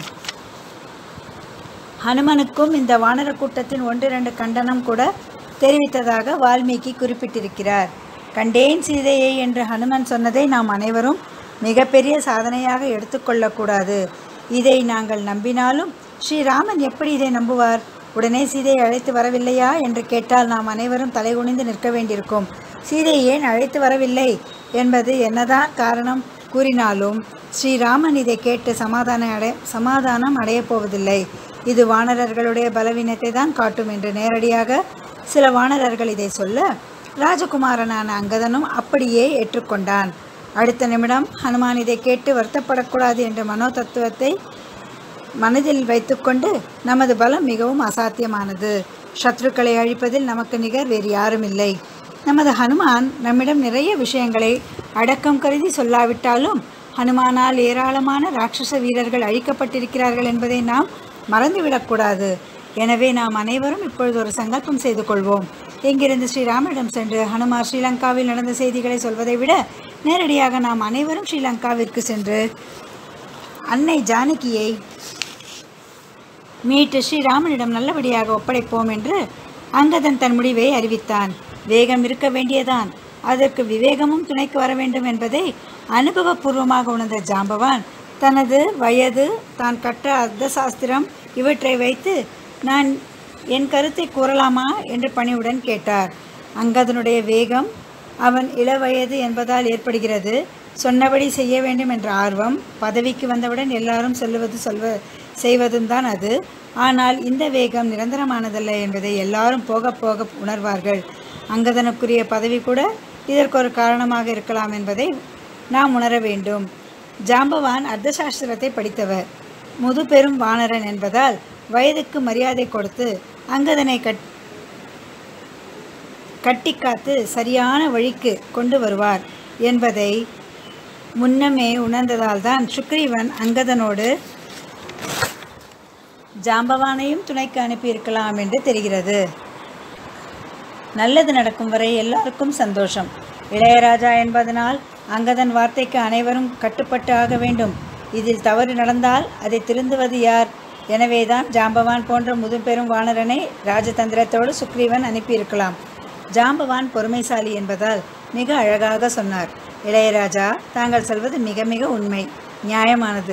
ஹனுமனுக்கும் இந்த வானர கூட்டத்தின் ஒன்றிரண்டு கண்டனம் கூட தெரிவித்ததாக வால்மீகி குறிப்பிட்டிருக்கிறார் கண்டேன் சீதையை என்று ஹனுமன் சொன்னதை நாம் அனைவரும் மிகப்பெரிய சாதனையாக எடுத்துக்கொள்ளக்கூடாது இதை நாங்கள் நம்பினாலும் ஸ்ரீராமன் எப்படி இதை நம்புவார் உடனே சீதையை அழைத்து வரவில்லையா என்று கேட்டால் நாம் அனைவரும் தலைகுனிந்து நிற்க வேண்டியிருக்கும் சீதை ஏன் அழைத்து வரவில்லை என்பது என்னதான் காரணம் கூறினாலும் ஸ்ரீராமன் இதை கேட்டு சமாதான அடை சமாதானம் அடையப் போவதில்லை இது வானரர்களுடைய பலவீனத்தை தான் காட்டும் என்று நேரடியாக சில வானரர்கள் இதை சொல்ல ராஜகுமாரனான அங்கதனும் அப்படியே ஏற்றுக்கொண்டான் அடுத்த நிமிடம் ஹனுமான் இதை கேட்டு வருத்தப்படக்கூடாது என்ற மனோ தத்துவத்தை மனதில் வைத்துக்கொண்டு நமது பலம் மிகவும் அசாத்தியமானது சத்ருக்களை அழிப்பதில் நமக்கு நிகர் வேறு யாரும் இல்லை நமது ஹனுமான் நம்மிடம் நிறைய விஷயங்களை அடக்கம் கருதி சொல்லாவிட்டாலும் ஹனுமானால் ஏராளமான ராட்சச வீரர்கள் அழிக்கப்பட்டிருக்கிறார்கள் என்பதை நாம் மறந்துவிடக்கூடாது எனவே நாம் அனைவரும் இப்பொழுது ஒரு சங்கல்பம் செய்து கொள்வோம் இங்கிருந்து ஸ்ரீராமனிடம் சென்று ஹனுமார் ஸ்ரீலங்காவில் நடந்த செய்திகளை சொல்வதை விட நேரடியாக நாம் அனைவரும் ஸ்ரீலங்காவிற்கு சென்று அன்னை ஜானகியை மீட்டு ஸ்ரீராமனிடம் நல்லபடியாக ஒப்படைப்போம் என்று அங்கதன் தன் முடிவை அறிவித்தான் வேகம் இருக்க வேண்டியதான் அதற்கு விவேகமும் துணைக்கு வர வேண்டும் என்பதை அனுபவபூர்வமாக உணர்ந்த ஜாம்பவான் தனது வயது தான் கற்ற அர்த்த சாஸ்திரம் இவற்றை வைத்து நான் என் கருத்தை கூறலாமா என்று பணிவுடன் கேட்டார் அங்கதனுடைய வேகம் அவன் இளவயது என்பதால் ஏற்படுகிறது சொன்னபடி செய்ய வேண்டும் என்ற ஆர்வம் பதவிக்கு வந்தவுடன் எல்லாரும் சொல்லுவது சொல்வ செய்வதும் தான் அது ஆனால் இந்த வேகம் நிரந்தரமானதல்ல என்பதை எல்லாரும் போக போக உணர்வார்கள் அங்கதனுக்குரிய பதவி கூட இதற்கு ஒரு காரணமாக இருக்கலாம் என்பதை நாம் உணர வேண்டும் ஜாம்பவான் அர்த்தசாஸ்திரத்தை படித்தவர் முது பெரும் வானரன் என்பதால் வயதுக்கு மரியாதை கொடுத்து அங்கதனை கட் கட்டி காத்து சரியான வழிக்கு கொண்டு வருவார் என்பதை முன்னமே உணர்ந்ததால் தான் சுக்ரீவன் அங்கதனோடு ஜாம்பவானையும் துணைக்கு அனுப்பியிருக்கலாம் என்று தெரிகிறது நல்லது நடக்கும் வரை எல்லாருக்கும் சந்தோஷம் இளையராஜா என்பதனால் அங்கதன் வார்த்தைக்கு அனைவரும் கட்டுப்பட்டு ஆக வேண்டும் இதில் தவறு நடந்தால் அதை திருந்துவது யார் எனவேதான் ஜாம்பவான் போன்ற முதுபெரும் வானரனை ராஜதந்திரத்தோடு சுக்ரீவன் அனுப்பியிருக்கலாம் ஜாம்பவான் பொறுமைசாலி என்பதால் மிக அழகாக சொன்னார் இளையராஜா தாங்கள் சொல்வது மிக மிக உண்மை நியாயமானது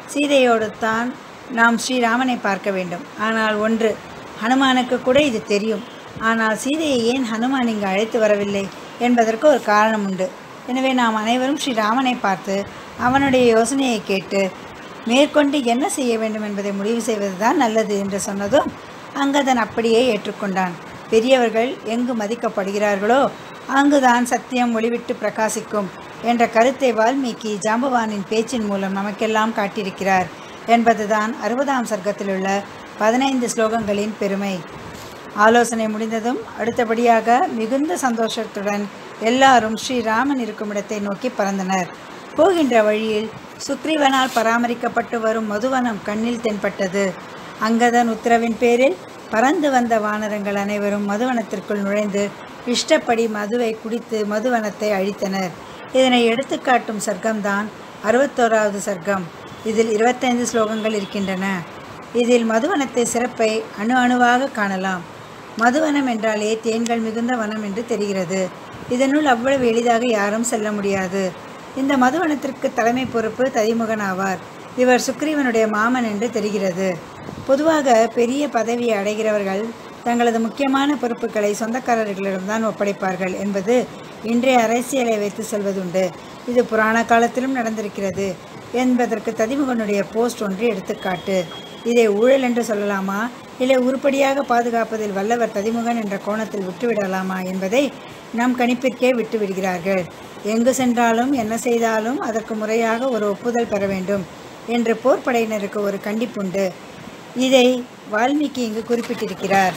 சீதையோடு தான் நாம் ஸ்ரீராமனை பார்க்க வேண்டும் ஆனால் ஒன்று ஹனுமானுக்கு கூட இது தெரியும் ஆனால் சீதையை ஏன் ஹனுமான் இங்கு அழைத்து வரவில்லை என்பதற்கு ஒரு காரணம் உண்டு எனவே நாம் அனைவரும் ஸ்ரீராமனை பார்த்து அவனுடைய யோசனையை கேட்டு மேற்கொண்டு என்ன செய்ய வேண்டும் என்பதை முடிவு செய்வதுதான் நல்லது என்று சொன்னதும் அங்கதன் அப்படியே ஏற்றுக்கொண்டான் பெரியவர்கள் எங்கு மதிக்கப்படுகிறார்களோ அங்குதான் சத்தியம் ஒளிவிட்டு பிரகாசிக்கும் என்ற கருத்தை வால்மீகி ஜாம்பவானின் பேச்சின் மூலம் நமக்கெல்லாம் காட்டியிருக்கிறார் என்பதுதான் அறுபதாம் சர்க்கத்திலுள்ள பதினைந்து ஸ்லோகங்களின் பெருமை ஆலோசனை முடிந்ததும் அடுத்தபடியாக மிகுந்த சந்தோஷத்துடன் எல்லாரும் ஸ்ரீராமன் இருக்கும் இடத்தை நோக்கி பறந்தனர் போகின்ற வழியில் சுக்ரீவனால் பராமரிக்கப்பட்டு வரும் மதுவனம் கண்ணில் தென்பட்டது அங்கதன் உத்தரவின் பேரில் பறந்து வந்த வானரங்கள் அனைவரும் மதுவனத்திற்குள் நுழைந்து இஷ்டப்படி மதுவை குடித்து மதுவனத்தை அழித்தனர் இதனை எடுத்துக்காட்டும் சர்க்கம்தான் அறுபத்தோராவது சர்க்கம் இதில் இருபத்தைந்து ஸ்லோகங்கள் இருக்கின்றன இதில் மதுவனத்தை சிறப்பை அணு அணுவாக காணலாம் மதுவனம் என்றாலே தேன்கள் மிகுந்த வனம் என்று தெரிகிறது இதனுள் அவ்வளவு எளிதாக யாரும் செல்ல முடியாது இந்த மதுவனத்திற்கு தலைமை பொறுப்பு ததிமுகன் ஆவார் இவர் சுக்ரீவனுடைய மாமன் என்று தெரிகிறது பொதுவாக பெரிய பதவியை அடைகிறவர்கள் தங்களது முக்கியமான பொறுப்புகளை சொந்தக்காரர்களிடம்தான் ஒப்படைப்பார்கள் என்பது இன்றைய அரசியலை வைத்து செல்வதுண்டு இது புராண காலத்திலும் நடந்திருக்கிறது என்பதற்கு ததிமுகனுடைய போஸ்ட் ஒன்று எடுத்துக்காட்டு இதை ஊழல் என்று சொல்லலாமா இல்லை உருப்படியாக பாதுகாப்பதில் வல்லவர் ததிமுகன் என்ற கோணத்தில் விட்டுவிடலாமா என்பதை நம் கணிப்பிற்கே விட்டு விடுகிறார்கள் எங்கு சென்றாலும் என்ன செய்தாலும் அதற்கு முறையாக ஒரு ஒப்புதல் பெற வேண்டும் என்று போர்ப்படையினருக்கு ஒரு கண்டிப்புண்டு இதை வால்மீகி இங்கு குறிப்பிட்டிருக்கிறார்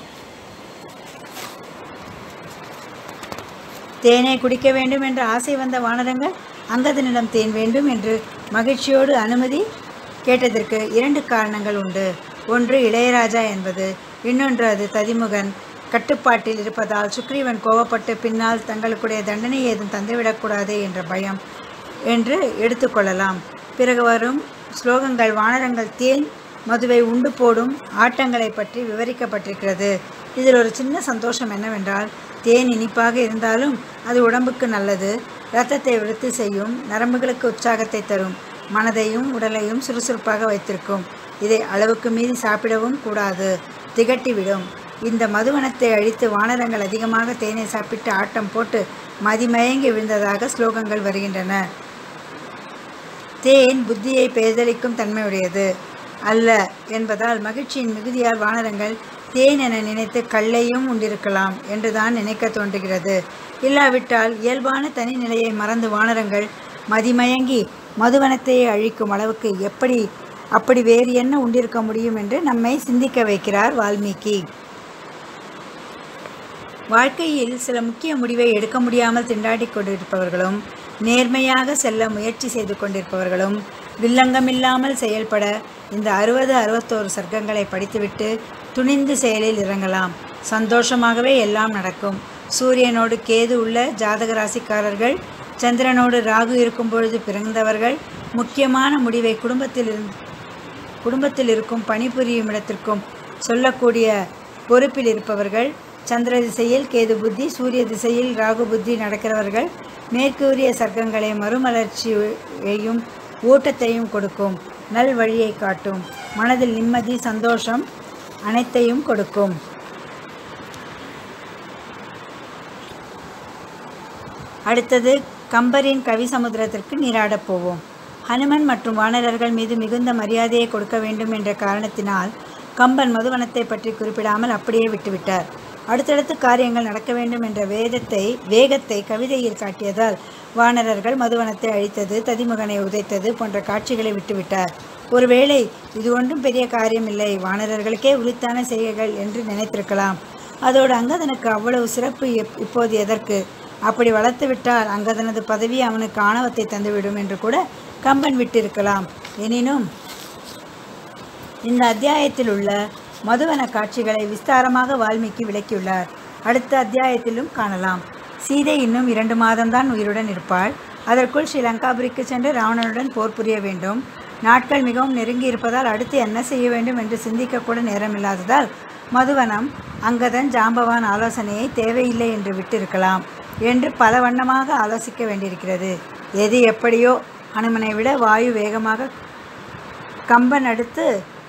தேனை குடிக்க வேண்டும் என்ற ஆசை வந்த வானரங்கள் அங்கதனிடம் தேன் வேண்டும் என்று மகிழ்ச்சியோடு அனுமதி கேட்டதற்கு இரண்டு காரணங்கள் உண்டு ஒன்று இளையராஜா என்பது இன்னொன்று அது ததிமுகன் கட்டுப்பாட்டில் இருப்பதால் சுக்ரீவன் கோவப்பட்டு பின்னால் தங்களுக்குடைய தண்டனை ஏதும் தந்துவிடக்கூடாது என்ற பயம் என்று எடுத்துக்கொள்ளலாம் பிறகு வரும் ஸ்லோகங்கள் வானரங்கள் தேன் மதுவை உண்டு போடும் ஆட்டங்களை பற்றி விவரிக்கப்பட்டிருக்கிறது இதில் ஒரு சின்ன சந்தோஷம் என்னவென்றால் தேன் இனிப்பாக இருந்தாலும் அது உடம்புக்கு நல்லது இரத்தத்தை விருத்தி செய்யும் நரம்புகளுக்கு உற்சாகத்தை தரும் மனதையும் உடலையும் சுறுசுறுப்பாக வைத்திருக்கும் இதை அளவுக்கு மீறி சாப்பிடவும் கூடாது திகட்டிவிடும் இந்த மதுவனத்தை அழித்து வானரங்கள் அதிகமாக தேனை சாப்பிட்டு ஆட்டம் போட்டு மதிமயங்கி விழுந்ததாக ஸ்லோகங்கள் வருகின்றன தேன் புத்தியை பேதலிக்கும் தன்மையுடையது அல்ல என்பதால் மகிழ்ச்சியின் மிகுதியால் வானரங்கள் தேன் என நினைத்து கல்லையும் உண்டிருக்கலாம் என்றுதான் நினைக்க தோன்றுகிறது இல்லாவிட்டால் இயல்பான தனி நிலையை மறந்து வானரங்கள் மதிமயங்கி மதுவனத்தையே அழிக்கும் அளவுக்கு எப்படி அப்படி வேறு என்ன உண்டிருக்க முடியும் என்று நம்மை சிந்திக்க வைக்கிறார் வால்மீகி வாழ்க்கையில் சில முக்கிய முடிவை எடுக்க முடியாமல் திண்டாடி கொண்டிருப்பவர்களும் நேர்மையாக செல்ல முயற்சி செய்து கொண்டிருப்பவர்களும் வில்லங்கமில்லாமல் செயல்பட இந்த அறுபது அறுபத்தோரு சர்க்கங்களை படித்துவிட்டு துணிந்து செயலில் இறங்கலாம் சந்தோஷமாகவே எல்லாம் நடக்கும் சூரியனோடு கேது உள்ள ஜாதக ராசிக்காரர்கள் சந்திரனோடு ராகு இருக்கும் பொழுது பிறந்தவர்கள் முக்கியமான முடிவை குடும்பத்தில் இருந்து குடும்பத்தில் இருக்கும் பணிபுரியும் இடத்திற்கும் சொல்லக்கூடிய பொறுப்பில் இருப்பவர்கள் சந்திர திசையில் கேது புத்தி சூரிய திசையில் ராகு புத்தி நடக்கிறவர்கள் மேற்கூறிய சர்க்கங்களை மறுமலர்ச்சியையும் ஊட்டத்தையும் கொடுக்கும் நல் வழியை காட்டும் மனதில் நிம்மதி சந்தோஷம் அனைத்தையும் கொடுக்கும் அடுத்தது கம்பரின் கவி சமுத்திரத்திற்கு நீராடப் போவோம் ஹனுமன் மற்றும் வானரர்கள் மீது மிகுந்த மரியாதையை கொடுக்க வேண்டும் என்ற காரணத்தினால் கம்பன் மதுவனத்தை பற்றி குறிப்பிடாமல் அப்படியே விட்டுவிட்டார் அடுத்தடுத்து காரியங்கள் நடக்க வேண்டும் என்ற வேதத்தை வேகத்தை கவிதையில் காட்டியதால் வானரர்கள் மதுவனத்தை அழித்தது ததிமுகனை உதைத்தது போன்ற காட்சிகளை விட்டுவிட்டார் ஒருவேளை இது ஒன்றும் பெரிய காரியமில்லை வானரர்களுக்கே உரித்தான செய்கைகள் என்று நினைத்திருக்கலாம் அதோடு அங்கதனுக்கு அவ்வளவு சிறப்பு எப்- இப்போது எதற்கு அப்படி வளர்த்து விட்டால் அங்கதனது பதவி அவனுக்கு ஆணவத்தை தந்துவிடும் என்று கூட கம்பன் விட்டிருக்கலாம் எனினும் இந்த அத்தியாயத்தில் உள்ள மதுவன காட்சிகளை விஸ்தாரமாக வால்மீகி விளக்கியுள்ளார் அடுத்த அத்தியாயத்திலும் காணலாம் சீதை இன்னும் இரண்டு மாதம்தான் உயிருடன் இருப்பாள் அதற்குள் ஸ்ரீலங்காபுரிக்கு சென்று ராவணனுடன் போர் புரிய வேண்டும் நாட்கள் மிகவும் நெருங்கி இருப்பதால் அடுத்து என்ன செய்ய வேண்டும் என்று சிந்திக்கக்கூட நேரமில்லாததால் மதுவனம் அங்கதன் ஜாம்பவான் ஆலோசனையை தேவையில்லை என்று விட்டிருக்கலாம் என்று பல வண்ணமாக ஆலோசிக்க வேண்டியிருக்கிறது எது எப்படியோ ஹனுமனை விட வாயு வேகமாக கம்பன் அடுத்து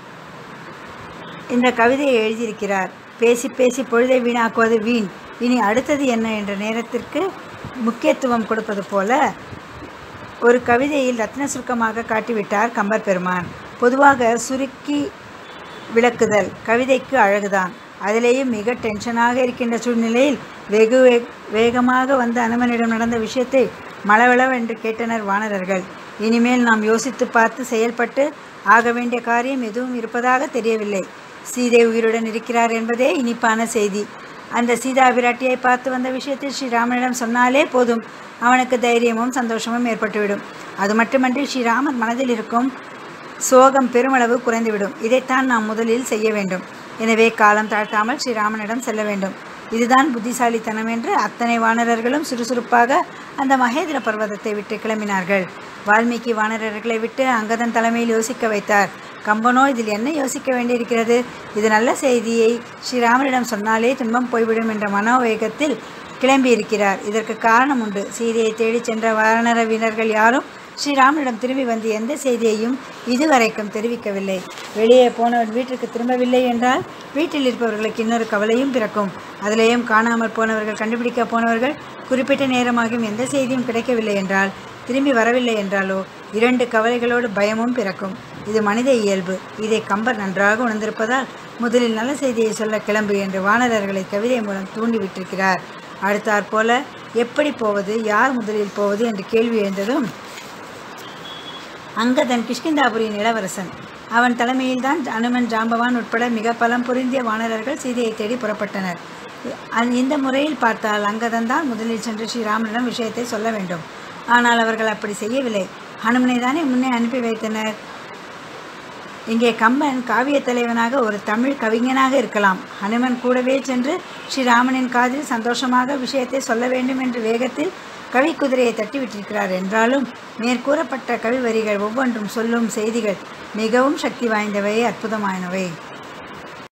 இந்த கவிதையை எழுதியிருக்கிறார் பேசி பேசி பொழுதை வீணாக்குவது வீண் இனி அடுத்தது என்ன என்ற நேரத்திற்கு முக்கியத்துவம் கொடுப்பது போல ஒரு கவிதையில் ரத்ன சுருக்கமாக காட்டிவிட்டார் கம்பர் பெருமான் பொதுவாக சுருக்கி விளக்குதல் கவிதைக்கு அழகுதான் அதிலேயும் மிக டென்ஷனாக இருக்கின்ற சூழ்நிலையில் வெகு வே வேகமாக வந்த அனுமனிடம் நடந்த விஷயத்தை மளவளவென்று கேட்டனர் வானரர்கள் இனிமேல் நாம் யோசித்து பார்த்து செயல்பட்டு ஆக வேண்டிய காரியம் எதுவும் இருப்பதாக தெரியவில்லை சீதை உயிருடன் இருக்கிறார் என்பதே இனிப்பான செய்தி அந்த சீதா பிராட்டியை பார்த்து வந்த விஷயத்தை ஸ்ரீராமனிடம் சொன்னாலே போதும் அவனுக்கு தைரியமும் சந்தோஷமும் ஏற்பட்டுவிடும் அது மட்டுமன்றி ஸ்ரீராமன் மனதில் இருக்கும் சோகம் பெருமளவு குறைந்துவிடும் இதைத்தான் நாம் முதலில் செய்ய வேண்டும் எனவே காலம் தாழ்த்தாமல் ஸ்ரீராமனிடம் செல்ல வேண்டும் இதுதான் புத்திசாலித்தனம் என்று அத்தனை வானரர்களும் சுறுசுறுப்பாக அந்த மகேந்திர பர்வதத்தை விட்டு கிளம்பினார்கள் வால்மீகி வானரர்களை விட்டு அங்கதன் தலைமையில் யோசிக்க வைத்தார் கம்பனோ இதில் என்ன யோசிக்க வேண்டியிருக்கிறது இது நல்ல செய்தியை ஸ்ரீராமனிடம் சொன்னாலே துன்பம் போய்விடும் என்ற மனோவேகத்தில் கிளம்பியிருக்கிறார் இதற்கு காரணம் உண்டு சீதையை தேடிச் சென்ற வானர வீரர்கள் யாரும் ஸ்ரீராமனிடம் திரும்பி வந்து எந்த செய்தியையும் இதுவரைக்கும் தெரிவிக்கவில்லை வெளியே போனவர் வீட்டிற்கு திரும்பவில்லை என்றால் வீட்டில் இருப்பவர்களுக்கு இன்னொரு கவலையும் பிறக்கும் அதிலேயும் காணாமல் போனவர்கள் கண்டுபிடிக்க போனவர்கள் குறிப்பிட்ட நேரமாகியும் எந்த செய்தியும் கிடைக்கவில்லை என்றால் திரும்பி வரவில்லை என்றாலோ இரண்டு கவலைகளோடு பயமும் பிறக்கும் இது மனித இயல்பு இதை கம்பர் நன்றாக உணர்ந்திருப்பதால் முதலில் நல்ல செய்தியை சொல்ல கிளம்பு என்று வானரர்களை கவிதை மூலம் தூண்டிவிட்டிருக்கிறார் அடுத்தாற் போல எப்படி போவது யார் முதலில் போவது என்று கேள்வி எழுந்ததும் அங்கதன் கிஷ்கிந்தாபுரியின் இளவரசன் அவன் தலைமையில்தான் அனுமன் ஜாம்பவான் உட்பட மிக பலம் பொருந்திய வானரர்கள் சீதையை தேடி புறப்பட்டனர் அ- இந்த முறையில் பார்த்தால் அங்கதன் தான் முதலில் சென்று ஸ்ரீராமனிடம் விஷயத்தை சொல்ல வேண்டும் ஆனால் அவர்கள் அப்படி செய்யவில்லை ஹனுமனை தானே முன்னே அனுப்பி வைத்தனர் இங்கே கம்பன் காவிய தலைவனாக ஒரு தமிழ் கவிஞனாக இருக்கலாம் ஹனுமன் கூடவே சென்று ஸ்ரீராமனின் காதில் சந்தோஷமாக விஷயத்தை சொல்ல வேண்டும் என்ற வேகத்தில் கவி குதிரையை தட்டிவிட்டிருக்கிறார் என்றாலும் மேற்கூறப்பட்ட கவி வரிகள் ஒவ்வொன்றும் சொல்லும் செய்திகள் மிகவும் சக்தி வாய்ந்தவை அற்புதமானவை